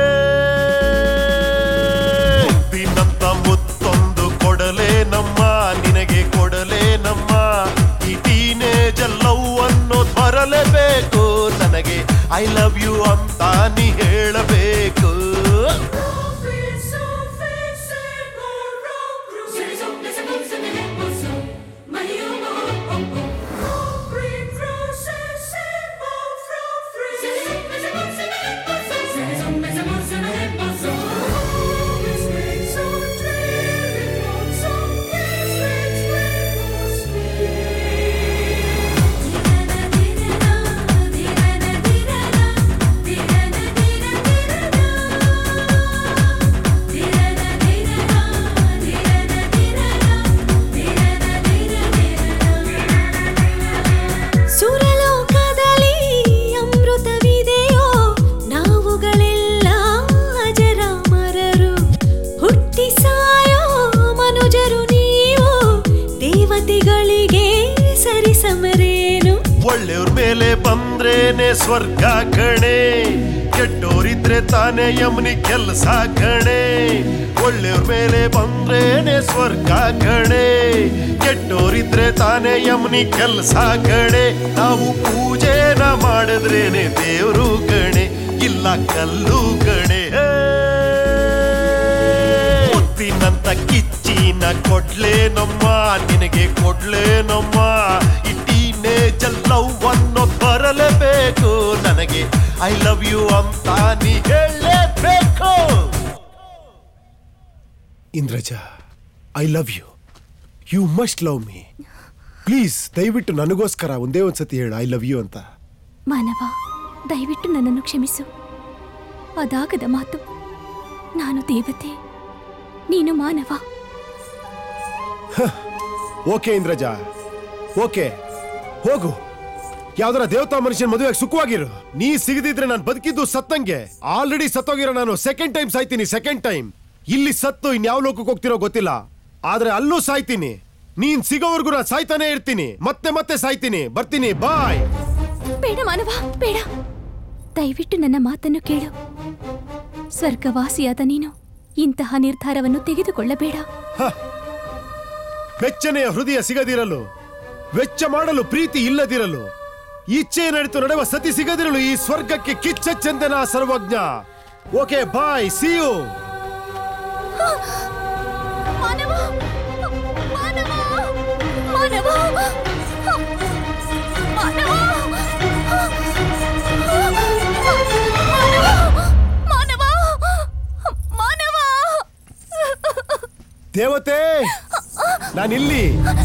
ಮುತ್ತಿನಂತ ಮುತ್ತೊಂದು ಕೊಡಲೇ ನಮ್ಮ ನಿನಗೆ ಕೊಡಲೇ ನಮ್ಮ ಈ ಟೀನೇಜ್ ಲವ್ ಅನ್ನೋದ್ ಬರಲೇಬೇಕು ನನಗೆ ಐ ಲವ್ ಯು ಅಂತ ನೀ ಹೇಳಬೇಕು ಸುರಲೋಕದಲ್ಲಿ ಅಮೃತವಿದೆಯೋ ನಾವುಗಳೆಲ್ಲ ಅಜರಾಮರರು ಹುಟ್ಟಿ ಸಾಯೋ ಮನುಜರು ನೀವು ದೇವತೆಗಳಿಗೆ ಸರಿಸಮರೇನು ಒಳ್ಳೆಯವ್ರ ಮೇಲೆ ಬಂದ್ರೇನೆ ಸ್ವರ್ಗ ಕಣೆ ಕೆಟ್ಟೋರಿದ್ರೆ ತಾನೇ ಯಮನಿ ಕೆಲ್ಸ ಕಣೆ ಒಳ್ಳೆಯವ್ರ ಮೇಲೆ ಬಂದ್ರೇನೆ ಸ್ವರ್ಗ ಕಣೆ ಕೆಟ್ಟೋರಿದ್ರೆ ತಾನೇ ಯಮನಿ ಕೆಲ್ಸ ಕಣೆ ನಾವು ಪೂಜೆನ ಮಾಡಿದ್ರೇನೆ ದೇವ್ರು ಕಣೆ ಇಲ್ಲ ಕಲ್ಲು ಕಣೆ ಹೇ. ಮುತ್ತಿನಂತ ಕಿಚ್ಚಿನ ಕೊಡ್ಲೇ ನಮ್ಮ ನಿನಗೆ ಕೊಡ್ಲೇ ನಮ್ಮ ಈ ಟೀನೇಜ್ ಲವ್ ಅನ್ನೋದ್ ಬರಲೇಬೇಕು ನನಗೆ ಐ ಲವ್ ಯು ಅಂತ ನೀ ಹೇಳಲೇಬೇಕು Indraja I love you you must love me please ದಯವಿಟ್ಟು ನನಗೋಸ್ಕರ ಒಂದೇ ಒಂದ್ಸತಿ ಹೇಳು ಐ ಲವ್ ಯು ಅಂತ ಮಾನವ ದಯವಿಟ್ಟು ನನ್ನನ್ನು ಕ್ಷಮಿಸು ಅದಾಗದ ಮಾತು ನಾನು ದೇವತೆ ನೀನು ಮಾನವ ಓಕೆ ಇಂದ್ರಜ ಓಕೆ ಹೋಗು ಯಾವ್ದಾರ ದೇವತಾ ಮನುಷ್ಯನ ಮದುವೆಗೆ ಸುಖವಾಗಿರು ನೀ ಸಿಗದಿದ್ರೆ ನಾನು ಬದುಕಿದ್ದು ಸತ್ತಂಗೆ ಆಲ್ರೆಡಿ ಸತ್ತೋಗಿರೋ ನಾನು ಸೆಕೆಂಡ್ ಟೈಮ್ ಸಾಯ್ತೀನಿ ಸೆಕೆಂಡ್ ಟೈಮ್ ಇಲ್ಲಿ ಸತ್ತು ಇನ್ಯಾವ ಲೋಕಕ್ಕೆ ಹೋಗ್ತಿರೋ ಗೊತ್ತಿಲ್ಲ ಆದ್ರೆ ಅಲ್ಲೂ ಸಾಯ್ತೀನಿ ನೀನ್ ಸಿಗೋವರೆಗೂ ನಾನು ಸಾಯ್ತಾನೆ ಇರ್ತೀನಿ ಮತ್ತೆ ಮತ್ತೆ ಸಾಯ್ತೀನಿ ಬರ್ತೀನಿ ಬಾಯ್ ಬೇಡ ಮಾನವ ಬೇಡ ದಯವಿಟ್ಟು ನನ್ನ ಮಾತನ್ನು ಕೇಳು ಸ್ವರ್ಗವಾಸಿಯಾದ ನೀನು ಇಂತಹ ನಿರ್ಧಾರವನ್ನು ತೆಗೆದುಕೊಳ್ಳಬೇಡ ಬೆಚ್ಚನೆಯ ಹೃದಯ ಸಿಗದಿರಲು ವೆಚ್ಚ ಮಾಡಲು ಪ್ರೀತಿ ಇಲ್ಲದಿರಲು ಇಚ್ಛೆ ನಡೆತು ನಡೆವ ಸತಿ ಸಿಗದಿರಲು ಈ ಸ್ವರ್ಗಕ್ಕೆ ಕಿಚ್ಚ ಚಂದನ ಸರ್ವಜ್ಞ ಓಕೆ ಬಾಯ್ ಸಿ ಯು ಮಾನವ ಮಾನವ ಮಾನವ ಮಾನವ ಮಾನವ ಮಾನವ ದೇವತೆ ನಾನಿಲ್ಲಿ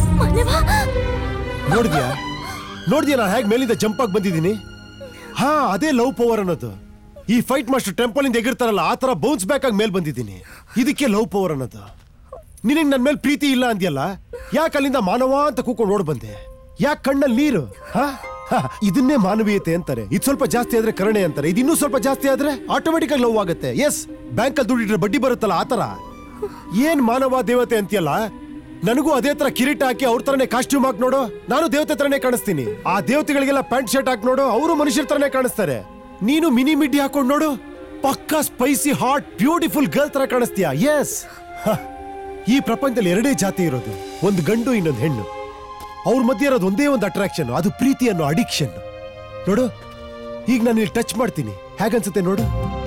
ನೋಡಿದ್ಯಾ ನೋಡಿದ್ಯಾ ನಾನು ಹೇಗೆ ಮೇಲಿಂದ ಜಂಪ್ ಆಗಿ ಬಂದಿದ್ದೀನಿ ಹಾ ಅದೇ ಲವ್ ಪವರ್ ಅನ್ನೋದು ಈ ಫೈಟ್ ಮಾಸ್ಟರ್ ಟೆಂಪಲ್ ಇಂದ ಎಗಿರ್ತಾರಲ್ಲ ಆ ತರ ಬೌನ್ಸ್ ಬ್ಯಾಕ್ ಆಗಿ ಮೇಲ್ ಬಂದಿದ್ದೀನಿ ಇದಕ್ಕೆ ಲವ್ ಪವರ್ ಅನ್ನೋದು ನಿನಗೆ ನನ್ನ ಮೇಲೆ ಪ್ರೀತಿ ಇಲ್ಲ ಅಂದ್ಯಲ್ಲ ಯಾಕೆ ಅಲ್ಲಿಂದ ಮಾನವ ಅಂತ ಕೂಕೊಂಡು ಓಡ್ ಬಂದೆ ಯಾಕೆ ಕಣ್ಣಲ್ಲಿ ನೀರು ಹಾ ಹಾ, ಇದನ್ನೇ ಮಾನವೀಯತೆ ಅಂತಾರೆ ಇದು ಸ್ವಲ್ಪ ಜಾಸ್ತಿ ಆದ್ರೆ ಕರುಣೆ ಅಂತಾರೆ ಇದು ಇನ್ನೂ ಸ್ವಲ್ಪ ಜಾಸ್ತಿ ಆದ್ರೆ ಆಟೋಮೆಟಿಕ್ ಆಗಿ ಲವ್ ಆಗುತ್ತೆ ಎಸ್ ಬ್ಯಾಂಕಲ್ಲಿ ದುಡ್ಡಿಟ್ರೆ ಬಡ್ಡಿ ಬರುತ್ತಲ್ಲ ಆ ತರ ಏನ್ ಮಾನವ ದೇವತೆ ಅಂತೀಯಲ್ಲ ನನಗೂ ಅದೇ ತರ ಕಿರೀಟ ಹಾಕಿ ಅವ್ರ ತರನೇ ಕಾಸ್ಟ್ಯೂಮ್ ಹಾಕಿ ನೋಡು ನಾನು ದೇವತೆ ತರನೇ ಕಾಣಿಸ್ತೀನಿ ಆ ದೇವತೆಗಳಿಗೆಲ್ಲ ಪ್ಯಾಂಟ್ ಶರ್ಟ್ ಹಾಕಿ ನೋಡು ಅವರು ಮನುಷ್ಯರ ತರನೇ ಕಾಣಿಸ್ತಾರೆ ನೀನು ಮಿನಿ ಮಿಡ್ಡಿ ಹಾಕೊಂಡು ನೋಡು ಪಕ್ಕಾ ಸ್ಪೈಸಿ ಹಾಟ್ ಬ್ಯೂಟಿಫುಲ್ ಗರ್ಲ್ ತರ ಕಾಣಿಸ್ತೀಯ ಎಸ್ ಈ ಪ್ರಪಂಚದಲ್ಲಿ ಎರಡೇ ಜಾತಿ ಇರೋದು ಒಂದು ಗಂಡು ಇನ್ನೊಂದು ಹೆಣ್ಣು ಅವ್ರ ಮಧ್ಯೆ ಇರೋದು ಒಂದೇ ಒಂದು ಅಟ್ರಾಕ್ಷನ್ ಅದು ಪ್ರೀತಿ ಅನ್ನೋ ಅಡಿಕ್ಷನ್ ನೋಡು ಈಗ ನಾನು ಇಲ್ಲಿ ಟಚ್ ಮಾಡ್ತೀನಿ ಹೇಗನ್ಸುತ್ತೆ ನೋಡು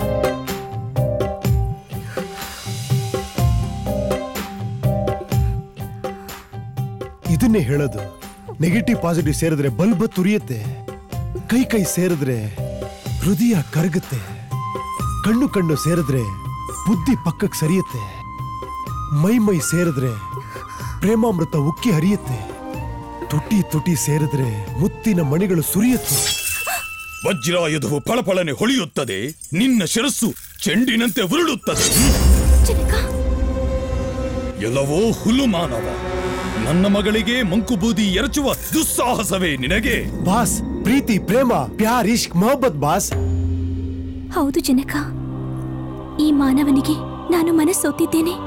ಇದನ್ನೇ ಹೇಳೋದು ನೆಗೆಟಿವ್ ಪಾಸಿಟಿವ್ ಸೇರಿದ್ರೆ ಬಲ್ಬ್ ತುರಿಯುತ್ತೆ ಕೈ ಕೈ ಸೇರಿದ್ರೆ ಹೃದಯ ಕರಗುತ್ತೆ ಕಣ್ಣು ಕಣ್ಣು ಸೇರಿದ್ರೆ ಬುದ್ಧಿ ಪಕ್ಕಕ್ಕೆ ಸರಿಯುತ್ತೆ ಮೈ ಮೈ ಸೇರಿದ್ರೆ ಪ್ರೇಮಾಮೃತ ಉಕ್ಕಿ ಹರಿಯುತ್ತೆ ತುಟಿ ತುಟಿ ಸೇರಿದ್ರೆ ಮುತ್ತಿನ ಮಣಿಗಳು ಸುರಿಯುತ್ತೆ ವಜ್ರಾಯುಧವು ಫಳಫಳನೆ ಹೊಳೆಯುತ್ತದೆ ನಿನ್ನ ಶಿರಸ್ಸು ಚೆಂಡಿನಂತೆ ಉರುಳುತ್ತದೆ ಎಲ್ಲವೋ ಹುಲು ಮಾನವ ನನ್ನ ಮಗಳಿಗೆ ಮಂಕುಬೂದಿ ಎರಚುವ ದುಸ್ಸಾಹಸವೇ ನಿನಗೆ ಬಾಸ್ ಪ್ರೀತಿ ಪ್ರೇಮ ಪ್ಯಾರ್ ಇಷ್ಕ್ ಮೊಹಬ್ಬತ್ ಬಾಸ್ ಹೌದು ಜನಕ ಈ ಮಾನವನಿಗೆ ನಾನು ಮನಸ್ಸೋತಿದ್ದೇನೆ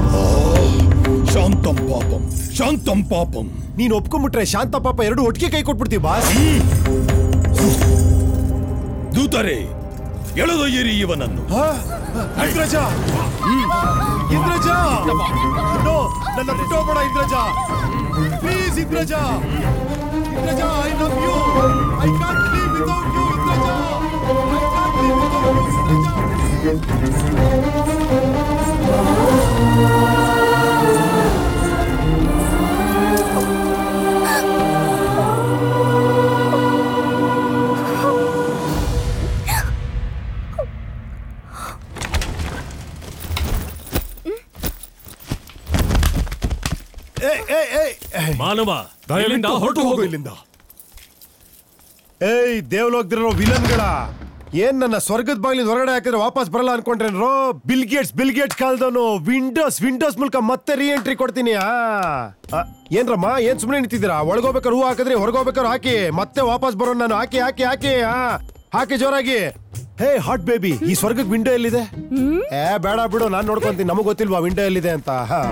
ಶಾಂತಂ ಪಾಪಂ ಶಾಂತಂ ಪಾಪಂ ನೀನ್ ಒಪ್ಕೊಂಡ್ಬಿಟ್ರೆ ಶಾಂತ ಪಾಪ ಎರಡು ಒಟ್ಟಿಗೆ ಕೈ ಕೊಟ್ಬಿಡ್ತೀವಿ ಬಾಸ್ ದೂತರೆ ಎಳೆದೊಯ್ಯಿರಿ ಇವನನ್ನು ಇಂದ್ರಜ ಇಂದ್ರಜ ನೋ ನನ್ನ ಬಿಟ್ಟೋಗ್ಬೇಡ Indraja please Indraja Indraja I love you I can't leave without you Indraja I can't leave without you ಮಾನವ ಇಲ್ಲಿಂದ ಹೊರಟು ಹೋಗು ಇಲ್ಲಿಂದ ಏಯ್ ದೇವಲೋಕದಿರೋ ವಿಲನ್ಗಳ ಏನ್ ನನ್ನ ಸ್ವರ್ಗದ ಬಾಗಿಲಿಂದ ಹೊರಗಡೆ ಹಾಕಿದ್ರೆ ವಾಪಸ್ ಬರಲ್ಲ ಅನ್ಕೊಂಡ್ರೇನ್ರೋ ಬಿಲ್ ಗೇಟ್ಸ್ ಬಿಲ್ ಗೇಟ್ಸ್ ಕಾಲ್ದವನು ವಿಂಡೋಸ್ ವಿಂಡೋಸ್ ಮೂಲಕ ಮತ್ತೆ ರೀ ಎಂಟ್ರಿ ಕೊಡ್ತೀನಿ ಆ ಆ, ಏನ್ರಮ್ಮ ಏನ್ ಸುಮ್ಮನೆ ನಿಂತಿದ್ದೀರಾ ಒಳಗೋಬೇಕಾದ್ರೆ ಹೂ ಹಾಕಿದ್ರಿ ಹೊರಗೋಬೇಕಾದ್ರೆ ಹಾಕಿ ಮತ್ತೆ ವಾಪಸ್ ಬರೋ ನಾನು ಹಾಕಿ ಹಾಕಿ ಹಾಕಿ ಆ ಹಾಕಿ ಜೋರಾಗಿ ಹೇ ಹಾಟ್ ಬೇಬಿ ಈ ಸ್ವರ್ಗಕ್ಕೆ ವಿಂಡೋ ಎಲ್ಲಿದೆ ಏ ಬೇಡ ಬಿಡು ನಾನ್ ನೋಡ್ಕೊಂತೀನಿ ನಮಗ್ ಗೊತ್ತಿಲ್ವಾ ವಿಂಡೋ ಎಲ್ಲಿದೆ ಅಂತ ಹಾ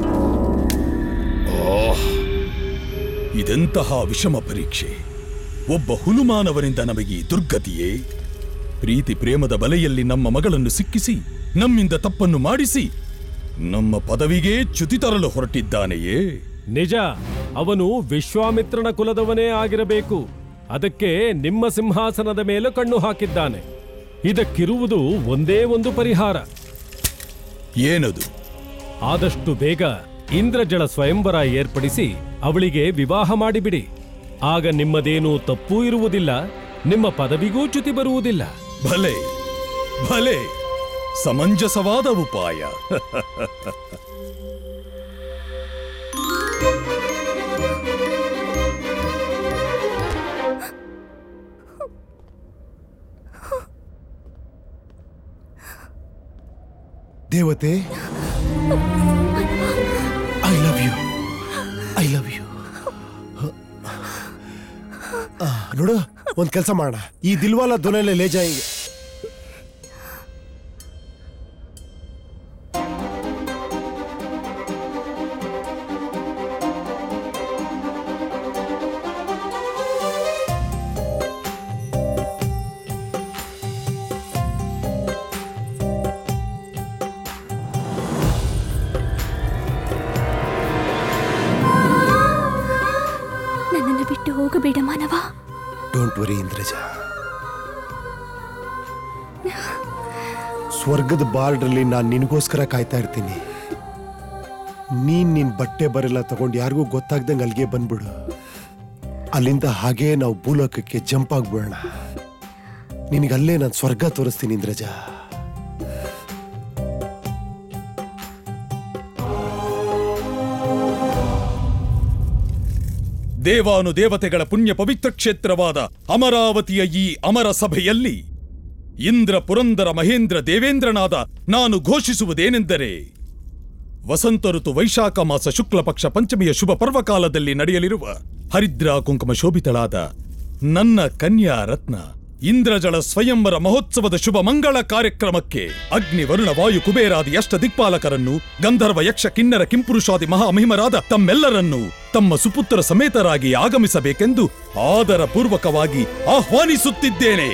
ಓಹ್ ಇದೆಂತಹ ವಿಷಮ ಪರೀಕ್ಷೆ ಒಬ್ಬ ಹುಲುಮಾನವನಿಂದ ನಮಗೆ ಈ ದುರ್ಗತಿಯೇ ಪ್ರೀತಿ ಪ್ರೇಮದ ಬಲೆಯಲ್ಲಿ ನಮ್ಮ ಮಗಳನ್ನು ಸಿಕ್ಕಿಸಿ ನಮ್ಮಿಂದ ತಪ್ಪನ್ನು ಮಾಡಿಸಿ ನಮ್ಮ ಪದವಿಗೆ ಚ್ಯುತಿ ತರಲು ಹೊರಟಿದ್ದಾನೆಯೇ ನಿಜ ಅವನು ವಿಶ್ವಾಮಿತ್ರನ ಕುಲದವನೇ ಆಗಿರಬೇಕು ಅದಕ್ಕೆ ನಿಮ್ಮ ಸಿಂಹಾಸನದ ಮೇಲೆ ಕಣ್ಣು ಹಾಕಿದ್ದಾನೆ ಇದಕ್ಕಿರುವುದು ಒಂದೇ ಒಂದು ಪರಿಹಾರ ಏನದು ಆದಷ್ಟು ಬೇಗ ಇಂದ್ರಜಳ ಸ್ವಯಂವರ ಏರ್ಪಡಿಸಿ ಅವಳಿಗೆ ವಿವಾಹ ಮಾಡಿಬಿಡಿ ಆಗ ನಿಮ್ಮದೇನೂ ತಪ್ಪೂ ಇರುವುದಿಲ್ಲ ನಿಮ್ಮ ಪದವಿಗೂ ಚ್ಯುತಿ ಬರುವುದಿಲ್ಲ ಭಲೆ ಭಲೆ ಸಮಂಜಸವಾದ ಉಪಾಯ ದೇವತೆ I love you I love you ನೋಡು ಒಂದ್ ಕೆಲಸ ಮಾಡೋಣ ಈ ದಿಲ್ವಾಲ ಧ್ವನಿಯಲ್ಲೇ ಲೇಜ ಹಿಂಗೆ ನನ್ನನ್ನು ಬಿಟ್ಟು ಹೋಗಬೇಡ ಮಾನವ ಡೋಂಟ್ ವರಿ ಇಂದ್ರಜ ಸ್ವರ್ಗದ ಬಾರ್ಡ್ರಲ್ಲಿ ನಾನು ನಿನಗೋಸ್ಕರ ಕಾಯ್ತಾ ಇರ್ತೀನಿ ನೀನ್ ನಿನ್ ಬಟ್ಟೆ ಬರೆಲ್ಲ ತಗೊಂಡು ಯಾರಿಗೂ ಗೊತ್ತಾಗ್ದಂಗೆ ಅಲ್ಲಿಗೆ ಬಂದ್ಬಿಡು ಅಲ್ಲಿಂದ ಹಾಗೇ ನಾವು ಭೂಲೋಕಕ್ಕೆ ಜಂಪ್ ಆಗ್ಬಿಡೋಣ ನಿನಗಲ್ಲೇ ನಾನು ಸ್ವರ್ಗ ತೋರಿಸ್ತೀನಿ ಇಂದ್ರಜ ದೇವಾನು ದೇವತೆಗಳ ಪುಣ್ಯ ಪವಿತ್ರ ಕ್ಷೇತ್ರವಾದ ಅಮರಾವತಿಯ ಈ ಅಮರ ಸಭೆಯಲ್ಲಿ ಇಂದ್ರ ಪುರಂದರ ಮಹೇಂದ್ರ ದೇವೇಂದ್ರನಾದ ನಾನು ಘೋಷಿಸುವುದೇನೆಂದರೆ ವಸಂತ ಋತು ವೈಶಾಖ ಮಾಸ ಶುಕ್ಲ ಪಕ್ಷ ಪಂಚಮಿಯ ಶುಭ ಪರ್ವಕಾಲದಲ್ಲಿ ನಡೆಯಲಿರುವ ಹರಿದ್ರಾ ಕುಂಕುಮ ಶೋಭಿತಳಾದ ನನ್ನ ಕನ್ಯಾ ರತ್ನ ಇಂದ್ರಜಳ ಸ್ವಯಂವರ ಮಹೋತ್ಸವದ ಶುಭ ಮಂಗಳ ಕಾರ್ಯಕ್ರಮಕ್ಕೆ ಅಗ್ನಿ ವರುಣ ವಾಯು ಕುಬೇರಾದಿ ಅಷ್ಟ ದಿಕ್ಪಾಲಕರನ್ನು ಗಂಧರ್ವ ಯಕ್ಷ ಕಿನ್ನರ ಕಿಂಪುರುಷಾದಿ ಮಹಾಮಹಿಮರಾದ ತಮ್ಮೆಲ್ಲರನ್ನು ತಮ್ಮ ಸುಪುತ್ರ ಸಮೇತರಾಗಿ ಆಗಮಿಸಬೇಕೆಂದು ಆದರ ಪೂರ್ವಕವಾಗಿ ಆಹ್ವಾನಿಸುತ್ತಿದ್ದೇನೆ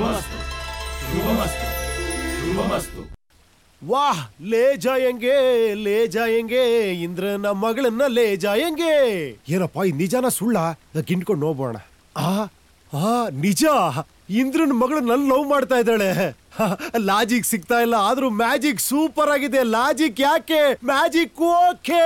ವಾಹ್ ಲೇ ಜಾಯಂಗೆ ಲೇ ಜಾಯಂಗೆ ಇಂದ್ರನ ಮಗಳನ್ನ ಲೇ ಜಾಯಂಗೆ ಏನಪ್ಪ ಈ ನಿಜಾನ ಸುಳ್ಳ ಗಿಂಡ್ಕೊಂಡು ನೋಬೋಣ ಆ ಆ ನಿಜ ಇಂದ್ರನ ಮಗಳು ನನ್ ಲವ್ ಮಾಡ್ತಾ ಇದ್ದಾಳೆ ಲಾಜಿಕ್ ಸಿಗ್ತಾ ಇಲ್ಲ ಆದ್ರೂ ಮ್ಯಾಜಿಕ್ ಸೂಪರ್ ಆಗಿದೆ ಲಾಜಿಕ್ ಯಾಕೆ ಮ್ಯಾಜಿಕ್ ಓಕೆ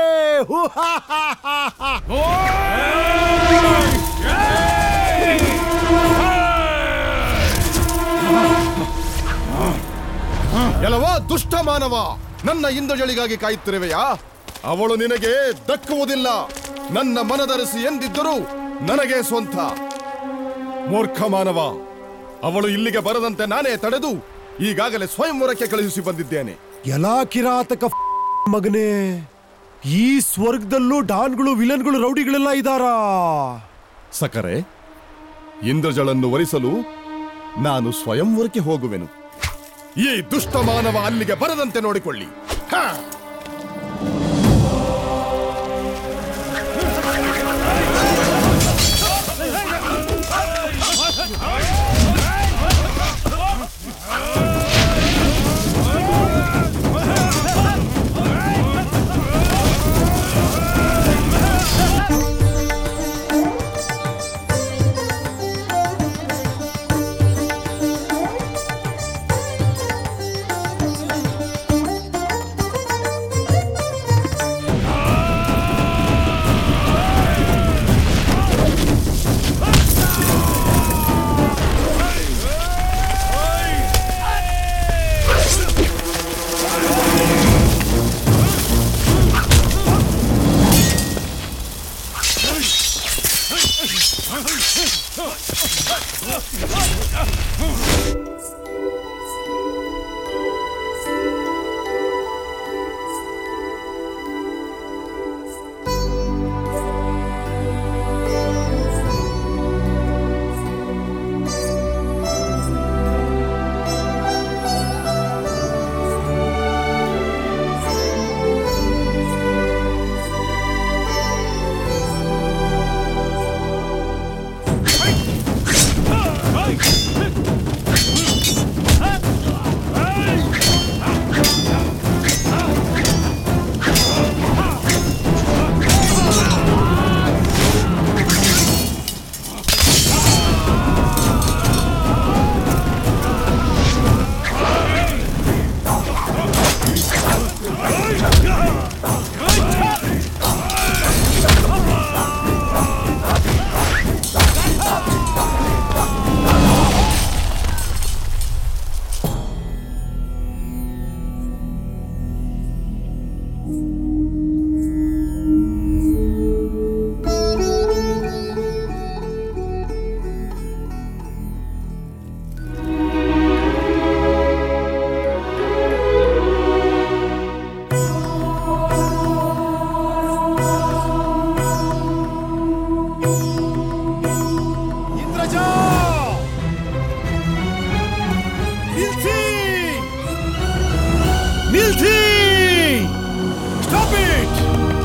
ಎಲ್ಲವ ದುಷ್ಟ ಮಾನವ ನನ್ನ ಇಂದ್ರಜಳಿಗಾಗಿ ಕಾಯುತ್ತಿರುವೆಯಾ ಅವಳು ನಿನಗೆ ದಕ್ಕುವುದಿಲ್ಲ ನನ್ನ ಮನದರಸಿ ಎಂದಿದ್ದರೂ ನನಗೆ ಸ್ವಂತ ಮೂರ್ಖ ಮಾನವ ಅವಳು ಇಲ್ಲಿಗೆ ಬರದಂತೆ ನಾನೇ ತಡೆದು ಈಗಾಗಲೇ ಸ್ವಯಂವರಕ್ಕೆ ಕಳುಹಿಸಿ ಬಂದಿದ್ದೇನೆ ಎಲ್ಲಾ ಕಿರಾತಕ ಮಗನೇ ಈ ಸ್ವರ್ಗದಲ್ಲೂ ಡಾನ್ಗಳು ವಿಲನ್ಗಳು ರೌಡಿಗಳೆಲ್ಲ ಇದ್ದಾರಾ ಸಕರೆ ಇಂದ್ರಜಳನ್ನು ವರಿಸಲು ನಾನು ಸ್ವಯಂವರಕ್ಕೆ ಹೋಗುವೆನು ಈ ದುಷ್ಟ ಮಾನವ ಅಲ್ಲಿಗೆ ಬರದಂತೆ ನೋಡಿಕೊಳ್ಳಿ ಹಾ! ಇಂದ್ರಜ ನಿಲ್ಸಿ ನಿಲ್ಸಿ ಸ್ಟಾಪ್ ಇಟ್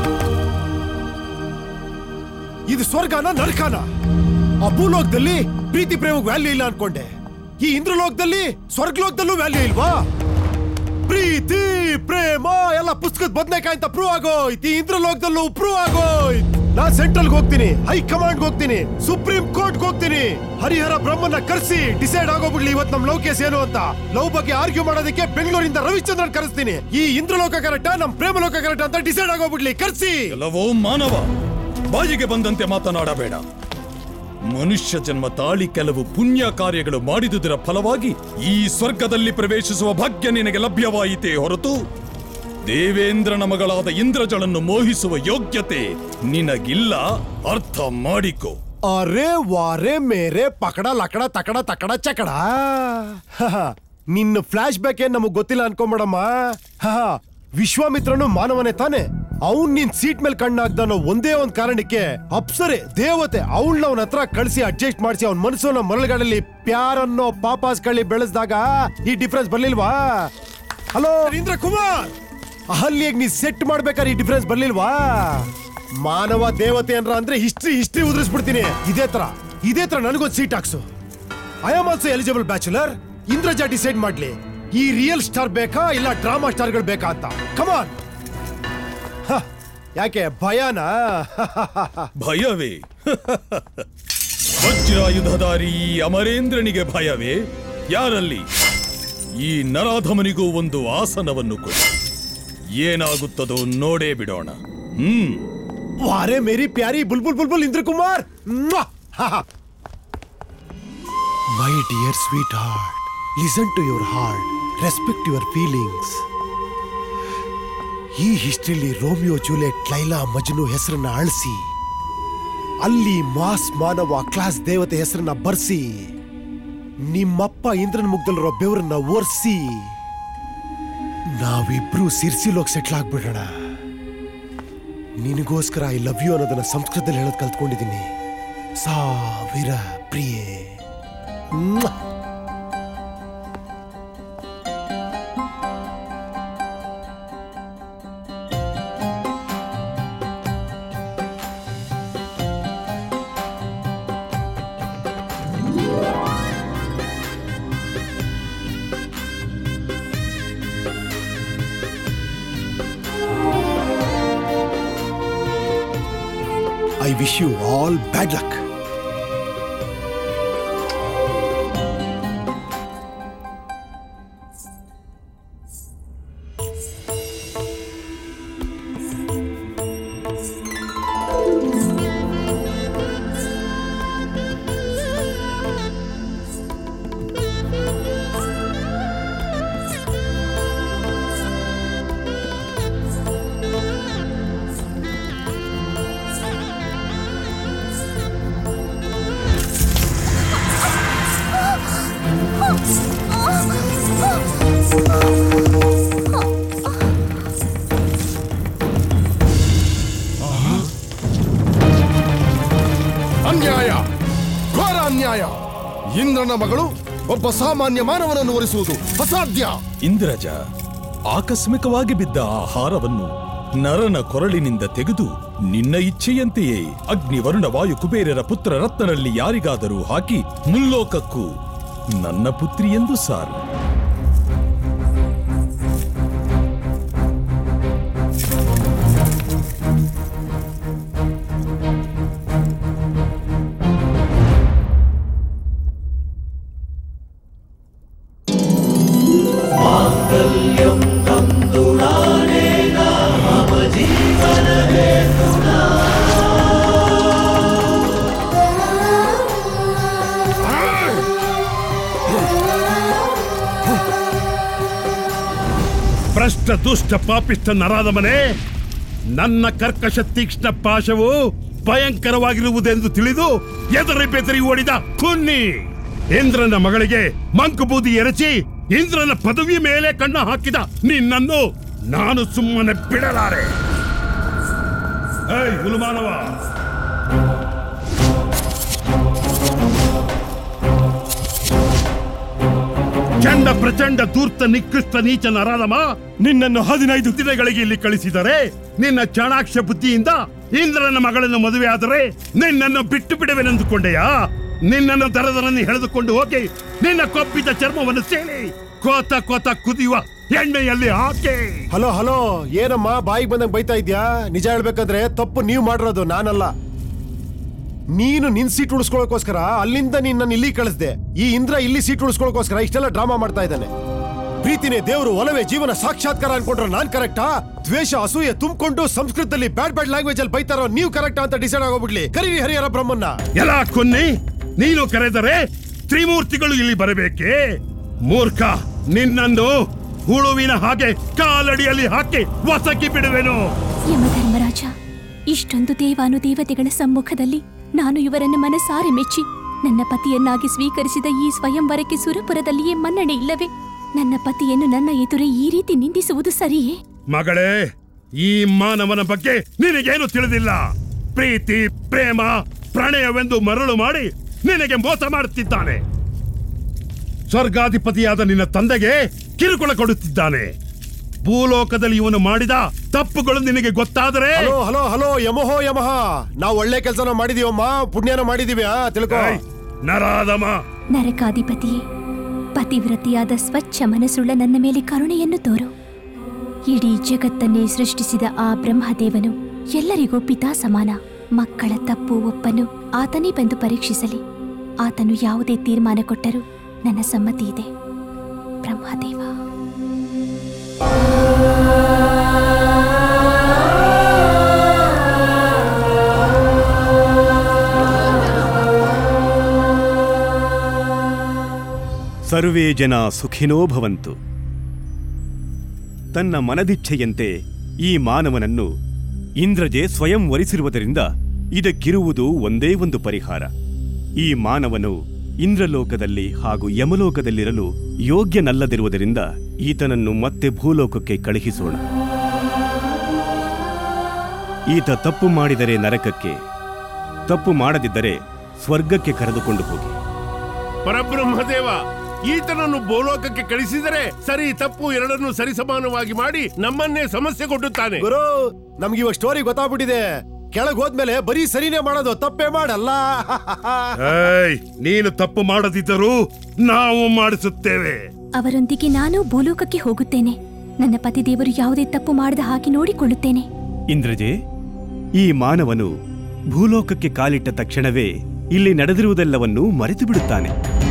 ಇದು ಸ್ವರ್ಗನ ನರಕನ ಆ ಭೂಲೋಕದಲ್ಲಿ ಪ್ರೀತಿ ಪ್ರೇಮಕ್ಕೆ ವ್ಯಾಲ್ಯೂ ಇಲ್ಲ ಅನ್ಕೊಂಡೆ ಈ ಇಂದ್ರಲೋಕದಲ್ಲಿ ಸ್ವರ್ಗಲೋಕದಲ್ಲೂ ವ್ಯಾಲ್ಯೂ ಇಲ್ವಾ ಪ್ರೀತಿ ಪ್ರೇಮ ಎಲ್ಲ ಪುಸ್ತಕದ ಬದನೆಕಾಯಿ ಅಂತ ಪ್ರೂವ್ ಆಗೋಯ್ತು ಈ ಇಂದ್ರಲೋಕದಲ್ಲೂ ಪ್ರೂವ್ ಆಗೋಯ್ತು ನಾನ್ ಸೆಂಟ್ರಲ್ ಹೋಗ್ತೀನಿ ಹೈ ಕಮಾಂಡ್ ಹೋಗ್ತೀನಿ ಸುಪ್ರೀಂ ಕೋರ್ಟ್ ಹೋಗ್ತೀನಿ ಹರಿಹರ ಬ್ರಹ್ಮನ ಕರ್ಸಿ ಡಿಸೈಡ್ ಆಗೋಗ್ಬಿಡ್ಲಿ ಇವತ್ತು ನಮ್ ಲವ್ ಕೇಸ್ ಏನು ಅಂತ ಲವ್ ಬಗ್ಗೆ ಆರ್ಗ್ಯೂ ಮಾಡೋದಕ್ಕೆ ಬೆಂಗಳೂರಿಂದ ರವಿಚಂದ್ರನ್ ಕರೆಸ್ತೀನಿ ಈ ಇಂದ್ರಲೋಕ ಕರೆಕ್ಟ ನಮ್ ಪ್ರೇಮಲೋಕ ಕರೆಕ್ಟ್ ಅಂತ ಡಿಸೈಡ್ ಆಗೋಗ್ಬಿಡ್ಲಿ ಕರ್ಸಿ ಕೆಲವೋ ಮಾನವ ಬಾಯಿಗೆ ಬಂದಂತೆ ಮಾತನಾಡಬೇಡ ಮನುಷ್ಯ ಜನ್ಮ ತಾಳಿ ಕೆಲವು ಪುಣ್ಯ ಕಾರ್ಯಗಳು ಮಾಡಿದುದರ ಫಲವಾಗಿ ಈ ಸ್ವರ್ಗದಲ್ಲಿ ಪ್ರವೇಶಿಸುವ ಭಾಗ್ಯ ನಿನಗೆ ಲಭ್ಯವಾಯಿತೇ ಹೊರತು ದೇವೇಂದ್ರನ ಮಗಳಾದ ಇಂದ್ರಜಳನ್ನು ಮೋಹಿಸುವ ಯೋಗ್ಯತೆ ನಿನಗಿಲ್ಲ ಅರ್ಥ ಮಾಡಿಕೋ ಅರೆ ವಾರೆ ಮೇರೆ ಪಕಡ ಲಕಡ ತಕಡ ತಕಡ ಚಕಡ ಹಹ, ನಿನ್ನ ಫ್ಲಾಶ್ ಬ್ಯಾಕ್ ಏನ್ ನಮಗ್ ಗೊತ್ತಿಲ್ಲ ಅನ್ಕೊಂಬೇಡಮ್ಮ ಹಹ, ವಿಶ್ವಾಮಿತ್ರನು ಮಾನವನೇ ತಾನೆ ಅವ್ನ್ ನಿನ್ ಸೀಟ್ ಮೇಲೆ ಕಣ್ಣಾಗ್ದಾನೋ ಒಂದೇ ಒಂದ್ ಕಾರಣಕ್ಕೆ ಅಪ್ಸರೆ ದೇವತೆ ಅವಳನ್ನ ಅವನ ಹತ್ರ ಕಳಿಸಿ ಅಡ್ಜಸ್ಟ್ ಮಾಡಿಸಿ ಅವ್ನ ಮನಸ್ಸನ್ನ ಮರಳುಗಳಲ್ಲಿ ಪ್ಯಾರನ್ನೋ ಪಾಪಾಸ್ ಕಳ್ಳಿ ಬೆಳೆಸಿದಾಗ ಈ ಡಿಫ್ರೆನ್ಸ್ ಬರ್ಲಿಲ್ವಾ ಹಲೋ ಇಂದ್ರ ಕುಮಾರ್ ಅಹಲ್ಯಾಗ್ ನೀ ಸೆಟ್ ಮಾಡ್ಬೇಕಾದ್ರೆ ಈ ಡಿಫ್ರೆನ್ಸ್ ಬರ್ಲಿಲ್ವಾ ಮಾನವ ದೇವತೆ ಅನ್ರ ಅಂದ್ರೆ ಹಿಸ್ಟ್ರಿ ಹಿಸ್ಟ್ರಿ ಉದುರಿಸ್ಬಿಡ್ತೀನಿ ಇದೇ ತರ ಇದೇ ತರ ನನಗೊಂದು ಸೀಟ್ ಹಾಕ್ಸು I am also eligible bachelor Indraja decide ಮಾಡ್ಲಿ ಈ ರಿಯಲ್ ಸ್ಟಾರ್ ಬೇಕಾ ಇಲ್ಲ ಡ್ರಾಮಾ ಸ್ಟಾರ್ಗಳು ಬೇಕಾ ಅಂತ ಕಮಾನ್ ಯಾಕೆ ಭಯನಾ ಭಯವೇ ವಜ್ರಾಯುಧಧಾರಿ ಈ ಅಮರೇಂದ್ರನಿಗೆ ಭಯವೇ ಯಾರಲ್ಲಿ ಈ ನರಾಧಮನಿಗೂ ಒಂದು ಆಸನವನ್ನು ಕೊಡಿ ಏನಾಗುತ್ತದೋ ನೋಡೇ ಬಿಡೋಣ ಹ್ಮ್ ವಾರೆ ಮೇರಿ ಪ್ಯಾರಿ ಬುಲ್ಬುಲ್ ಬುಲ್ಬುಲ್ Indra Kumar my dear sweetheart listen to your heart respect your feelings ಈ ಹಿಸ್ಟ್ರಿಲಿ ರೋಮಿಯೋ ಜೂಲಿಯಟ್ ಲೈಲಾ ಮಜ್ನು ಹೆಸರನ್ನ ಅಳಿಸಿ ಅಲ್ಲಿ ಮಾಸ್ ಮಾನವ ಕ್ಲಾಸ್ ದೇವತೆ ಹೆಸರನ್ನ ಬರ್ಸಿ ನಿಮ್ಮಪ್ಪ ಇಂದ್ರನ ಮುಗ್ದಲ್ಲಿರೋ ಬೆವರನ್ನ ಒರ್ಸಿ ನಾವಿಬ್ರು ಸಿರ್ಸಿಲೋಗ್ ಸೆಟ್ಲ್ ಆಗ್ಬಿಡೋಣ ನಿನಗೋಸ್ಕರ ಐ ಲವ್ ಯು ಅನ್ನೋದನ್ನ ಸಂಸ್ಕೃತದಲ್ಲಿ ಹೇಳೋದು ಕಲ್ತ್ಕೊಂಡಿದ್ದೀನಿ ಸಾವಿರ ಪ್ರಿಯೆ ಮ್ವಾ! I wish you all bad luck ಅನ್ಯಾಯ ಘೋರ ಅನ್ಯಾಯ ಇಂದ್ರನ ಮಗಳು ಒಬ್ಬ ಸಾಮಾನ್ಯ ಮಾನವನನ್ನು ಒಲಿಸುವುದು ಅಸಾಧ್ಯ ಇಂದ್ರಜ ಆಕಸ್ಮಿಕವಾಗಿ ಬಿದ್ದ ಆ ಹಾರವನ್ನು ನರನ ಕೊರಳಿನಿಂದ ತೆಗೆದು ನಿನ್ನ ಇಚ್ಛೆಯಂತೆಯೇ ಅಗ್ನಿವರುಣ ವಾಯು ಕುಬೇರರ ಪುತ್ರ ರತ್ನರಲ್ಲಿ ಯಾರಿಗಾದರೂ ಹಾಕಿ ಮುಲ್ಲೋಕಕ್ಕೂ ನನ್ನ ಪುತ್ರಿ ಎಂದು ಸಾರು ಭ್ರಷ್ಟ ದುಷ್ಟ ಪಾಪಿಷ್ಟ ನರಾದ ಮನೆ ನನ್ನ ಕರ್ಕಶ ತೀಕ್ಷ್ಣ ಪಾಶವು ಭಯಂಕರವಾಗಿರುವುದೆಂದು ತಿಳಿದು ಎದರಿ ಬೆದರಿ ಓಡಿದ ಕುನ್ನಿ ಇಂದ್ರನ ಮಗಳಿಗೆ ಮಂಕುಬೂದಿ ಎರಚಿ ಇಂದ್ರನ ಪದವಿ ಮೇಲೆ ಕಣ್ಣ ಹಾಕಿದ ನಿನ್ನನ್ನು ನಾನು ಸುಮ್ಮನೆ ಬಿಡಲಾರೆ ಏಯ್ ಹುಲುಮಾನವ ಚಂಡ ಪ್ರಚಂಡ ಧೂರ್ತ ನಿಕೃಷ್ಟ ನೀಚ ನರಾಧಮ ನಿನ್ನನ್ನು ಹದಿನೈದು ದಿನಗಳಿಗೆ ಇಲ್ಲಿ ಕಳಿಸಿದರೆ ನಿನ್ನ ಚಾಣಾಕ್ಷ ಬುದ್ಧಿಯಿಂದ ಇಂದ್ರನ ಮಗಳನ್ನು ಮದುವೆಯಾದರೆ ನಿನ್ನನ್ನು ಬಿಟ್ಟು ಬಿಡುವೆನೆಂದುಕೊಂಡೆಯಾ ನಿನ್ನನ್ನು ದರದರನ್ನು ಎಳೆದುಕೊಂಡು ಹೋಗಿ ನಿನ್ನ ಕೊಬ್ಬಿದ ಚರ್ಮವನ್ನು ಸೇಳಿ ಕೋತ ಕೋತ ಕುದಿಯುವ ಎಣ್ಣೆಯಲ್ಲಿ ಹಾಕಿ ಹಲೋ ಹಲೋ ಏನಮ್ಮ ಬಾಯಿಗೆ ಬಂದಂಗ್ ಬೈತಾ ಇದ್ಯಾ ನಿಜ ಹೇಳ್ಬೇಕಾದ್ರೆ ತಪ್ಪು ನೀವು ಮಾಡಿರೋದು ನಾನಲ್ಲ ನೀನು ನಿನ್ ಸೀಟ್ ಉಳಿಸ್ಕೊಳ್ಳೋಕೋಸ್ಕರ ಅಲ್ಲಿಂದ ನಿನ್ನ ಇಲ್ಲಿ ಕಳಿಸ್ದೆ ಈ ಇಂದ್ರ ಇಲ್ಲಿ ಸೀಟ್ ಉಳಿಸ್ಕೊಳ್ಳೋಕೋಸ್ಕರ ಇಷ್ಟೆಲ್ಲ ಡ್ರಾಮಾ ಮಾಡ್ತಾ ಇದ್ದಾನೆ ಪ್ರೀತಿನೇ ದೇವರು ಒಲವೇ ಜೀವನ ಸಾಕ್ಷಾತ್ಕಾರ ಅನ್ಕೊಂಡ್ರೆ ನಾನ್ ಕರೆಕ್ಟಾ ದ್ವೇಷ ಅಸೂಯೆ ತುಂಬಿಕೊಂಡು ಸಂಸ್ಕೃತದಲ್ಲಿ ಬ್ಯಾಡ್ ಬ್ಯಾಡ್ ಲ್ಯಾಂಗ್ವೇಜ್ ಅಲ್ಲಿ ಬೈತಾರೋ ನೀವು ಕರೆಕ್ಟಾ ಅಂತ ಡಿಸೈಡ್ ಆಗೋಗ್ಬಿಡ್ಲಿ ಕರೀರಿ ಹರಿಹರ ಬ್ರಹ್ಮನ್ನ ಎಲ್ಲ ಕೊನ್ನಿ ನೀನು ಕರೆದರೆ ತ್ರಿಮೂರ್ತಿಗಳು ಇಲ್ಲಿ ಬರಬೇಕೇ ಮೂರ್ಖ ನಿನ್ನನ್ನು ಹುಳುವಿನ ಹಾಗೆ ಕಾಲಡಿಯಲ್ಲಿ ಹಾಕಿ ಒಸಕಿ ಬಿಡುವೆನು ಯಮಧರ್ಮರಾಜ ಇಷ್ಟೊಂದು ದೇವಾನುದೇವತೆಗಳ ಸಮ್ಮುಖದಲ್ಲಿ ನಾನು ಇವರನ್ನು ಮನಸಾರೆ ಮೆಚ್ಚಿ ನನ್ನ ಪತಿಯನ್ನಾಗಿ ಸ್ವೀಕರಿಸಿದ ಈ ಸ್ವಯಂವರಕ್ಕೆ ಸುರಪುರದಲ್ಲಿಯೇ ಮನ್ನಣೆ ಇಲ್ಲವೇ ನನ್ನ ಪತಿಯನ್ನು ನನ್ನ ಎದುರೇ ಈ ರೀತಿ ನಿಂದಿಸುವುದು ಸರಿಯೇ ಮಗಳೇ ಈ ಮಾನವನ ಬಗ್ಗೆ ನಿನಗೇನು ತಿಳಿದಿಲ್ಲ ಪ್ರೀತಿ ಪ್ರೇಮ ಪ್ರಣಯವೆಂದು ಮರಳು ಮಾಡಿ ನಿನಗೆ ಮೋಸ ಮಾಡುತ್ತಿದ್ದಾನೆ ಸ್ವರ್ಗಾಧಿಪತಿಯಾದ ನಿನ್ನ ತಂದೆಗೆ ಕಿರುಕುಳ ಕೊಡುತ್ತಿದ್ದಾನೆ ಭೂಲೋಕದಲ್ಲಿ ಇವನು ಮಾಡಿದ ತಪ್ಪುಗಳು ನಿನಗೆ ಗೊತ್ತಾದರೆ ಹಲೋ ಹಲೋ ಹಲೋ ಯಮಹೋ ಯಮಹ ನಾವು ಒಳ್ಳೆ ಕೆಲಸನ ಮಾಡಿದೀವಮ್ಮ ಪುಣ್ಯನ ಮಾಡಿದೀವಿ ಆ, ತಿಳ್ಕೊ ನರಾಧಮ ನರಕಾಧಿಪತಿಯೇ ಪತಿವ್ರತಿಯಾದ ಸ್ವಚ್ಛ ಮನಸ್ಸುಳ್ಳ ನನ್ನ ಮೇಲೆ ಕರುಣೆಯನ್ನು ತೋರು ಇಡೀ ಜಗತ್ತನ್ನೇ ಸೃಷ್ಟಿಸಿದ ಆ ಬ್ರಹ್ಮದೇವನು ಎಲ್ಲರಿಗೂ ಪಿತಾ ಸಮಾನ ಮಕ್ಕಳ ತಪ್ಪು ಒಪ್ಪನ್ನು ಆತನೇ ಬಂದು ಪರೀಕ್ಷಿಸಲಿ ಆತನು ಯಾವುದೇ ತೀರ್ಮಾನ ಕೊಟ್ಟರೂ ನನ್ನ ಸಮ್ಮತಿ ಇದೆ ಬ್ರಹ್ಮದೇವ ಸರ್ವೇ ಜನ ಸುಖಿನೋ ಭವಂತು ತನ್ನ ಮನದಿಚ್ಛೆಯಂತೆ ಈ ಮಾನವನನ್ನು ಇಂದ್ರಜೆ ಸ್ವಯಂ ವರಿಸಿರುವುದರಿಂದ ಇದಕ್ಕಿರುವುದು ಒಂದೇ ಒಂದು ಪರಿಹಾರ ಈ ಮಾನವನು ಇಂದ್ರಲೋಕದಲ್ಲಿ ಹಾಗೂ ಯಮಲೋಕದಲ್ಲಿರಲು ಯೋಗ್ಯನಲ್ಲದಿರುವುದರಿಂದ ಈತನನ್ನು ಮತ್ತೆ ಭೂಲೋಕಕ್ಕೆ ಕಳುಹಿಸೋಣ ಈತ ತಪ್ಪು ಮಾಡಿದರೆ ನರಕಕ್ಕೆ ತಪ್ಪು ಮಾಡದಿದ್ದರೆ ಸ್ವರ್ಗಕ್ಕೆ ಕರೆದುಕೊಂಡು ಹೋಗಿ ಪರಬ್ರಹ್ಮದೇವ ಈತನನ್ನು ಬೋಲೋಕಕ್ಕೆ ಕಳಿಸಿದರೆ ಸರಿ ತಪ್ಪು ಎರಡನ್ನು ಸರಿಸಮಾನವಾಗಿ ಮಾಡಿ ನಮ್ಮನ್ನೇ ಸಮಸ್ಯೆ ಕೊಟ್ಟುತ್ತಾನೆ ಗುರು ನಮ್ಗೆ ಇವಾಗ ಸ್ಟೋರಿ ಗೊತ್ತಾಗ್ಬಿಟ್ಟಿದೆ ಕೆಳಗ್ ಹೋದ್ಮೇಲೆ ಬರೀ ಸರಿನೇ ಮಾಡೋದು ತಪ್ಪೇ ಮಾಡಲ್ಲ ಏಯ್ ನೀನು ತಪ್ಪು ಮಾಡದಿದ್ದರೂ ನಾವು ಮಾಡಿಸುತ್ತೇವೆ ಅವರೊಂದಿಗೆ ನಾನು ಭೂಲೋಕಕ್ಕೆ ಹೋಗುತ್ತೇನೆ ನನ್ನ ಪತಿದೇವರು ಯಾವುದೇ ತಪ್ಪು ಮಾಡದ ಹಾಗೆ ನೋಡಿಕೊಳ್ಳುತ್ತೇನೆ ಇಂದ್ರಜೆ ಈ ಮಾನವನು ಭೂಲೋಕಕ್ಕೆ ಕಾಲಿಟ್ಟ ತಕ್ಷಣವೇ ಇಲ್ಲಿ ನಡೆದಿರುವುದೆಲ್ಲವನ್ನೂ ಮರೆತು ಬಿಡುತ್ತಾನೆ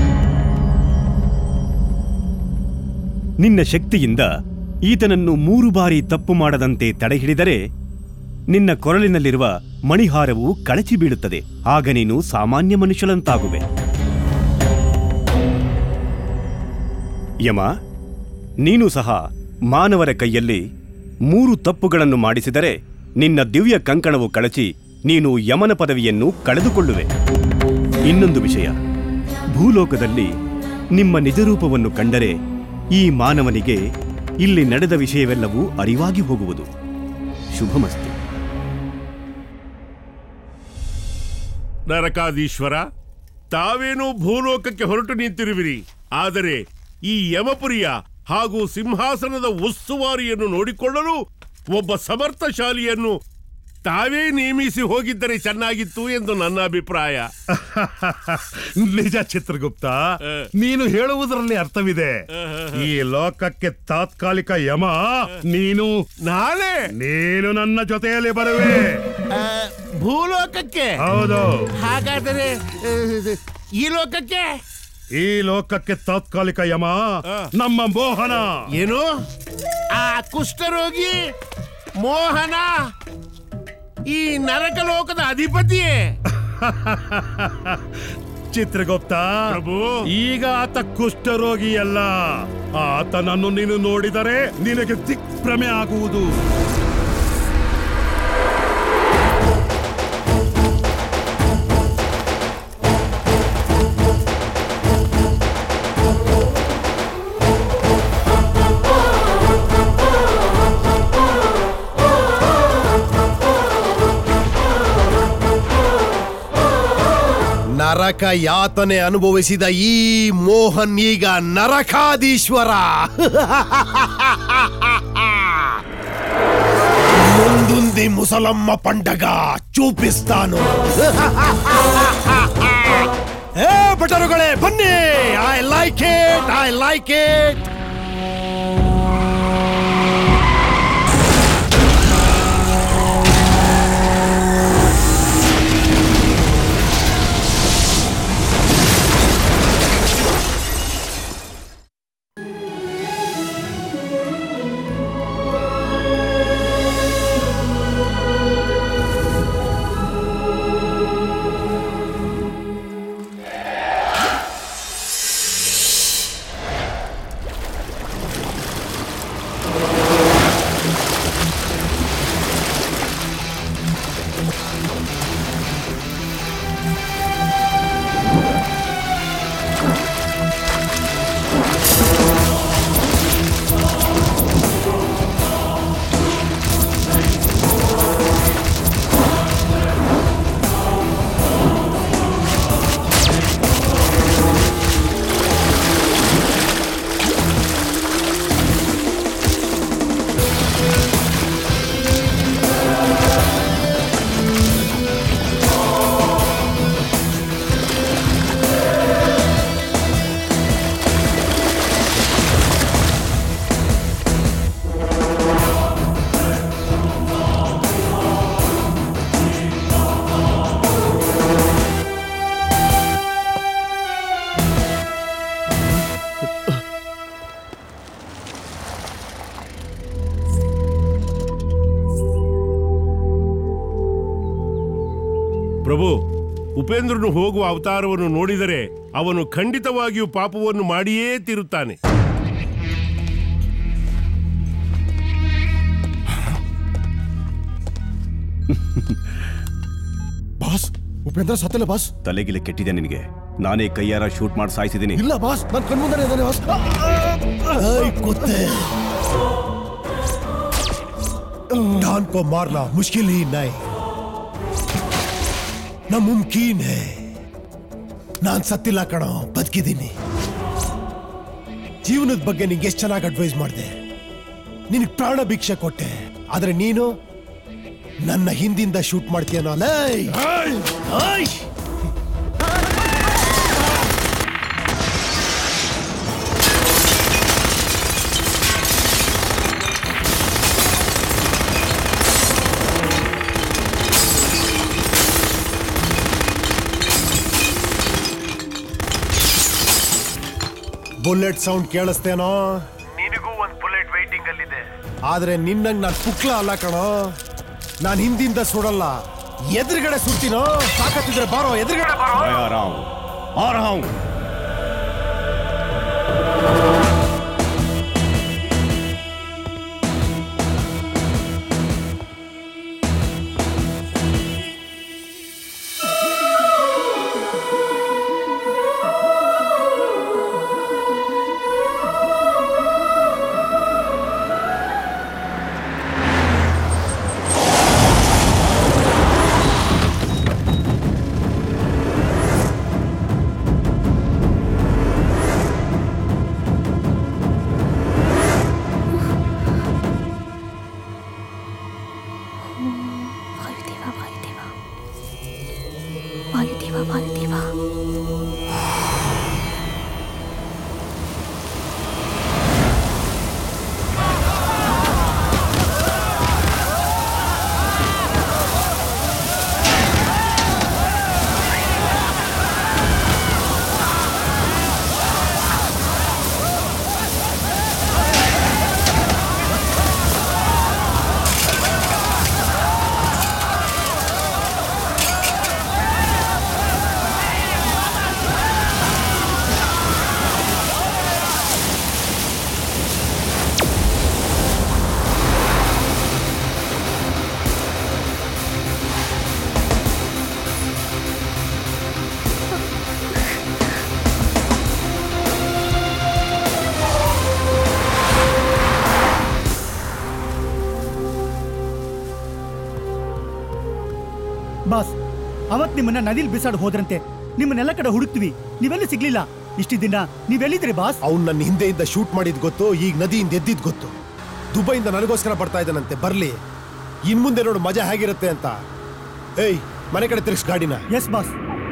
ನಿನ್ನ ಶಕ್ತಿಯಿಂದ ಈತನನ್ನು ಮೂರು ಬಾರಿ ತಪ್ಪು ಮಾಡದಂತೆ ತಡೆಹಿಡಿದರೆ ನಿನ್ನ ಕೊರಳಿನಲ್ಲಿರುವ ಮಣಿಹಾರವು ಕಳಚಿ ಬೀಳುತ್ತದೆ ಆಗ ನೀನು ಸಾಮಾನ್ಯ ಮನುಷ್ಯನಂತಾಗುವೆ ಯಮ ನೀನು ಸಹ ಮಾನವರ ಕೈಯಲ್ಲಿ ಮೂರು ತಪ್ಪುಗಳನ್ನು ಮಾಡಿಸಿದರೆ ನಿನ್ನ ದಿವ್ಯ ಕಂಕಣವು ಕಳಚಿ ನೀನು ಯಮನ ಪದವಿಯನ್ನು ಕಳೆದುಕೊಳ್ಳುವೆ ಇನ್ನೊಂದು ವಿಷಯ ಭೂಲೋಕದಲ್ಲಿ ನಿಮ್ಮ ನಿಜರೂಪವನ್ನು ಕಂಡರೆ ಈ ಮಾನವನಿಗೆ ಇಲ್ಲಿ ನಡೆದ ವಿಷಯವೆಲ್ಲವೂ ಅರಿವಾಗಿ ಹೋಗುವುದು ಶುಭಮಸ್ತು ನರಕಾದೀಶ್ವರ ತಾವೇನೋ ಭೂಲೋಕಕ್ಕೆ ಹೊರಟು ನಿಂತಿರುವಿರಿ ಆದರೆ ಈ ಯಮಪುರಿಯ ಹಾಗೂ ಸಿಂಹಾಸನದ ಉಸ್ತುವಾರಿಯನ್ನು ನೋಡಿಕೊಳ್ಳಲು ಒಬ್ಬ ಸಮರ್ಥಶಾಲಿಯನ್ನು ತಾವೇ ನೇಮಿಸಿ ಹೋಗಿದ್ದರೆ ಚೆನ್ನಾಗಿತ್ತು ಎಂದು ನನ್ನ ಅಭಿಪ್ರಾಯ ನಿಜ ಚಿತ್ರಗುಪ್ತ ನೀನು ಹೇಳುವುದರಲ್ಲಿ ಅರ್ಥವಿದೆ ಈ ಲೋಕಕ್ಕೆ ತಾತ್ಕಾಲಿಕ ಯಮ ನೀನು ನಾನೇ ನೀನು ನನ್ನ ಜೊತೆಯಲ್ಲಿ ಬರುವೆ ಭೂಲೋಕಕ್ಕೆ ಹೌದು ಹಾಗಾದರೆ ಈ ಲೋಕಕ್ಕೆ ಈ ಲೋಕಕ್ಕೆ ತಾತ್ಕಾಲಿಕ ಯಮ ನಮ್ಮ ಮೋಹನ ಏನು ಆ ಕುಷ್ಠರೋಗಿ ಮೋಹನ ಈ ನರಕ ಲೋಕದ ಅಧಿಪತಿಯೇ ಚಿತ್ರಗುಪ್ತ ಈಗ ಆತ ಕುಷ್ಠರೋಗಿಯಲ್ಲ ಆತನನ್ನು ನೀನು ನೋಡಿದರೆ ನಿನಗೆ ದಿಕ್ಭ್ರಮೆ ಆಗುವುದು ನರಕ ಯಾತನೆ ಅನುಭವಿಸಿದ ಈ ಮೋಹನ್ ಈಗ ನರಕಾದೀಶ್ವರ ముందుంది ముసలమ్మ పండగ చూపిస్తాను ఏ ಬಟರುಗಳೇ ಬನ್ನಿ I like it I like it ಪ್ರಭು ಉಪೇಂದ್ರನು ಹೋಗುವ ಅವತಾರವನ್ನು ನೋಡಿದರೆ ಅವನು ಖಂಡಿತವಾಗಿಯೂ ಪಾಪವನ್ನು ಮಾಡಿಯೇ ತೀರುತ್ತಾನೆ ಬಾಸ್ ಉಪೇಂದ್ರ ಸತ್ತಲ್ಲ ಬಾಸ್ ತಲೆಗಿಲೆ ಕೆಟ್ಟಿದೆ ನಿನಗೆ ನಾನೇ ಕೈಯಾರ ಶೂಟ್ ಮಾಡಿ ಸಾಯಿಸಿದ್ದೀನಿ ಇಲ್ಲ ಬಾಸ್ ನನ್ನ ಕಣ್ಮುಂದನೆ ಇದ್ದಾನೆ ಬಾಸ್ ಐ, ಕುತ್ತೆ डॉन को मारना मुश्किल ही नहीं नामुमकिन है ನಾನ್ ಸತ್ತಿಲ್ಲ ಕಣೋ ಬದುಕಿದ್ದೀನಿ ಜೀವನದ ಬಗ್ಗೆ ನಿಂಗೆ ಎಷ್ಟು ಚೆನ್ನಾಗಿ ಅಡ್ವೈಸ್ ಮಾಡಿದೆ ನಿನಗೆ ಪ್ರಾಣ ಭಿಕ್ಷೆ ಕೊಟ್ಟೆ ಆದ್ರೆ ನೀನು ನನ್ನ ಹಿಂದಿಂದ ಶೂಟ್ ಮಾಡ್ತೀಯನೋ ಲೈ ಆಯ್! ಬುಲೆಟ್ ಸೌಂಡ್ ಕೇಳಿಸ್ತೇನೋ ನಿನಗೂ ಒಂದು ಬುಲೆಟ್ ವೈಟಿಂಗ್ ಅಲ್ಲಿದೆ ಆದ್ರೆ ನಿನ್ನಂಗ್ ನಾನು ಪುಕ್ಲ ಅಲ್ಲ ಕಣೋ ನಾನು ಹಿಂದಿಂದ ಸುಡಲ್ಲ ಎದುರುಗಡೆ ಸುಡ್ತೀನೋ ತಾಕತ್ತಿದ್ರೆ ಬಾರೋ ಎದುರುಗಡೆ ಬಾರೋ मैं आ रहा हूं आ रहा हूं ವಾಯುದೇವ ವಾಯುದೇವ ವಾಯುದೇವ ವಾಯುದೇವ ಬಾಸ್ ಅವತ್ ನಿಮ್ಮನ್ನ ನದಿಲ್ ಬಿಸಾಡ್ ಹೋದ್ರಂತೆ ನಿಮ್ಮನ್ನೆಲ್ಲ ಕಡೆ ಹುಡುಕ್ತಿವಿ ನೀವೆಲ್ಲಿ ಸಿಗ್ಲಿಲ್ಲ ಇಷ್ಟು ದಿನ ನೀವೆಲ್ಲಿದ್ರಿ ಬಾಸ್ ಅವ್ನು ನನ್ನ ಹಿಂದೆಯಿಂದ ಶೂಟ್ ಮಾಡಿದ್ ಗೊತ್ತು ಈಗ ನದಿಯಿಂದ ಎದ್ದಿದ್ ಗೊತ್ತು ದುಬೈಯಿಂದ ನನಗೋಸ್ಕರ ಬರ್ತಾ ಇದ್ದಾನಂತೆ ಬರ್ಲಿ ಇನ್ ಮುಂದೆ ನೋಡು ಮಜಾ ಹೇಗಿರುತ್ತೆ ಅಂತ ಏಯ್ ಮನೆ ಕಡೆ ತಿರ್ಗಿಸ್ ಗಾಡಿನ ಎಸ್ ಬಾಸ್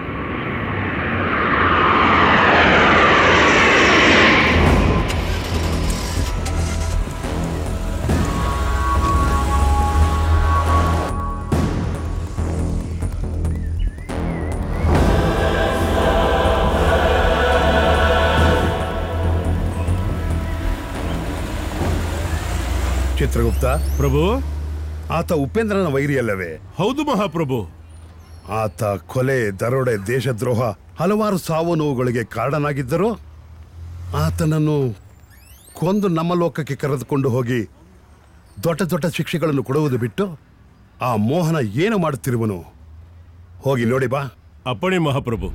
ಚಿತ್ರಗುಪ್ತ ಪ್ರಭು ಆತ ಉಪೇಂದ್ರನ ವೈರಿಯಲ್ಲವೇ ಹೌದು ಮಹಾಪ್ರಭು ಆತ ಕೊಲೆ ದರೋಡೆ ದೇಶದ್ರೋಹ ಹಲವಾರು ಸಾವು ನೋವುಗಳಿಗೆ ಕಾರಣನಾಗಿದ್ದರೂ ಆತನನ್ನು ಕೊಂದು ನಮ್ಮ ಲೋಕಕ್ಕೆ ಕರೆದುಕೊಂಡು ಹೋಗಿ ದೊಡ್ಡ ದೊಡ್ಡ ಶಿಕ್ಷೆಗಳನ್ನು ಕೊಡುವುದು ಬಿಟ್ಟು ಆ ಮೋಹನ ಏನು ಮಾಡುತ್ತಿರುವನು ಹೋಗಿ ನೋಡಿ ಬಾ ಅಪ್ಪಣೆ ಮಹಾಪ್ರಭು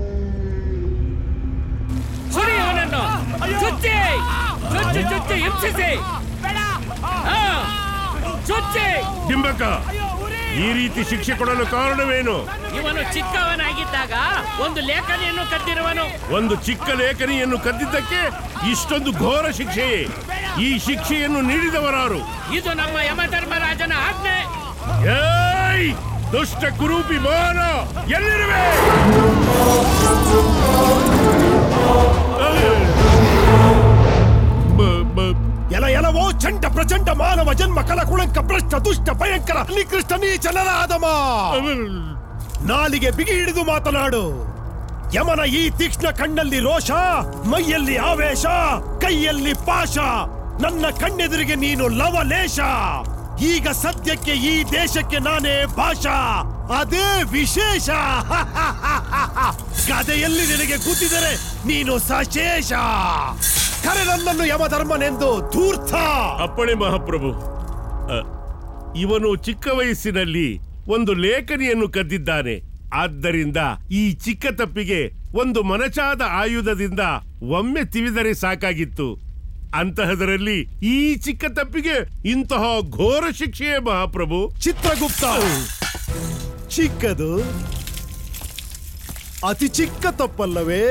ಸುಡಿ ಅವನನ್ನು ಚುಚ್ಚಿ ಚುಚ್ಚಿ ಚುಚ್ಚಿ ಹಿಂಸಿಸಿ ಆ, ಚುಚ್ಚಿ ಡಿಂಬಕ ಈ ರೀತಿ ಶಿಕ್ಷೆ ಕೊಡಲು ಕಾರಣವೇನು ಇವನು ಚಿಕ್ಕವನಾಗಿದ್ದಾಗ ಒಂದು ಲೇಖನಿಯನ್ನು ಕದ್ದಿರುವನು ಒಂದು ಚಿಕ್ಕ ಲೇಖನಿಯನ್ನು ಕದ್ದಿದ್ದಕ್ಕೆ ಇಷ್ಟೊಂದು ಘೋರ ಶಿಕ್ಷೆಯೇ ಈ ಶಿಕ್ಷೆಯನ್ನು ನೀಡಿದವರಾರು ಇದು ನಮ್ಮ ಯಮಧರ್ಮರಾಜನ ಆಜ್ಞೆ ಏಯ್ ದುಷ್ಟ ಕುರೂಪಿ ಮೋಹನ ಎಲ್ಲಿರುವೆ ಎಲ ಎಲವೋ ಚಂಡ ಪ್ರಚಂಡ ಮಾನವ ಜನ್ಮ ಕಲ ಕುಳಂಕ ಭ್ರಷ್ಟ ದುಷ್ಟ ಭಯಂಕರ ನಿಕೃಷ್ಟ ನೀಚ ನರಾಧಮ ನಾಲಿಗೆ ಬಿಗಿ ಹಿಡಿದು ಮಾತನಾಡು ಯಮನ ಈ ತೀಕ್ಷ್ಣ ಕಣ್ಣಲ್ಲಿ ರೋಷ ಮೈಯಲ್ಲಿ ಆವೇಶ ಕೈಯಲ್ಲಿ ಪಾಶ ನನ್ನ ಕಣ್ಣೆದುರಿಗೆ ನೀನು ಲವಲೇಶ ಈಗ ಸದ್ಯಕ್ಕೆ ಈ ದೇಶಕ್ಕೆ ನಾನೇ ಭಾಷಾ ಅದೇ ವಿಶೇಷ ಗದೆಯಲ್ಲಿ ನಿನಗೆ ಕೂತಿದರೆ ನೀನು ಸಶೇಷ ಕರೆ ನನ್ನನ್ನು ಯಮಧರ್ಮನೆಂದು ಧೂರ್ತ ಅಪ್ಪಣೆ ಮಹಾಪ್ರಭು ಅ, ಇವನು ಚಿಕ್ಕ ವಯಸ್ಸಿನಲ್ಲಿ ಒಂದು ಲೇಖನಿಯನ್ನು ಕದ್ದಿದ್ದಾನೆ ಆದ್ದರಿಂದ ಈ ಚಿಕ್ಕ ತಪ್ಪಿಗೆ ಒಂದು ಮನಚಾದ ಆಯುಧದಿಂದ ಒಮ್ಮೆ ತಿವಿದರೆ ಸಾಕಾಗಿತ್ತು ಅಂತಹದರಲ್ಲಿ ಈ ಚಿಕ್ಕ ತಪ್ಪಿಗೆ ಇಂತಹ ಘೋರ ಶಿಕ್ಷೆಯೇ ಮಹಾಪ್ರಭು ಚಿತ್ರಗುಪ್ತ ಚಿಕ್ಕದು ಅತಿ ಚಿಕ್ಕ ತಪ್ಪಲ್ಲವೇ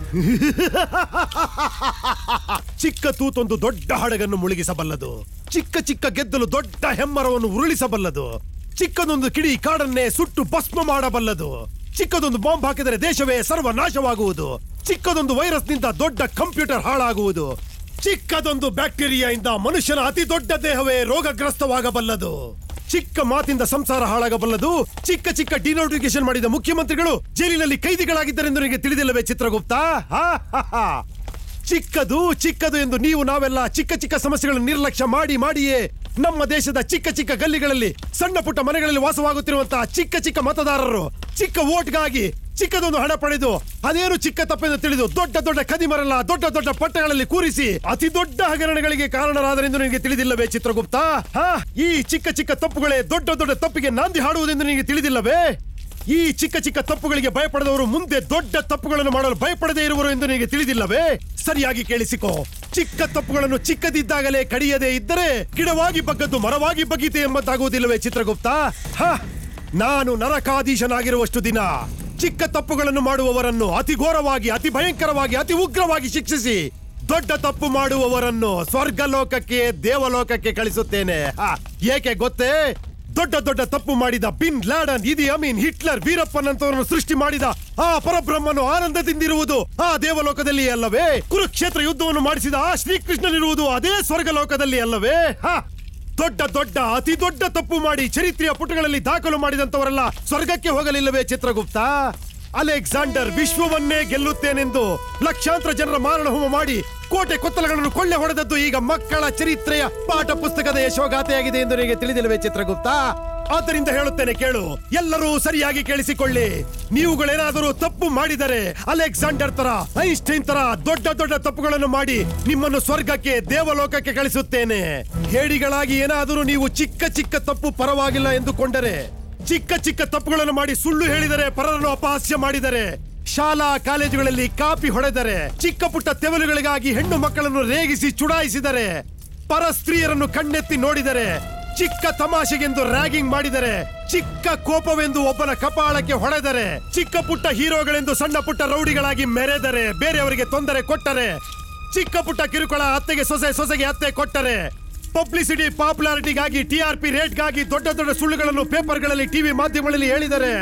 ಚಿಕ್ಕ ತೂತೊಂದು ದೊಡ್ಡ ಹಡಗನ್ನು ಮುಳುಗಿಸಬಲ್ಲದು ಚಿಕ್ಕ ಚಿಕ್ಕ ಗೆದ್ದಲು ದೊಡ್ಡ ಹೆಮ್ಮರವನ್ನು ಉರುಳಿಸಬಲ್ಲದು ಚಿಕ್ಕದೊಂದು ಕಿಡಿ ಕಾಡನ್ನೇ ಸುಟ್ಟು ಭಸ್ಮ ಮಾಡಬಲ್ಲದು ಚಿಕ್ಕದೊಂದು ಬಾಂಬ್ ಹಾಕಿದರೆ ದೇಶವೇ ಸರ್ವನಾಶವಾಗುವುದು ಚಿಕ್ಕದೊಂದು ವೈರಸ್ನಿಂದ ದೊಡ್ಡ ಕಂಪ್ಯೂಟರ್ ಹಾಳಾಗುವುದು ಚಿಕ್ಕದೊಂದು ಬ್ಯಾಕ್ಟೀರಿಯಾಯಿಂದ ಮನುಷ್ಯನ ಅತಿ ದೊಡ್ಡ ದೇಹವೇ ರೋಗಗ್ರಸ್ತವಾಗಬಲ್ಲದು ಚಿಕ್ಕ ಮಾತಿಂದ ಸಂಸಾರ ಹಾಳಾಗಬಲ್ಲದು ಚಿಕ್ಕ ಚಿಕ್ಕ ಡಿನೋಟಿಫಿಕೇಶನ್ ಮಾಡಿದ ಮುಖ್ಯಮಂತ್ರಿಗಳು ಜೈಲಿನಲ್ಲಿ ಕೈದಿಗಳಾಗಿದ್ದರೆಂದು ನಿಮಗೆ ತಿಳಿದಿಲ್ಲವೇ ಚಿತ್ರಗುಪ್ತ ಹಾ, ಹಾ, ಹಾ. ಚಿಕ್ಕದು ಚಿಕ್ಕದು ಎಂದು ನೀವು ನಾವೆಲ್ಲ ಚಿಕ್ಕ ಚಿಕ್ಕ ಸಮಸ್ಯೆಗಳನ್ನು ನಿರ್ಲಕ್ಷ್ಯ ಮಾಡಿ ಮಾಡಿಯೇ ನಮ್ಮ ದೇಶದ ಚಿಕ್ಕ ಚಿಕ್ಕ ಗಲ್ಲಿಗಳಲ್ಲಿ ಸಣ್ಣ ಪುಟ್ಟ ಮನೆಗಳಲ್ಲಿ ವಾಸವಾಗುತ್ತಿರುವಂತಹ ಚಿಕ್ಕ ಚಿಕ್ಕ ಮತದಾರರು ಚಿಕ್ಕ ವೋಟ್ಗಾಗಿ ಚಿಕ್ಕದೊಂದು ಹಣ ಪಡೆದು ಅದೇನು ಚಿಕ್ಕ ತಪ್ಪೆಂದು ತಿಳಿದು ದೊಡ್ಡ ದೊಡ್ಡ ಕದಿಮರೆಲ್ಲ ದೊಡ್ಡ ದೊಡ್ಡ ಪಟ್ಟಗಳಲ್ಲಿ ಕೂರಿಸಿ ಅತಿ ದೊಡ್ಡ ಹಗರಣಗಳಿಗೆ ಕಾರಣರಾದರೆಂದು ನಿನಗೆ ತಿಳಿದಿಲ್ಲವೇ ಚಿತ್ರಗುಪ್ತ ಹಾ ಈ ಚಿಕ್ಕ ಚಿಕ್ಕ ತಪ್ಪುಗಳೇ ದೊಡ್ಡ ದೊಡ್ಡ ತಪ್ಪಿಗೆ ನಾಂದಿ ಹಾಡುವುದೆಂದು ನಿನಗೆ ತಿಳಿದಿಲ್ಲವೇ ಈ ಚಿಕ್ಕ ಚಿಕ್ಕ ತಪ್ಪುಗಳಿಗೆ ಭಯಪಡದವರು ಮುಂದೆ ದೊಡ್ಡ ತಪ್ಪುಗಳನ್ನು ಮಾಡಲು ಭಯಪಡದೇ ಇರುವರು ಎಂದು ನಿನಗೆ ತಿಳಿದಿಲ್ಲವೇ ಸರಿಯಾಗಿ ಕೇಳಿಸಿಕೋ ಚಿಕ್ಕ ತಪ್ಪುಗಳನ್ನು ಚಿಕ್ಕದಿದ್ದಾಗಲೇ ಕಡಿಯದೇ ಇದ್ದರೆ ಗಿಡವಾಗಿ ಬಗ್ಗದ್ದು ಮರವಾಗಿ ಬಗ್ಗೀತೆ ಎಂಬಂತಾಗುವುದಿಲ್ಲವೇ ಚಿತ್ರಗುಪ್ತ ಹ ನಾನು ನರಕಾಧೀಶನಾಗಿರುವಷ್ಟು ದಿನ ಚಿಕ್ಕ ತಪ್ಪುಗಳನ್ನು ಮಾಡುವವರನ್ನು ಅತಿ ಘೋರವಾಗಿ ಅತಿ ಭಯಂಕರವಾಗಿ ಅತಿ ಉಗ್ರವಾಗಿ ಶಿಕ್ಷಿಸಿ ದೊಡ್ಡ ತಪ್ಪು ಮಾಡುವವರನ್ನು ಸ್ವರ್ಗ ಲೋಕಕ್ಕೆ ದೇವಲೋಕಕ್ಕೆ ಕಳಿಸುತ್ತೇನೆ ಹ, ಏಕೆ ಗೊತ್ತೇ ದೊಡ್ಡ ದೊಡ್ಡ ತಪ್ಪು ಮಾಡಿದ ಬಿನ್ ಲ್ಯಾಡನ್ ಇದಿ ಅಮೀನ್ ಹಿಟ್ಲರ್ ವೀರಪ್ಪನಂತವರನ್ನು ಸೃಷ್ಟಿ ಮಾಡಿದ ಆ ಪರಬ್ರಹ್ಮನು ಆನಂದದಿಂದಿರುವುದು ಆ ದೇವಲೋಕದಲ್ಲಿ ಅಲ್ಲವೇ ಕುರುಕ್ಷೇತ್ರ ಯುದ್ಧವನ್ನು ಮಾಡಿಸಿದ ಆ ಶ್ರೀಕೃಷ್ಣನಿರುವುದು ಅದೇ ಸ್ವರ್ಗ ಲೋಕದಲ್ಲಿ ಅಲ್ಲವೇ ಹ ದೊಡ್ಡ ದೊಡ್ಡ ಅತಿ ದೊಡ್ಡ ತಪ್ಪು ಮಾಡಿ ಚರಿತ್ರೆಯ ಪುಟಗಳಲ್ಲಿ ದಾಖಲು ಮಾಡಿದಂತವರೆಲ್ಲ ಸ್ವರ್ಗಕ್ಕೆ ಹೋಗಲಿಲ್ಲವೇ ಚಿತ್ರಗುಪ್ತ ಅಲೆಕ್ಸಾಂಡರ್ ವಿಶ್ವವನ್ನೇ ಗೆಲ್ಲುತ್ತೇನೆಂದು ಲಕ್ಷಾಂತರ ಜನರ ಮಾರಣ ಹೋಮ ಮಾಡಿ ಕೋಟೆ ಕೊತ್ತಲಗಳನ್ನು ಕೊಳ್ಳೆ ಹೊಡೆದದ್ದು ಈಗ ಮಕ್ಕಳ ಚರಿತ್ರೆಯ ಪಾಠ ಪುಸ್ತಕದ ಯಶೋಗಾಥೆಯಾಗಿದೆ ಎಂದು ನಿನಗೆ ತಿಳಿದಿಲ್ಲವೇ ಚಿತ್ರಗುಪ್ತ ಆದ್ದರಿಂದ ಹೇಳುತ್ತೇನೆ ಕೇಳು ಎಲ್ಲರೂ ಸರಿಯಾಗಿ ಕೇಳಿಸಿಕೊಳ್ಳಿ ನೀವುಗಳೇನಾದರೂ ತಪ್ಪು ಮಾಡಿದರೆ ಅಲೆಕ್ಸಾಂಡರ್ ತರ ಐನ್ಸ್ಟೈನ್ ತರ ದೊಡ್ಡ ದೊಡ್ಡ ತಪ್ಪುಗಳನ್ನು ಮಾಡಿ ನಿಮ್ಮನ್ನು ಸ್ವರ್ಗಕ್ಕೆ ದೇವಲೋಕಕ್ಕೆ ಕಳಿಸುತ್ತೇನೆ ಹೇಡಿಗಳಾಗಿ ಏನಾದರೂ ನೀವು ಚಿಕ್ಕ ಚಿಕ್ಕ ತಪ್ಪು ಪರವಾಗಿಲ್ಲ ಎಂದುಕೊಂಡರೆ ಚಿಕ್ಕ ಚಿಕ್ಕ ತಪ್ಪುಗಳನ್ನು ಮಾಡಿ ಸುಳ್ಳು ಹೇಳಿದರೆ ಪರರನ್ನು ಅಪಹಾಸ್ಯ ಮಾಡಿದರೆ ಶಾಲಾ ಕಾಲೇಜುಗಳಲ್ಲಿ ಕಾಪಿ ಹೊಡೆದರೆ ಚಿಕ್ಕ ಪುಟ್ಟ ತೆವಲುಗಳಿಗಾಗಿ ಹೆಣ್ಣು ಮಕ್ಕಳನ್ನು ರೇಗಿಸಿ ಚುಡಾಯಿಸಿದರೆ ಪರ ಸ್ತ್ರೀಯರನ್ನು ಕಣ್ಣೆತ್ತಿ ನೋಡಿದರೆ ಚಿಕ್ಕ ತಮಾಷೆಗೆಂದು ರ್ಯಾಗಿಂಗ್ ಮಾಡಿದರೆ ಚಿಕ್ಕ ಕೋಪವೆಂದು ಒಬ್ಬನ ಕಪಾಳಕ್ಕೆ ಹೊಡೆದರೆ ಚಿಕ್ಕ ಪುಟ್ಟ ಹೀರೋಗಳೆಂದು ಸಣ್ಣ ಪುಟ್ಟ ರೌಡಿಗಳಾಗಿ ಮೆರೆದರೆ ಬೇರೆಯವರಿಗೆ ತೊಂದರೆ ಕೊಟ್ಟರೆ ಚಿಕ್ಕ ಪುಟ್ಟ ಕಿರುಕುಳ ಅತ್ತೆಗೆ ಸೊಸೆ ಸೊಸೆಗೆ ಅತ್ತೆ ಕೊಟ್ಟರೆ ಪಬ್ಲಿಸಿಟಿ ಪಾಪ್ಯುಲಾರಿಟಿಗಾಗಿ ಟಿಆರ್ಪಿ ರೇಟ್ಗಾಗಿ ದೊಡ್ಡ ದೊಡ್ಡ ಸುಳ್ಳುಗಳನ್ನು ಪೇಪರ್ಗಳಲ್ಲಿ ಟಿವಿ ಮಾಧ್ಯಮಗಳಲ್ಲಿ ಹೇಳಿದರೆ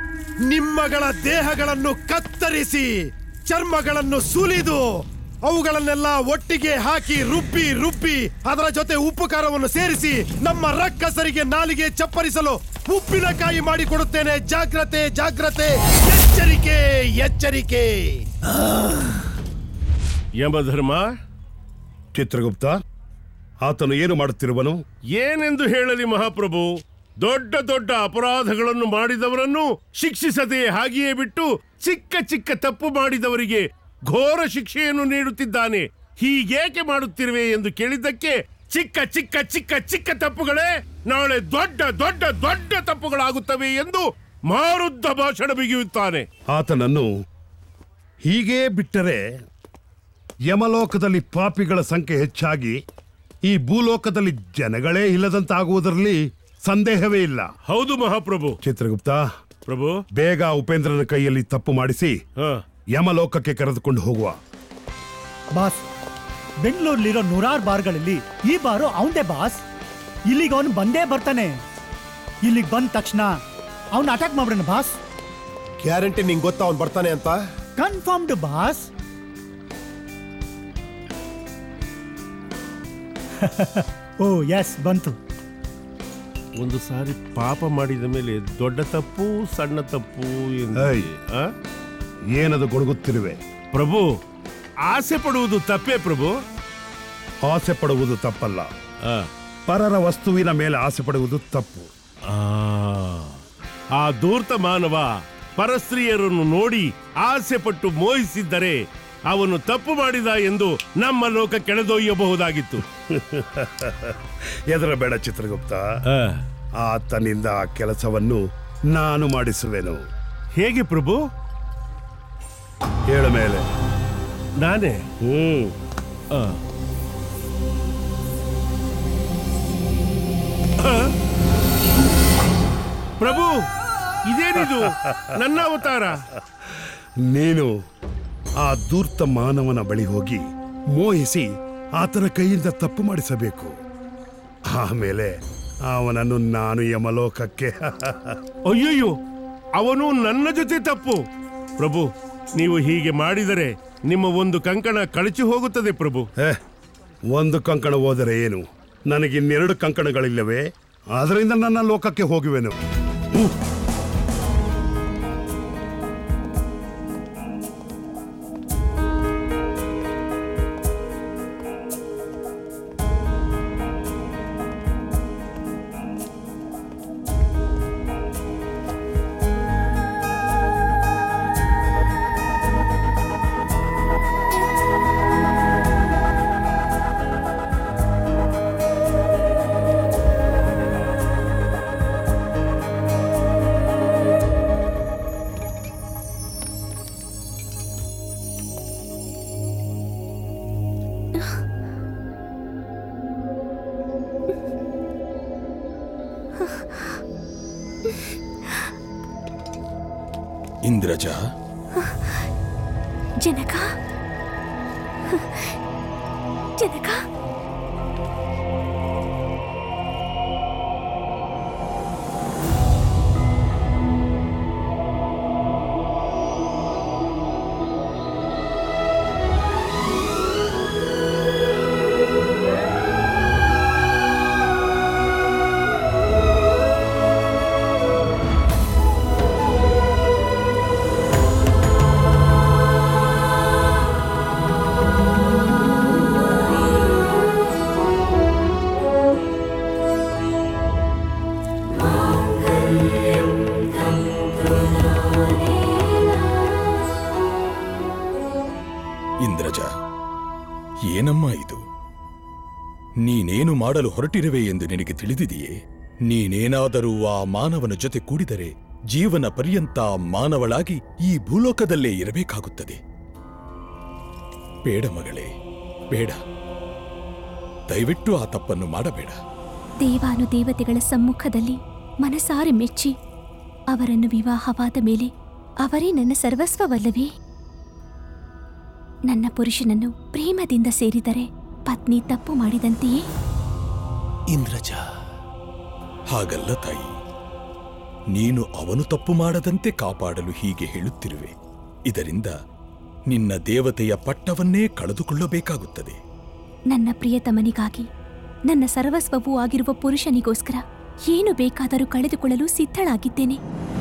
ನಿಮ್ಮಗಳ ದೇಹಗಳನ್ನು ಕತ್ತರಿಸಿ ಚರ್ಮಗಳನ್ನು ಸುಲಿದು ಅವುಗಳನ್ನೆಲ್ಲ ಒಟ್ಟಿಗೆ ಹಾಕಿ ರುಬ್ಬಿ ರುಬ್ಬಿ ಅದರ ಜೊತೆ ಉಪ್ಪು ಖಾರವನ್ನು ಸೇರಿಸಿ ನಮ್ಮ ರಕ್ಕಸರಿಗೆ ನಾಲಿಗೆ ಚಪ್ಪರಿಸಲು ಉಪ್ಪಿನಕಾಯಿ ಮಾಡಿಕೊಡುತ್ತೇನೆ ಜಾಗ್ರತೆ ಜಾಗ್ರತೆ ಎಚ್ಚರಿಕೆ ಎಚ್ಚರಿಕೆ ಯಮಧರ್ಮ ಚಿತ್ರಗುಪ್ತ ಆತನು ಏನು ಮಾಡುತ್ತಿರುವನು ಏನೆಂದು ಹೇಳಲಿ ಮಹಾಪ್ರಭು ದೊಡ್ಡ ದೊಡ್ಡ ಅಪರಾಧಗಳನ್ನು ಮಾಡಿದವರನ್ನು ಶಿಕ್ಷಿಸದೆ ಹಾಗೆಯೇ ಬಿಟ್ಟು ಚಿಕ್ಕ ಚಿಕ್ಕ ತಪ್ಪು ಮಾಡಿದವರಿಗೆ ಘೋರ ಶಿಕ್ಷೆಯನ್ನು ನೀಡುತ್ತಿದ್ದಾನೆ ಹೀಗೇಕೆ ಮಾಡುತ್ತಿರುವೆ ಎಂದು ಕೇಳಿದ್ದಕ್ಕೆ ಚಿಕ್ಕ ಚಿಕ್ಕ ಚಿಕ್ಕ ಚಿಕ್ಕ ತಪ್ಪುಗಳೇ ನಾಳೆ ದೊಡ್ಡ ದೊಡ್ಡ ದೊಡ್ಡ ತಪ್ಪುಗಳಾಗುತ್ತವೆ ಎಂದು ಮಾರುದ್ದ ಭಾಷಣ ಬಿಗಿಯುತ್ತಾನೆ ಆತನನ್ನು ಹೀಗೇ ಬಿಟ್ಟರೆ ಯಮಲೋಕದಲ್ಲಿ ಪಾಪಿಗಳ ಸಂಖ್ಯೆ ಹೆಚ್ಚಾಗಿ ಈ ಭೂಲೋಕದಲ್ಲಿ ಜನಗಳೇ ಇಲ್ಲದಂತಾಗುವುದರಲ್ಲಿ ಸಂದೇಹವೇ ಇಲ್ಲ ಹೌದು ಮಹಾಪ್ರಭು ಚಿತ್ರಗುಪ್ತ ಪ್ರಭು ಬೇಗ ಉಪೇಂದ್ರನ ಕೈಯಲ್ಲಿ ತಪ್ಪು ಮಾಡಿಸಿ ಯಮಲೋಕಕ್ಕೆ ಕರೆದುಕೊಂಡು ಹೋಗುವ ಬಾಸ್ ಬೆಂಗಳೂರಲ್ಲಿರೋ ನೂರಾರು ಬಾರ್ಗಳಲ್ಲಿ ಈ ಬಾರು ಅವಂದೇ ಬಾಸ್ ಇಲ್ಲಿಗೆ ಅವನು ಬಂದೇ ಬರ್ತಾನೆ ಇಲ್ಲಿಗೆ ಬಂದ ತಕ್ಷಣ ಅವನು ಅಟ್ಯಾಕ್ ಮಾಡ್ಬಿಡೋಣ ಬಾಸ್ ಗ್ಯಾರಂಟಿ ನಿಂಗೆ ಗೊತ್ತಾ ಅವ್ನು ಬರ್ತಾನೆ ಅಂತ ಕನ್ಫರ್ಮ್ಡ್ ಬಾಸ್ ಓ ಎಸ್ ಬಂತು ಒಂದು ಸಾರಿ ಪಾಪ ಮಾಡಿದ ಮೇಲೆ ದೊಡ್ಡ ತಪ್ಪು ಸಣ್ಣ ತಪ್ಪು ಎಂದು ಏಯ್. ಆ? ಏನದು ಗೊಣಗುತ್ತಿರುವೆ ಪ್ರಭು ಆಸೆ ಪಡುವುದು ತಪ್ಪೇ ಪ್ರಭು ಆಸೆ ಪಡುವುದು ತಪ್ಪಲ್ಲ ಪರರ ವಸ್ತುವಿನ ಮೇಲೆ ಆಸೆ ಪಡುವುದು ತಪ್ಪು ಆ, ಆ ಧೂರ್ತ ಮಾನವ ಪರಸ್ತ್ರೀಯರನ್ನು ನೋಡಿ ಆಸೆ ಪಟ್ಟು ಮೋಹಿಸಿದ್ದರೆ ಅವನು ತಪ್ಪು ಮಾಡಿದ ಎಂದು ನಮ್ಮ ಲೋಕ ಕೆಳೆದೊಯ್ಯಬಹುದಾಗಿತ್ತು ಎದರಬೇಡ ಚಿತ್ರಗುಪ್ತ ಆತನಿಂದ ಆ ಕೆಲಸವನ್ನು ನಾನು ಮಾಡಿಸುವೆನು ಹೇಗೆ ಪ್ರಭು ಹೇಳ ಮೇಲೆ ನಾನೇ ಹ್ಮ್ ಪ್ರಭು ಇದೇನಿದು ನನ್ನ ಅವತಾರ ನೀನು ಆ ಧೂರ್ತ ಮಾನವನ ಬಳಿ ಹೋಗಿ ಮೋಹಿಸಿ ಆತನ ಕೈಯಿಂದ ತಪ್ಪು ಮಾಡಿಸಬೇಕು ಆಮೇಲೆ ಅವನನ್ನು ನಾನು ಯಮಲೋಕಕ್ಕೆ ಅಯ್ಯಯ್ಯೋ ಅವನು ನನ್ನ ಜೊತೆ ತಪ್ಪು ಪ್ರಭು ನೀವು ಹೀಗೆ ಮಾಡಿದರೆ ನಿಮ್ಮ ಒಂದು ಕಂಕಣ ಕಳಚಿ ಹೋಗುತ್ತದೆ ಪ್ರಭು ಏ, ಒಂದು ಕಂಕಣ ಹೋದರೆ ಏನು ನನಗಿನ್ನೆರಡು ಕಂಕಣಗಳಿಲ್ಲವೇ ಅದರಿಂದ ನನ್ನ ಲೋಕಕ್ಕೆ ಹೋಗುವೆನು ಹ್ಮ್. ಇಂದ್ರಜ ಜನಕ ಜನಕ ಇಂದ್ರಜ ಏನಮ್ಮ ಇದು ನೀನೇನು ಮಾಡಲು ಹೊರಟಿರುವೆ ಎಂದು ನಿನಗೆ ತಿಳಿದಿದೆಯೇ ನೀನೇನಾದರೂ ಆ ಮಾನವನ ಜೊತೆ ಕೂಡಿದರೆ ಜೀವನ ಪರ್ಯಂತ ಮಾನವಳಾಗಿ ಈ ಭೂಲೋಕದಲ್ಲೇ ಇರಬೇಕಾಗುತ್ತದೆ ಬೇಡ ಮಗಳೇ ಬೇಡ ದಯವಿಟ್ಟು ಆ ತಪ್ಪನ್ನು ಮಾಡಬೇಡ ದೇವಾನು ದೇವತೆಗಳ ಸಮ್ಮುಖದಲ್ಲಿ ಮನಸಾರೆ ಮೆಚ್ಚಿ ಅವರನ್ನು ವಿವಾಹವಾದ ಮೇಲೆ ಅವರೇ ನನ್ನ ಸರ್ವಸ್ವವಲ್ಲವೇ ನನ್ನ ಪುರುಷನನ್ನು ಪ್ರೇಮದಿಂದ ಸೇರಿದರೆ ಪತ್ನಿ ತಪ್ಪು ಮಾಡಿದಂತೆಯೇ ಇಂದ್ರಜ ಹಾಗಲ್ಲ ತಾಯಿ ನೀನು ಅವನು ತಪ್ಪು ಮಾಡದಂತೆ ಕಾಪಾಡಲು ಹೀಗೆ ಹೇಳುತ್ತಿರುವೆ ಇದರಿಂದ ನಿನ್ನ ದೇವತೆಯ ಪಟ್ಟವನ್ನೇ ಕಳೆದುಕೊಳ್ಳಬೇಕಾಗುತ್ತದೆ ನನ್ನ ಪ್ರಿಯತಮನಿಗಾಗಿ ನನ್ನ ಸರ್ವಸ್ವವೂ ಆಗಿರುವ ಪುರುಷನಿಗೋಸ್ಕರ ಏನು ಬೇಕಾದರೂ ಕಳೆದುಕೊಳ್ಳಲು ಸಿದ್ಧಳಾಗಿದ್ದೇನೆ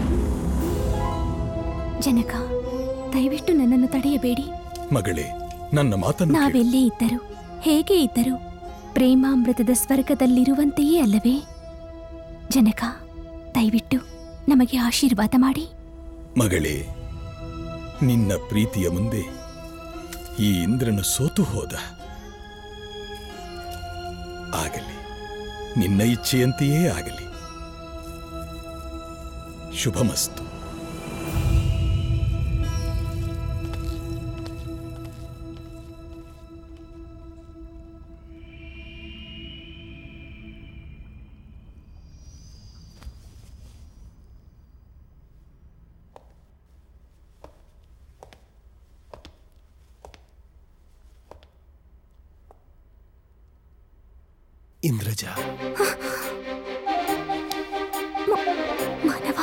ಜನಕ ದಯವಿಟ್ಟು ನನ್ನನ್ನು ತಡೆಯಬೇಡಿ ಮಗಳೇ ನನ್ನ ಮಾತನ್ನು ಕೇಳು. ನಾವೆಲ್ಲೇ ಇದ್ದರು ಹೇಗೆ ಇದ್ದರು ಪ್ರೇಮಾಮೃತದ ಸ್ವರ್ಗದಲ್ಲಿರುವಂತೆಯೇ ಅಲ್ಲವೇ ಜನಕ ದಯವಿಟ್ಟು ನಮಗೆ ಆಶೀರ್ವಾದ ಮಾಡಿ ಮಗಳೇ ನಿನ್ನ ಪ್ರೀತಿಯ ಮುಂದೆ ಈ ಇಂದ್ರನು ಸೋತು ಹೋದ ಆಗಲಿ ನಿನ್ನ ಇಚ್ಛೆಯಂತೆಯೇ ಆಗಲಿ ಶುಭಮಸ್ತು ಇಂದ್ರಜ ಮಾನವ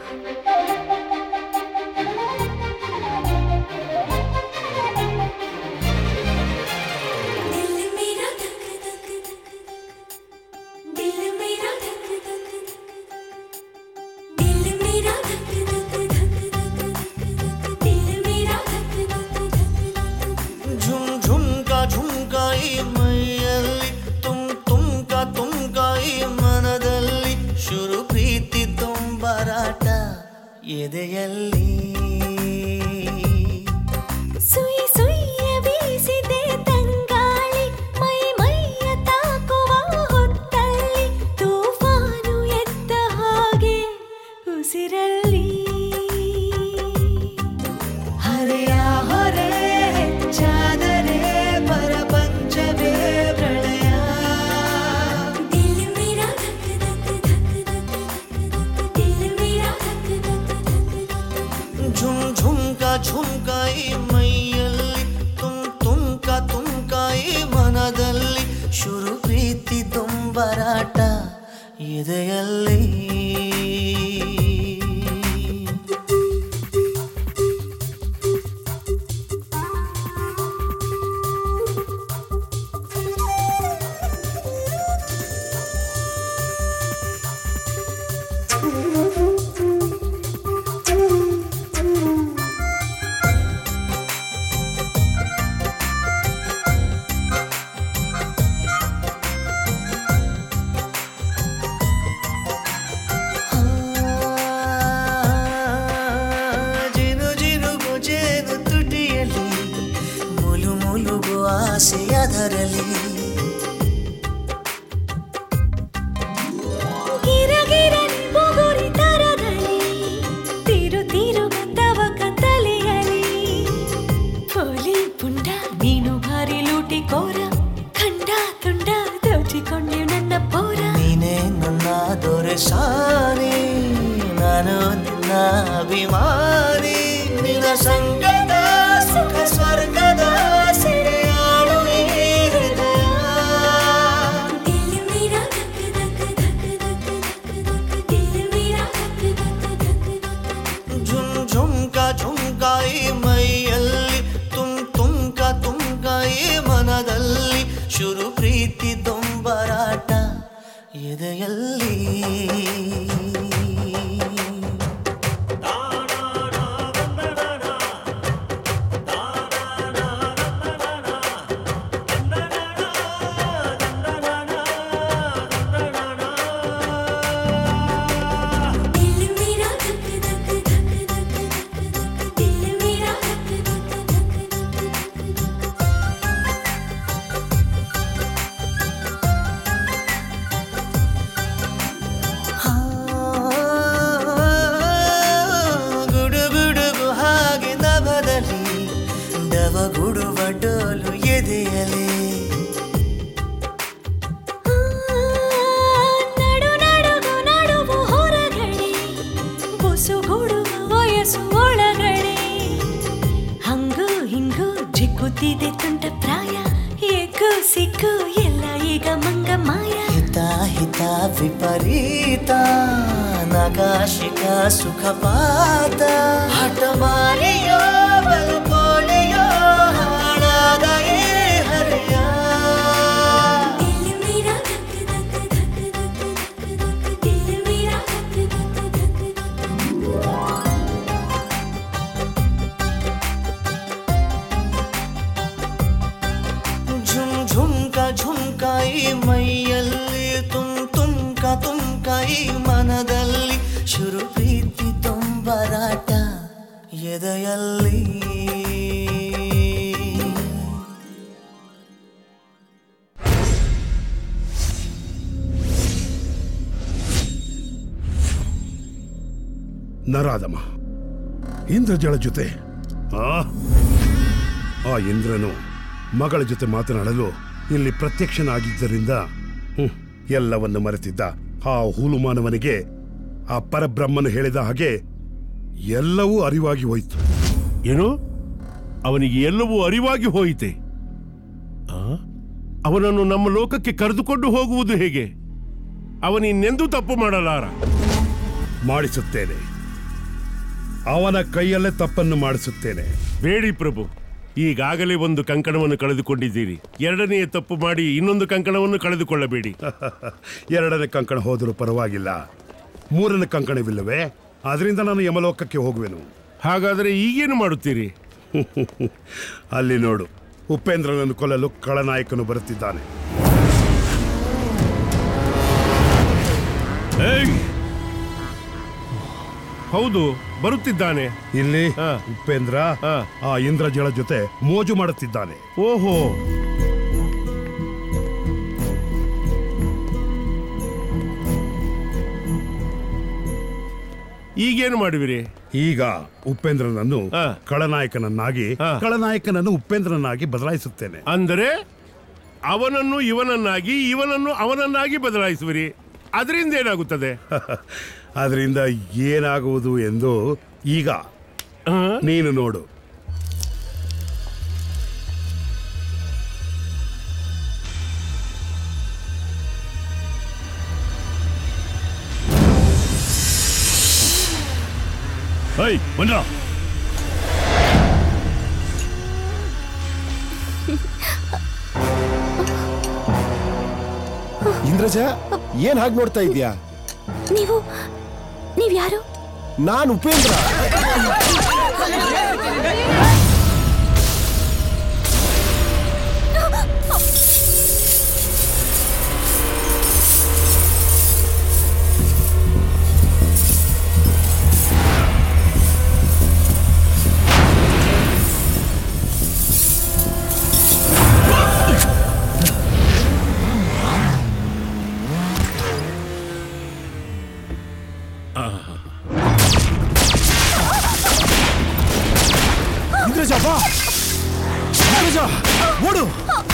ಝುಮ್ ಝುಮ್ಕ ಝುಮ್ಕ ಈ ಮೈಯಲ್ಲಿ ತುಮ್ ತುಮ್ಕ ತುಮ್ಕ ಈ ಮನದಲ್ಲಿ ಶುರು ಪ್ರೀತಿ ತುಂಬರಾಟ ಎದೆಯಲ್ಲಿ ಸುಯ್ ಸುಯ್ಯ ಬೀಸಿದೆ ತಂಗಾಳಿ ಮೈ ಮೈಯ ತಾಕುವ ಹೊತ್ತಲ್ಲಿ ತೂಫಾನು ಎದ್ದ ಹಾಗೆ ಉಸಿರಲ್ಲಿ ಹರೆಯ ಹೊರೆ ಹೆಚ್ಚಾದರೆ ಪರಪಂಚವೇ ಪ್ರಳಯ ದಿಲ್ ಮೇರಾ ಧಕ್ ಎದೆಯಲ್ಲಿ ಜಿನು ಜಿನುಗು ಜೇನು ತುಟಿಯಲ್ಲಿ ಮುಲು ಮುಲುಗು ಆಸೆ ಅದರಲ್ಲಿ ಗಿರ ಗಿರ ಬುಗುರಿ ತರದಲ್ಲಿ ತಿರು ತಿರು ತವಕ ತಲೆಯಲಿ ಪೋಲಿ ಪುಂಡ ನೀನು ಭಾರಿ ಲೂಟಿ ಕೋರ ಖಂಡ ತುಂಡ ದೋಚಿಕೊಂಡೆ ನನ್ನ ಪೋರ ನೀನೇ ನನ್ನ ದೊರೆ ಸಾರಿ ನಾನು ನಿನ್ನ ಅಭಿಮಾನಿ ನಿನ್ನ ಸಂಗದ ಸುಖ ಸ್ವರ್ಗದ ಸೆರೆಯಾಳು ಈ ಹೃದಯ झुम झुमका झुमಕಾಯಿ ಮೈಯಲ್ಲಿ ತುಮ್ ತುಮ್ಕ ತುಮ್ಕಾಯಿ ಮನದಲ್ಲಿ ಶುರು ಪ್ರೀತಿ ದೊಂಬರಾಟ ಎದೆಯಲ್ಲಿ ಗುಡುಗುಡುಗು ಹಾಗೆ ನಭದಲ್ಲಿ ಡವಗುಡುವ ಡೋಲು ಎದೆಯಲಿ ನಡು ನಡುಗು ನಡುವು ಹೊರಗಡೆ ಬುಸುಗುಡುವ ವಯಸ್ಸು ಒಳಗಡೆ ಹಂಗು ಹಿಂಗು ಜಿಕ್ಕುತ್ತಿದೆ ತುಂಟ ಪ್ರಾಯ ಏಕು ಸಿಕ್ಕು ಎಲ್ಲ ಈಗ ಮಂಗ ಮಾಯ ಹಿತ ಹಿತ ವಿಪರೀತ ನಗಾಶಿಕ ಸುಖಪಾತ ಹಠಮಾರಿಯೋ ಬಲಪೋಲೆಯೋ ಹಾಳಾದ ಈ ಹರೆಯ ಝುಮ್ ಝುಮ್ಕ ಝುಮ್ಕಾಯಿ ಮೈಯಲ್ಲಿ ತುಮ್ ತುಮ್ಕ ತುಮ್ಕಾಯಿ ಮನದಲ್ಲಿ ಶುರು ಪ್ರೀತಿ ತುಂಬರಾಟ ಎದೆಯಲ್ಲಿ ನರಾದಮ ಇಂದ್ರಜಳ ಜೊತೆ ಆ ಆ ಇಂದ್ರನು ಮಗಳ ಜೊತೆ ಮಾತನಾಡಲು ಇಲ್ಲಿ ಪ್ರತ್ಯಕ್ಷನಾಗಿದ್ದರಿಂದ ಹ್ಮ್, ಎಲ್ಲವನ್ನು ಮರೆತಿದ್ದ ಆ ಹೂಲುಮಾನವನಿಗೆ ಆ ಪರಬ್ರಹ್ಮನು ಹೇಳಿದ ಹಾಗೆ ಎಲ್ಲವೂ ಅರಿವಾಗಿ ಹೋಯಿತು ಏನು ಅವನಿಗೆ ಎಲ್ಲವೂ ಅರಿವಾಗಿ ಹೋಯಿತೆ ಆ? ಅವನನ್ನು ನಮ್ಮ ಲೋಕಕ್ಕೆ ಕರೆದುಕೊಂಡು ಹೋಗುವುದು ಹೇಗೆ ಅವನಿನ್ನೆಂದೂ ತಪ್ಪು ಮಾಡಲಾರ ಮಾಡಿಸುತ್ತೇನೆ ಅವನ ಕೈಯಲ್ಲೇ ತಪ್ಪನ್ನು ಮಾಡಿಸುತ್ತೇನೆ ಬೇಡಿ ಪ್ರಭು ಈಗಾಗಲೇ ಒಂದು ಕಂಕಣವನ್ನು ಕಳೆದುಕೊಂಡಿದ್ದೀರಿ ಎರಡನೆಯ ತಪ್ಪು ಮಾಡಿ ಇನ್ನೊಂದು ಕಂಕಣವನ್ನು ಕಳೆದುಕೊಳ್ಳಬೇಡಿ ಎರಡನೇ ಕಂಕಣ ಹೋದರೂ ಪರವಾಗಿಲ್ಲ ಮೂರನೇ ಕಂಕಣವಿಲ್ಲವೇ ಅದರಿಂದ ನಾನು ಯಮಲೋಕಕ್ಕೆ ಹೋಗುವೆನು ಹಾಗಾದರೆ ಈಗೇನು ಮಾಡುತ್ತೀರಿ ಅಲ್ಲಿ ನೋಡು ಉಪೇಂದ್ರನನ್ನು ಕೊಲ್ಲಲು ಕಳನಾಯಕನು ಬರುತ್ತಿದ್ದಾನೆ ಏಯ್! ಹೌದು ಬರುತ್ತಿದ್ದಾನೆ ಇಲ್ಲಿ ಉಪೇಂದ್ರ ಆ ಇಂದ್ರಜಳ ಜೊತೆ ಮೋಜು ಮಾಡುತ್ತಿದ್ದಾನೆ ಓಹೋ ಈಗೇನು ಮಾಡುವಿರಿ ಈಗ ಉಪೇಂದ್ರನನ್ನು ಕಳನಾಯಕನನ್ನಾಗಿ ಕಳನಾಯಕನನ್ನು ಉಪೇಂದ್ರನಾಗಿ ಬದಲಾಯಿಸುತ್ತೇನೆ ಅಂದರೆ ಅವನನ್ನು ಇವನನ್ನಾಗಿ ಇವನನ್ನು ಅವನನ್ನಾಗಿ ಬದಲಾಯಿಸುವಿರಿ ಅದರಿಂದ ಏನಾಗುತ್ತದೆ ಅದರಿಂದ ಏನಾಗುವುದು ಎಂದು ಈಗ ನೀನು ನೋಡು ಏಯ್ ಬಂದ್ರ ಇಂದ್ರಜ ಏನ್ ಹಾಗೆ ನೋಡ್ತಾ ಇದ್ಯಾ ನೀವು ನೀವು ಯಾರು ನಾನ್ ಉಪೇಂದ್ರ ಇಂದ್ರಜ ಬಾ ಇಂದ್ರಜ ಓಡು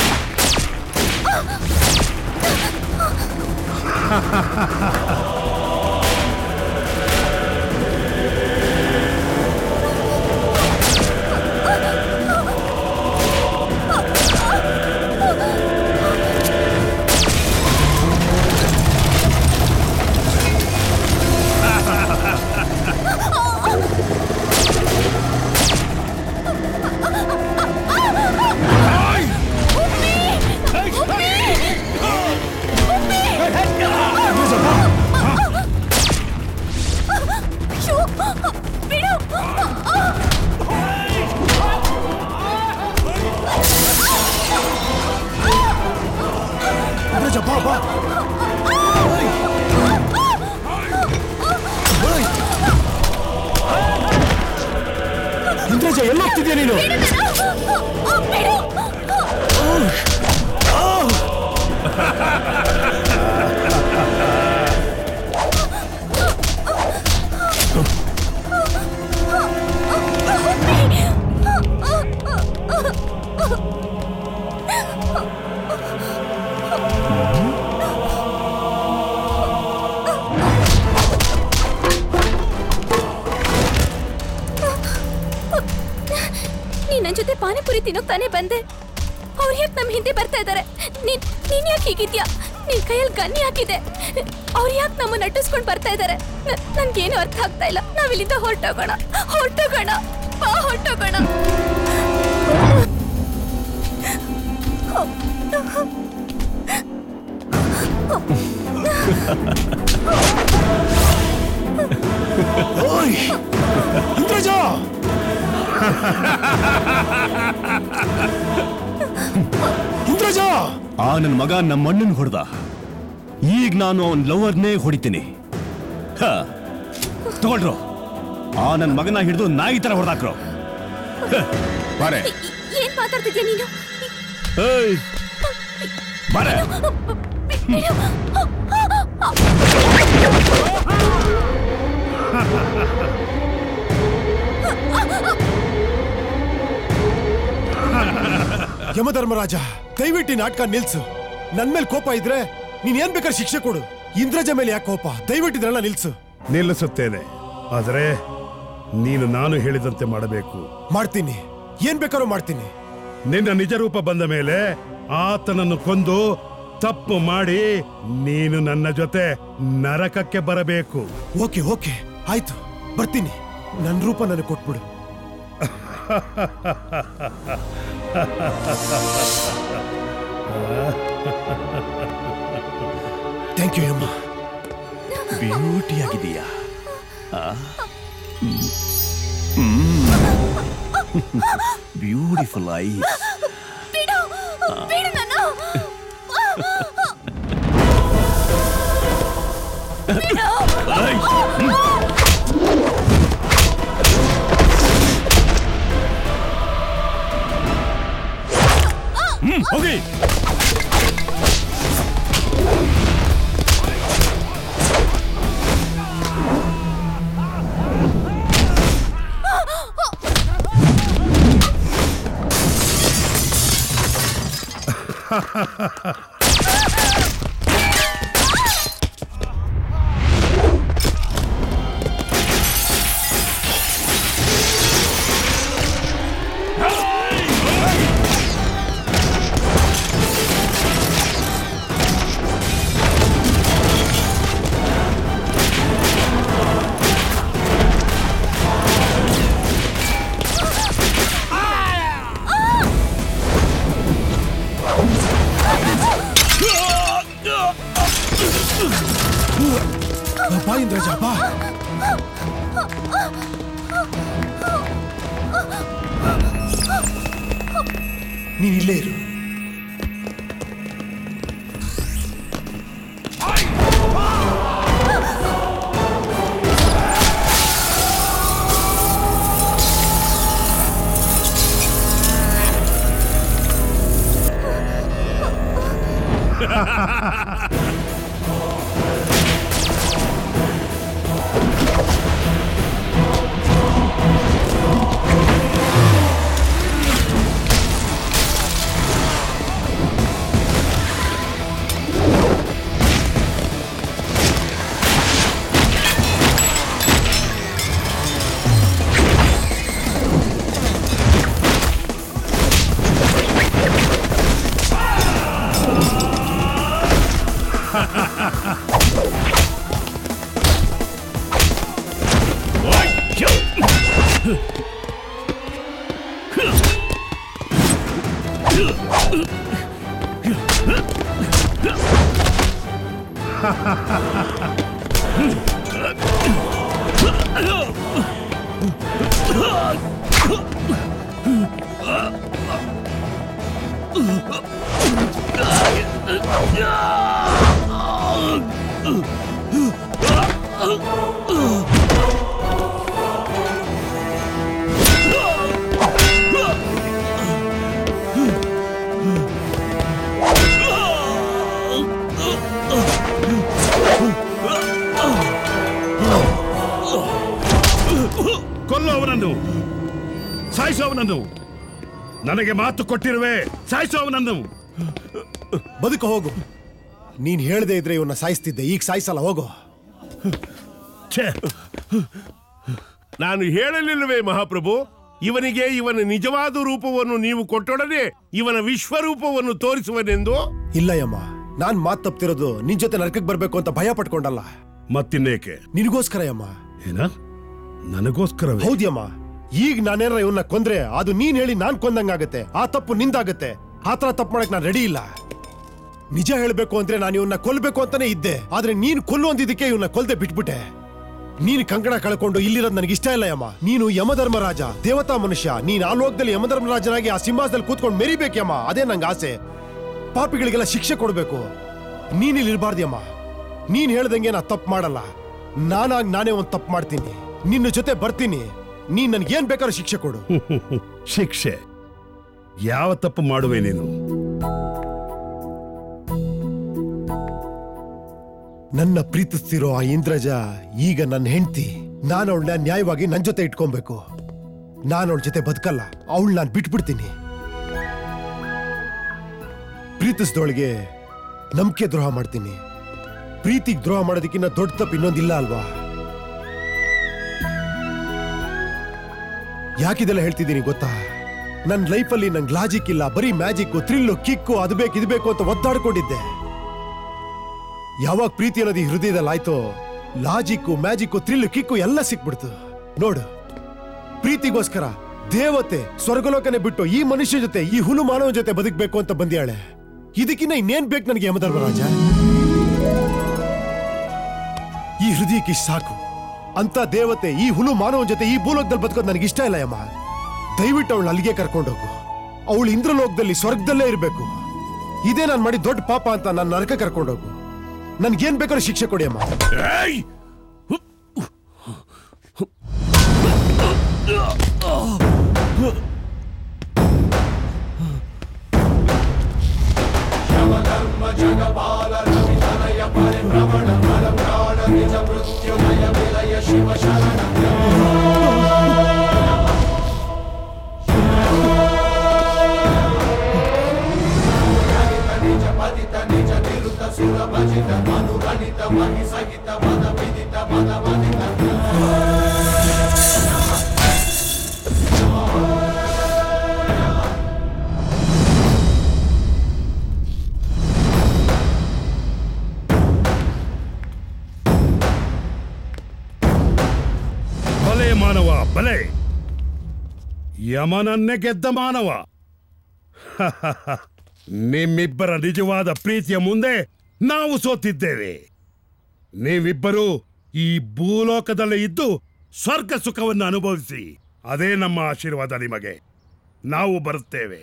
ಇಂದ್ರಜ ಬಾ ಬಾ ಇಂದ್ರಜ ಎಲ್ಲೋಗ್ತಿದ್ಯಾ ನೀನು ನೀನ್ ನನ್ ಜೊತೆ ಪಾನಿಪುರಿ ತಿನ್ನೋಕ್ ತಾನೇ ಬಂದೆ ಅವ್ರು ಯಾಕೆ ನಮ್ ಹಿಂದೆ ಬರ್ತಾ ಇದಾರೆ ನೀನ್ ನೀನ್ ಯಾಕೆ ಹೀಗಿದ್ಯಾ ನಿನ್ ಕೈಯಲ್ಲಿ ಗನ್ನಿ ಹಾಕಿದೆ ಅವ್ರು ಯಾಕೆ ನಮ್ಮ ನಟಿಸ್ಕೊಂಡ್ ಬರ್ತಾ ಇದಾರೆ ನ- ನನ್ಗೇನು ಅರ್ಥ ಆಗ್ತಾ ಇಲ್ಲ ನಾವಿಲ್ಲಿಂದ ಹೊರಟೋಗೋಣ ಹೊರಟೋಗೋಣ ಬಾ ಹೊರಟೋಗೋಣ ಓಯ್ ಇಂದ್ರಜ ಇಂದ್ರಜ ಆ ನನ್ನ ಮಗ ನಮ್ಮ ಅಣ್ಣನ್ ಹೊಡೆದ ಈಗ ನಾನು ಅವನ್ ಲವರ್ನೇ ಹೊಡಿತೀನಿ ಹ, ತಗೊಳ್ರು ಆ ನನ್ನ ಮಗನ ಹಿಡಿದು ನಾಯಿ ತರ ಹೊಡೆದಾಕ್ರು ಬಾರೆ ಏನ್ ಮಾತಾಡ್ತಿದ್ಯಾ ನೀನು ಏಯ್ ಬಾರೆ ಯಮಧರ್ಮರಾಜ ದಯವಿಟ್ಟು ಈ ನಾಟಕ ನಿಲ್ಸು ನನ್ ಮೇಲೆ ಕೋಪ ಇದ್ರೆ ನೀನ್ ಏನ್ ಬೇಕಾದ್ರೆ ಶಿಕ್ಷೆ ಕೊಡು ಇಂದ್ರಜ ಮೇಲೆ ಯಾಕೆ ಕೋಪ ದಯವಿಟ್ಟು ಇದನ್ನೆಲ್ಲ ನಿಲ್ಸು ನಿಲ್ಲಿಸುತ್ತೇನೆ ಆದರೆ ನೀನು ನಾನು ಹೇಳಿದಂತೆ ಮಾಡಬೇಕು ಮಾಡ್ತೀನಿ ಏನ್ ಬೇಕಾದ್ರೂ ಮಾಡ್ತೀನಿ ನಿನ್ನ ನಿಜ ರೂಪ ಬಂದ ಮೇಲೆ ಆತನನ್ನು ಕೊಂದು ತಪ್ಪು ಮಾಡಿ ನೀನು ನನ್ನ ಜೊತೆ ನರಕಕ್ಕೆ ಬರಬೇಕು ಓಕೆ ಓಕೆ ಆಯ್ತು ಬರ್ತೀನಿ ನನ್ ರೂಪ ನನಗೆ ಕೊಟ್ಬಿಡು ಥ್ಯಾಂಕ್ ಯು ಅಮ್ಮ ಬ್ಯೂಟಿ ಆಗಿದೀಯಾ ಬ್ಯೂಟಿಫುಲ್ ಐ ಬಿಡು ಬಿಡು ನಾನು ಹೋಗಿ ಆ ನೀನ್ ಇಲ್ಲೇ ಇರು ಕೊಲ್ಲು ಅವನನ್ನು ಸಾಯಿಸು ಅವನನ್ನು ನನಗೆ ಮಾತು ಕೊಟ್ಟಿರುವೆ ಸಾಯಿಸು ಅವನನ್ನು ಬದುಕ ಹೋಗು ನೀನ್ ಹೇಳದೆ ಇದ್ರೆ ಇವನ್ನ ಸಾಯಿಸ್ತಿದ್ದೆ ಈಗ ಸಾಯಿಸಲ್ಲ ಹೋಗು ನಾನು ಹೇಳಲಿಲ್ಲವೇ ಮಹಾಪ್ರಭು ಇವನಿಗೆ ಇವನ ನಿಜವಾದ ರೂಪವನ್ನು ನೀವು ಕೊಟ್ಟೊಡನೆ ಇವನ ವಿಶ್ವರೂಪವನ್ನು ತೋರಿಸುವನೆಂದು ಇಲ್ಲ ಯಮ್ಮ ನಾನ್ ಮಾತ್ ತಪ್ತಿರೋದು ನಿನ್ ಜೊತೆ ನರಕಕ್ಕೆ ಬರ್ಬೇಕು ಅಂತ ಭಯ ಪಟ್ಕೊಂಡಲ್ಲ ಮತ್ತಿನ್ನೇಕೆ ನಿನಗೋಸ್ಕರ ಯಮ್ಮ ಏನ ನನಗೋಸ್ಕರ ಹೌದ್ಯಮ್ಮ ಈಗ ನಾನೇನಾರ ಇವನ್ನ ಕೊಂದ್ರೆ ಅದು ನೀನ್ ಹೇಳಿ ನಾನ್ ಕೊಂದಂಗಾಗತ್ತೆ ಆ ತಪ್ಪು ನಿಂದಾಗತ್ತೆ ಆತರ ತಪ್ಪು ಮಾಡಕ್ ನಾನ್ ರೆಡಿ ಇಲ್ಲ ನಿಜ ಹೇಳ್ಬೇಕು ಅಂದ್ರೆ ನಾನು ಇವನ್ನ ಕೊಲ್ಬೇಕು ಅಂತಾನೆ ಇದ್ದೆ ಆದ್ರೆ ನೀನ್ ಕೊಲ್ಲು ಅಂದಿದ್ದಕ್ಕೆ ಇವನ್ನ ಕೊಲ್ದೆ ಬಿಟ್ಬಿಟ್ಟೆ ನೀನ್ ಕಂಕಣ ಕಳ್ಕೊಂಡು ಇಲ್ಲಿರೋದ್ ನನಗೆ ಇಷ್ಟ ಇಲ್ಲ ಯಮ್ಮ ನೀನು ಯಮಧರ್ಮರಾಜ ದೇವತಾ ಮನುಷ್ಯ ನೀನ್ ಆ ಲೋಕದಲ್ಲಿ ಯಮಧರ್ಮರಾಜನಾಗಿ ಆ ಸಿಂಹಾಸದಲ್ಲಿ ಕೂತ್ಕೊಂಡು ಮೆರಿಬೇಕಮ್ಮ ಅದೇ ನಂಗೆ ಆಸೆ ಪಾಪಿಗಳಿಗೆಲ್ಲ ಶಿಕ್ಷೆ ಕೊಡ್ಬೇಕು ನೀನ್ ಇಲ್ಲಿ ಇರ್ಬಾರ್ದ್ಯಮ್ಮ ನೀನ್ ಹೇಳ್ದಂಗೆ ನಾ ತಪ್ಪು ಮಾಡಲ್ಲ ನಾನಾಗ್ ನಾನೇ ಒಂದ್ ತಪ್ಪು ಮಾಡ್ತೀನಿ ನಿನ್ನ ಜೊತೆ ಬರ್ತೀನಿ ನೀನ್ ನನ್ಗೇನ್ ಬೇಕಾದ್ರೂ ಶಿಕ್ಷೆ ಕೊಡು ಶಿಕ್ಷೆ ಯಾವ ತಪ್ಪು ಮಾಡುವೆ ನೀನು ನನ್ನ ಪ್ರೀತಿಸ್ತಿರೋ ಆ ಇಂದ್ರಜ ಈಗ ನನ್ನ ಹೆಂಡತಿ ನಾನು ಅವಳನ್ನ ನ್ಯಾಯವಾಗಿ ನನ್ ಜೊತೆ ಇಟ್ಕೊಬೇಕು ನಾನು ಅವಳ ಜೊತೆ ಬದುಕಲ್ಲ ಅವಳು ನಾನು ಬಿಟ್ಬಿಡ್ತೀನಿ ಪ್ರೀತಿಸ್ದವಳಿಗೆ ನಂಬಿಕೆ ದ್ರೋಹ ಮಾಡ್ತೀನಿ ಪ್ರೀತಿಗೆ ದ್ರೋಹ ಮಾಡೋದಕ್ಕಿಂತ ದೊಡ್ಡ ತಪ್ಪು ಇನ್ನೊಂದಿಲ್ಲ ಅಲ್ವಾ ಯಾಕಿದೆಲ್ಲ ಹೇಳ್ತಿದ್ದೀನಿ ಗೊತ್ತಾ ನನ್ನ ಲೈಫಲ್ಲಿ ನಂಗೆ ಲಾಜಿಕ್ ಇಲ್ಲ ಬರೀ ಮ್ಯಾಜಿಕ್ಕು ಥ್ರಿಲ್ಲು ಕಿಕ್ಕು ಅದು ಬೇಕು ಇದು ಬೇಕು ಅಂತ ಒದ್ದಾಡ್ಕೊಂಡಿದ್ದೆ ಯಾವಾಗ ಪ್ರೀತಿ ಅನ್ನೋದು ಈ ಹೃದಯದಲ್ಲಿ ಆಯ್ತೋ ಲಾಜಿಕ್ಕು ಮ್ಯಾಜಿಕ್ಕು ಥ್ರಿಲ್ಲು ಕಿಕ್ಕು ಎಲ್ಲ ಸಿಕ್ಬಿಡ್ತು ನೋಡು ಪ್ರೀತಿಗೋಸ್ಕರ ದೇವತೆ ಸ್ವರ್ಗಲೋಕನೆ ಬಿಟ್ಟು ಈ ಮನುಷ್ಯ ಜೊತೆ ಈ ಹುಲು ಮಾನವ ಜೊತೆ ಬದುಕಬೇಕು ಅಂತ ಬಂದ್ಯಾಳೆ ಇದಕ್ಕಿನ್ನ ಇನ್ನೇನ್ ಬೇಕು ನನಗೆ ಯಮಧರ್ಮರಾಜ ಈ ಹೃದಯಕ್ಕೆ ಇಷ್ಟ್ ಸಾಕು ಅಂತ ದೇವತೆ ಈ ಹುಲು ಮಾನವನ ಜೊತೆ ಈ ಭೂಲೋಕದಲ್ಲಿ ಬದುಕೋದು ನನಗೆ ಇಷ್ಟ ಇಲ್ಲ ಯಮ್ಮ ದಯವಿಟ್ಟು ಅವಳು ಅಲ್ಲಿಗೆ ಕರ್ಕೊಂಡೋಗು ಅವಳು ಇಂದ್ರಲೋಕದಲ್ಲಿ ಸ್ವರ್ಗದಲ್ಲೇ ಇರಬೇಕು ಇದೇ ನಾನು ಮಾಡಿ ದೊಡ್ಡ ಪಾಪ ಅಂತ ನನ್ನ ನರಕ ಕರ್ಕೊಂಡೋಗು ನನ್ಗೇನ್ ಬೇಕಾದ್ರೂ ಶಿಕ್ಷೆ ಕೊಡಿ ಅಮ್ಮ ಬಲೆ ಮಾನವ ಬಲೆ ಯಮನನ್ನೇ ಗೆದ್ದ ಮಾನವ ನಿಮ್ಮಿಬ್ಬರ ನಿಜವಾದ ಪ್ರೀತಿಯ ಮುಂದೆ ನಾವು ಸೋತಿದ್ದೇವೆ ನೀವಿಬ್ಬರು ಈ ಭೂಲೋಕದಲ್ಲೇ ಇದ್ದು ಸ್ವರ್ಗ ಸುಖವನ್ನು ಅನುಭವಿಸಿ ಅದೇ ನಮ್ಮ ಆಶೀರ್ವಾದ ನಿಮಗೆ ನಾವು ಬರುತ್ತೇವೆ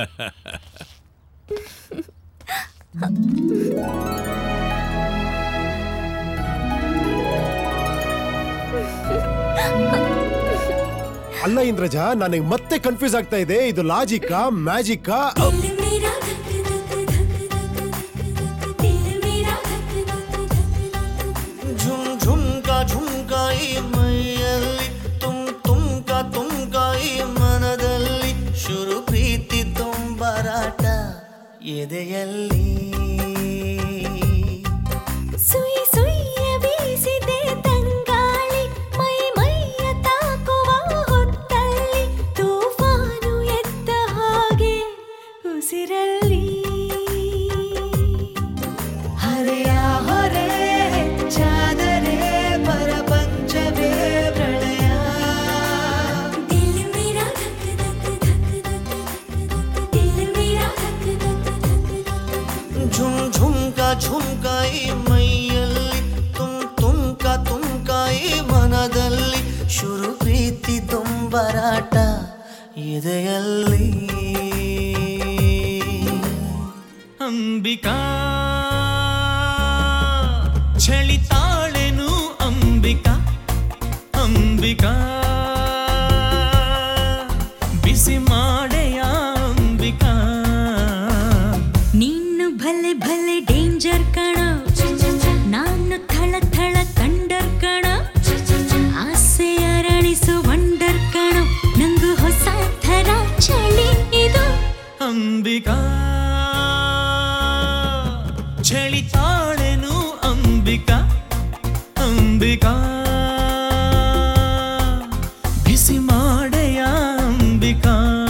ಅಲ್ಲ ಇಂದ್ರಜ ನನಗೆ ಮತ್ತೆ ಕನ್ಫ್ಯೂಸ್ ಆಗ್ತಾ ಇದೆ ಇದು ಲಾಜಿಕಾ ಮ್ಯಾಜಿಕಾ ಝುಮ್ ಝುಮ್ಕ ಝುಮ್ಕ ಈ ಮೈಯಲ್ಲಿ ತುಮ್ ತುಮ್ಕ ತುಮ್ಕ ಈ ಮನದಲ್ಲಿ ಶುರು ಪ್ರೀತಿ ತುಂಬರಾಟ ಎದೆಯಲ್ಲಿ ಸುಯಿ ಸುಯ್ಯ ಬೀಸಿದೆ ತಂಗಾಳಿ ಮೈ ಮೈಯ ತಾಕುವ ಹೊತ್ತಲ್ಲಿ ತೂಫಾನು ಎದ್ದ ಹಾಗೆ ಉಸಿರಲ್ಲಿ ಹರೆಯ ಹೊರೆ ಹೆಚ್ಚಾದರೆ ಪರಪಂಚವೇ ಪ್ರಳಯ ದಿಲ್ ಮೇರಾ ಧಕ್ ಧಕ್ ಧಕ್ ಧಕ್ ದಿಲ್ ಮೇರಾ ಧಕ್ ಧಕ್ ಝುಮ್ ಝುಮ್ಕ ಝುಮ್ಕ ಈ ಮೈಯಲ್ಲಿ ತುಮ್ ತುಮ್ಕ ತುಮ್ಕ ಈ ಮನದಲ್ಲಿ ಶುರು ಪ್ರೀತಿ ತುಂಬರಾಟ ಎದೆಯಲ್ಲಿ ಅಂಬಿಕಾ ಚಳಿತಾಳೆನು ಅಂಬಿಕಾ ಅಂಬಿಕಾ ಬಿಸಿ ಮಾಡೆಯ ಅಂಬಿಕಾ ನೀನು ಭಲೆ ಭಲೆ ಡೇಂಜರ್ ಕಣ ನಾನು ಥಳ ಥಳ ಕಂಡರ್ ಕಣ ಆಸೆ ಅರಳಿಸು ವಂಡರ್ ಕಣ ನಂಗು ಹೊಸ ಥರ ಚಳಿ ಇದು ಅಂಬಿಕಾ ಚಳಿತಾಳೆನು ಅಂಬಿಕಾ ಅಂಬಿಕಾ ಬಿಸಿ ಮಾಡೆಯ ಅಂಬಿಕಾ